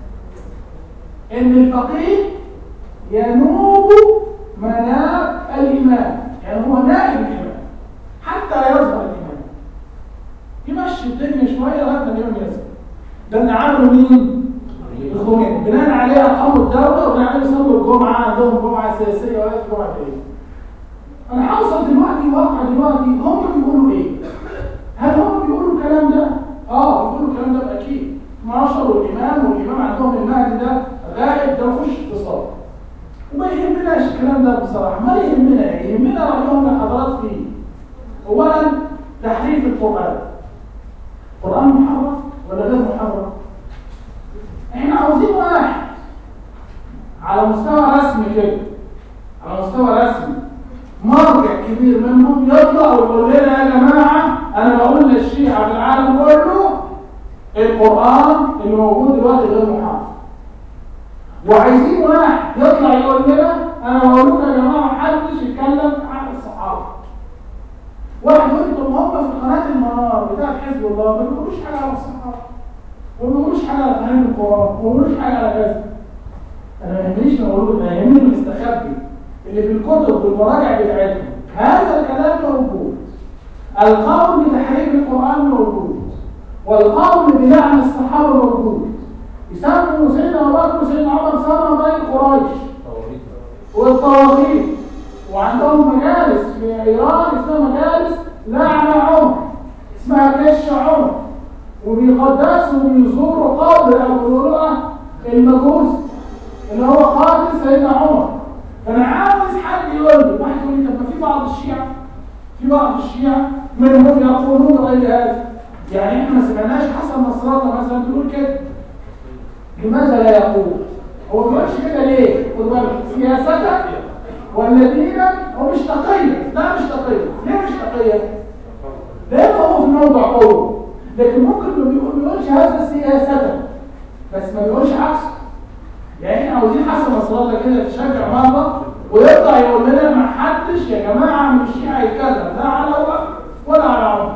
ان الفقيه ينوب مناب الامام يعني هو نائب الامام حتى يظهر الامام يمشي الدنيا شويه لغايه ما الامام يظهر ده اللي عمله مين الخميني بناء عليه اقاموا الدوله وبناء عليه سموا الجمعه عندهم جمعه سياسيه ولا جمعه ايه انا هوصل دلوقتي واقع دلوقتي هم بيقولوا ايه هل هم بيقولوا الكلام ده اه بيقولوا الكلام ده باكيد 12 والامام والامام عندهم المهدي ده غائب ده مفيش اتصال وما يهمناش الكلام ده بصراحه ما يهمنا ايه يهمنا رايهم الحضارات فيه اولا تحريف القران القران محرف ولا غير محرف احنا عاوزين واحد على مستوى رسمي كده على مستوى رسمي مرجع كبير منهم يطلع ويقول لنا يا جماعه انا بقول للشيعه في العالم كله القران اللي موجود دلوقتي غير محرف وعايزين واحد يطلع يقول لنا انا بقول لكم يا جماعه محدش يتكلم عن الصحابه واحد يقول لكم هم في قناه المنار بتاعت حزب الله ما بيقولوش حاجه على الصحابه وما بيقولوش حاجه على تعليم القران وما بيقولوش حاجه على كذا انا ما يهمنيش ما اقول ما يهمني المستخبي اللي في الكتب والمراجع بتاعتهم هذا الكلام موجود القول بتحريف القرآن موجود والقول بلعن الصحابة موجود يسموا سيدنا أبو بكر وسيدنا عمر سمى بين قريش والطواغيت وعندهم مجالس في ايران اسمها مجالس لعن عمر اسمها كش عمر وبيقدسوا وبيزوروا قبر ابو لؤلؤه المجوس اللي هو قاتل سيدنا عمر فانا عاوز حد يقول لي واحد يقول لي طب ما في بعض الشيعة في بعض الشيعة منهم يقولون غير هذا يعني احنا ما سمعناش حسن نصر الله مثلا بيقول كده لماذا لا يقول هو ما بيقولش كده ليه خد بالك سياسة ولا دينا هو مش تقية لا مش تقية ليه مش تقية لانه هو في موضع قوة لكن ممكن ما بيقول- ما بيقولش هذا سياسة بس ما بيقولش عكسه يعني احنا عاوزين حسن نصر الله كده تشجع مرة ويطلع يقول لنا ما حدش يا جماعة من الشيعة يتكلم لا على وقت ولا على عمر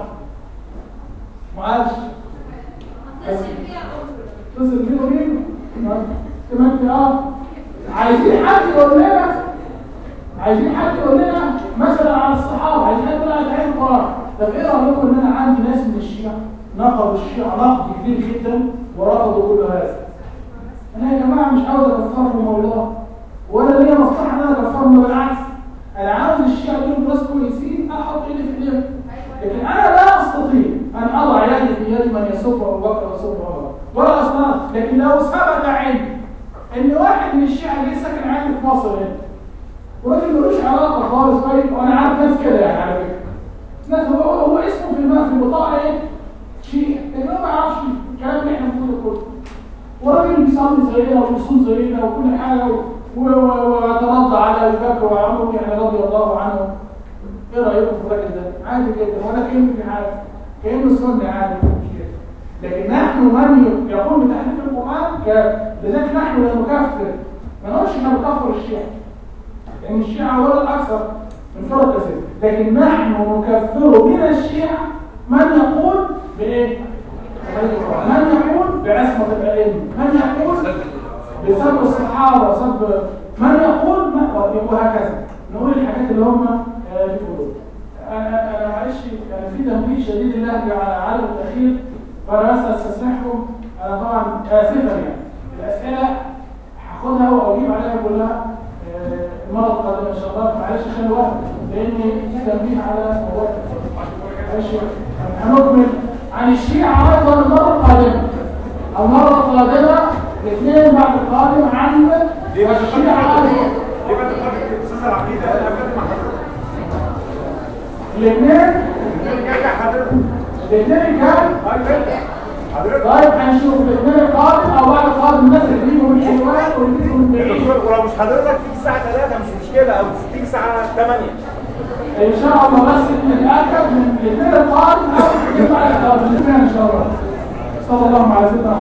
ما قالش اتصل بيها أقول اتصل بيه ومين تمام اه عايزين حد يقول لنا عايزين حد يقول لنا مثلا على الصحابه عايزين حد يقول لنا على القران طب ايه رايكم ان انا عندي ناس من الشيعه نقضوا الشيعه نقد كبير جدا ورفضوا كل هذا انا يا جماعه مش عاوز اكفرهم والله ولا ليا مصلحه ان انا اكفرهم بالعكس انا عاوز الشيعه دول ناس كويسين احط ايدي في ايديهم لكن انا لا استطيع ان اضع يدي في يد من يسب ابو بكر ويسب عمر ولا اصلا لكن لو ثبت عندي ان واحد من الشيعه جه ساكن عندي في مصر هنا وراجل ملوش علاقه خالص طيب وانا عارف ناس كده يعني على فكره ناس هو هو اسمه في الم- في البطاقه ايه؟ شيعي لكن هو ما يعرفش الكلام اللي احنا بنقوله كله وراجل بيصلي زينا وبيصوم زينا وكل حاجه و- و- و- ويترضى على ابي بكر وعمر يعني رضي الله عنهم ايه رايكم في الراجل ده؟ عادي جدا ولا كلمه في حاجه كانه سنه عادي مش كده لكن نحن من يقول بتحريف القران ك- لذلك نحن لا نكفر ما نقولش احنا بنكفر الشيعه لان الشيعه هو الاكثر من فرق كثير لكن نحن نكفر من الشيعه من يقول بايه؟ من يقول بعصمه الائمه من يقول بسب الصحابه سب من يقول ما وهكذا نقول الحاجات اللي هم آه، بيقولوا انا انا معلش يعني في تنبيه شديد اللهجه على عدم التاخير فانا بس استسمحكم انا طبعا اسفا يعني الاسئله هاخدها واجيب عليها كلها آه، المره القادمه ان شاء الله معلش عشان الوقت لان في تنبيه على موضوع التأخير. معلش هنكمل عن الشيعه ايضا المره القادمه المره القادمه الاثنين بعد القادم عن ليه ما الشيعه ايضا ليه ما تفكر استاذ العقيده انا فاهم مع حضرتك الاثنين جاي حضرتك الاثنين كام ايوه حضرتك طيب هنشوف الاثنين القادم او بعد القادم الناس اللي بيجوا من حلوان واللي بيجوا من يا بعيد دكتور ولو مش حضرتك تيجي الساعه 3 مش مشكله او تيجي الساعه 8 ان شاء الله بس نتاكد من الاثنين القادم او الاثنين بعد القادم ان شاء الله صلى الله على سيدنا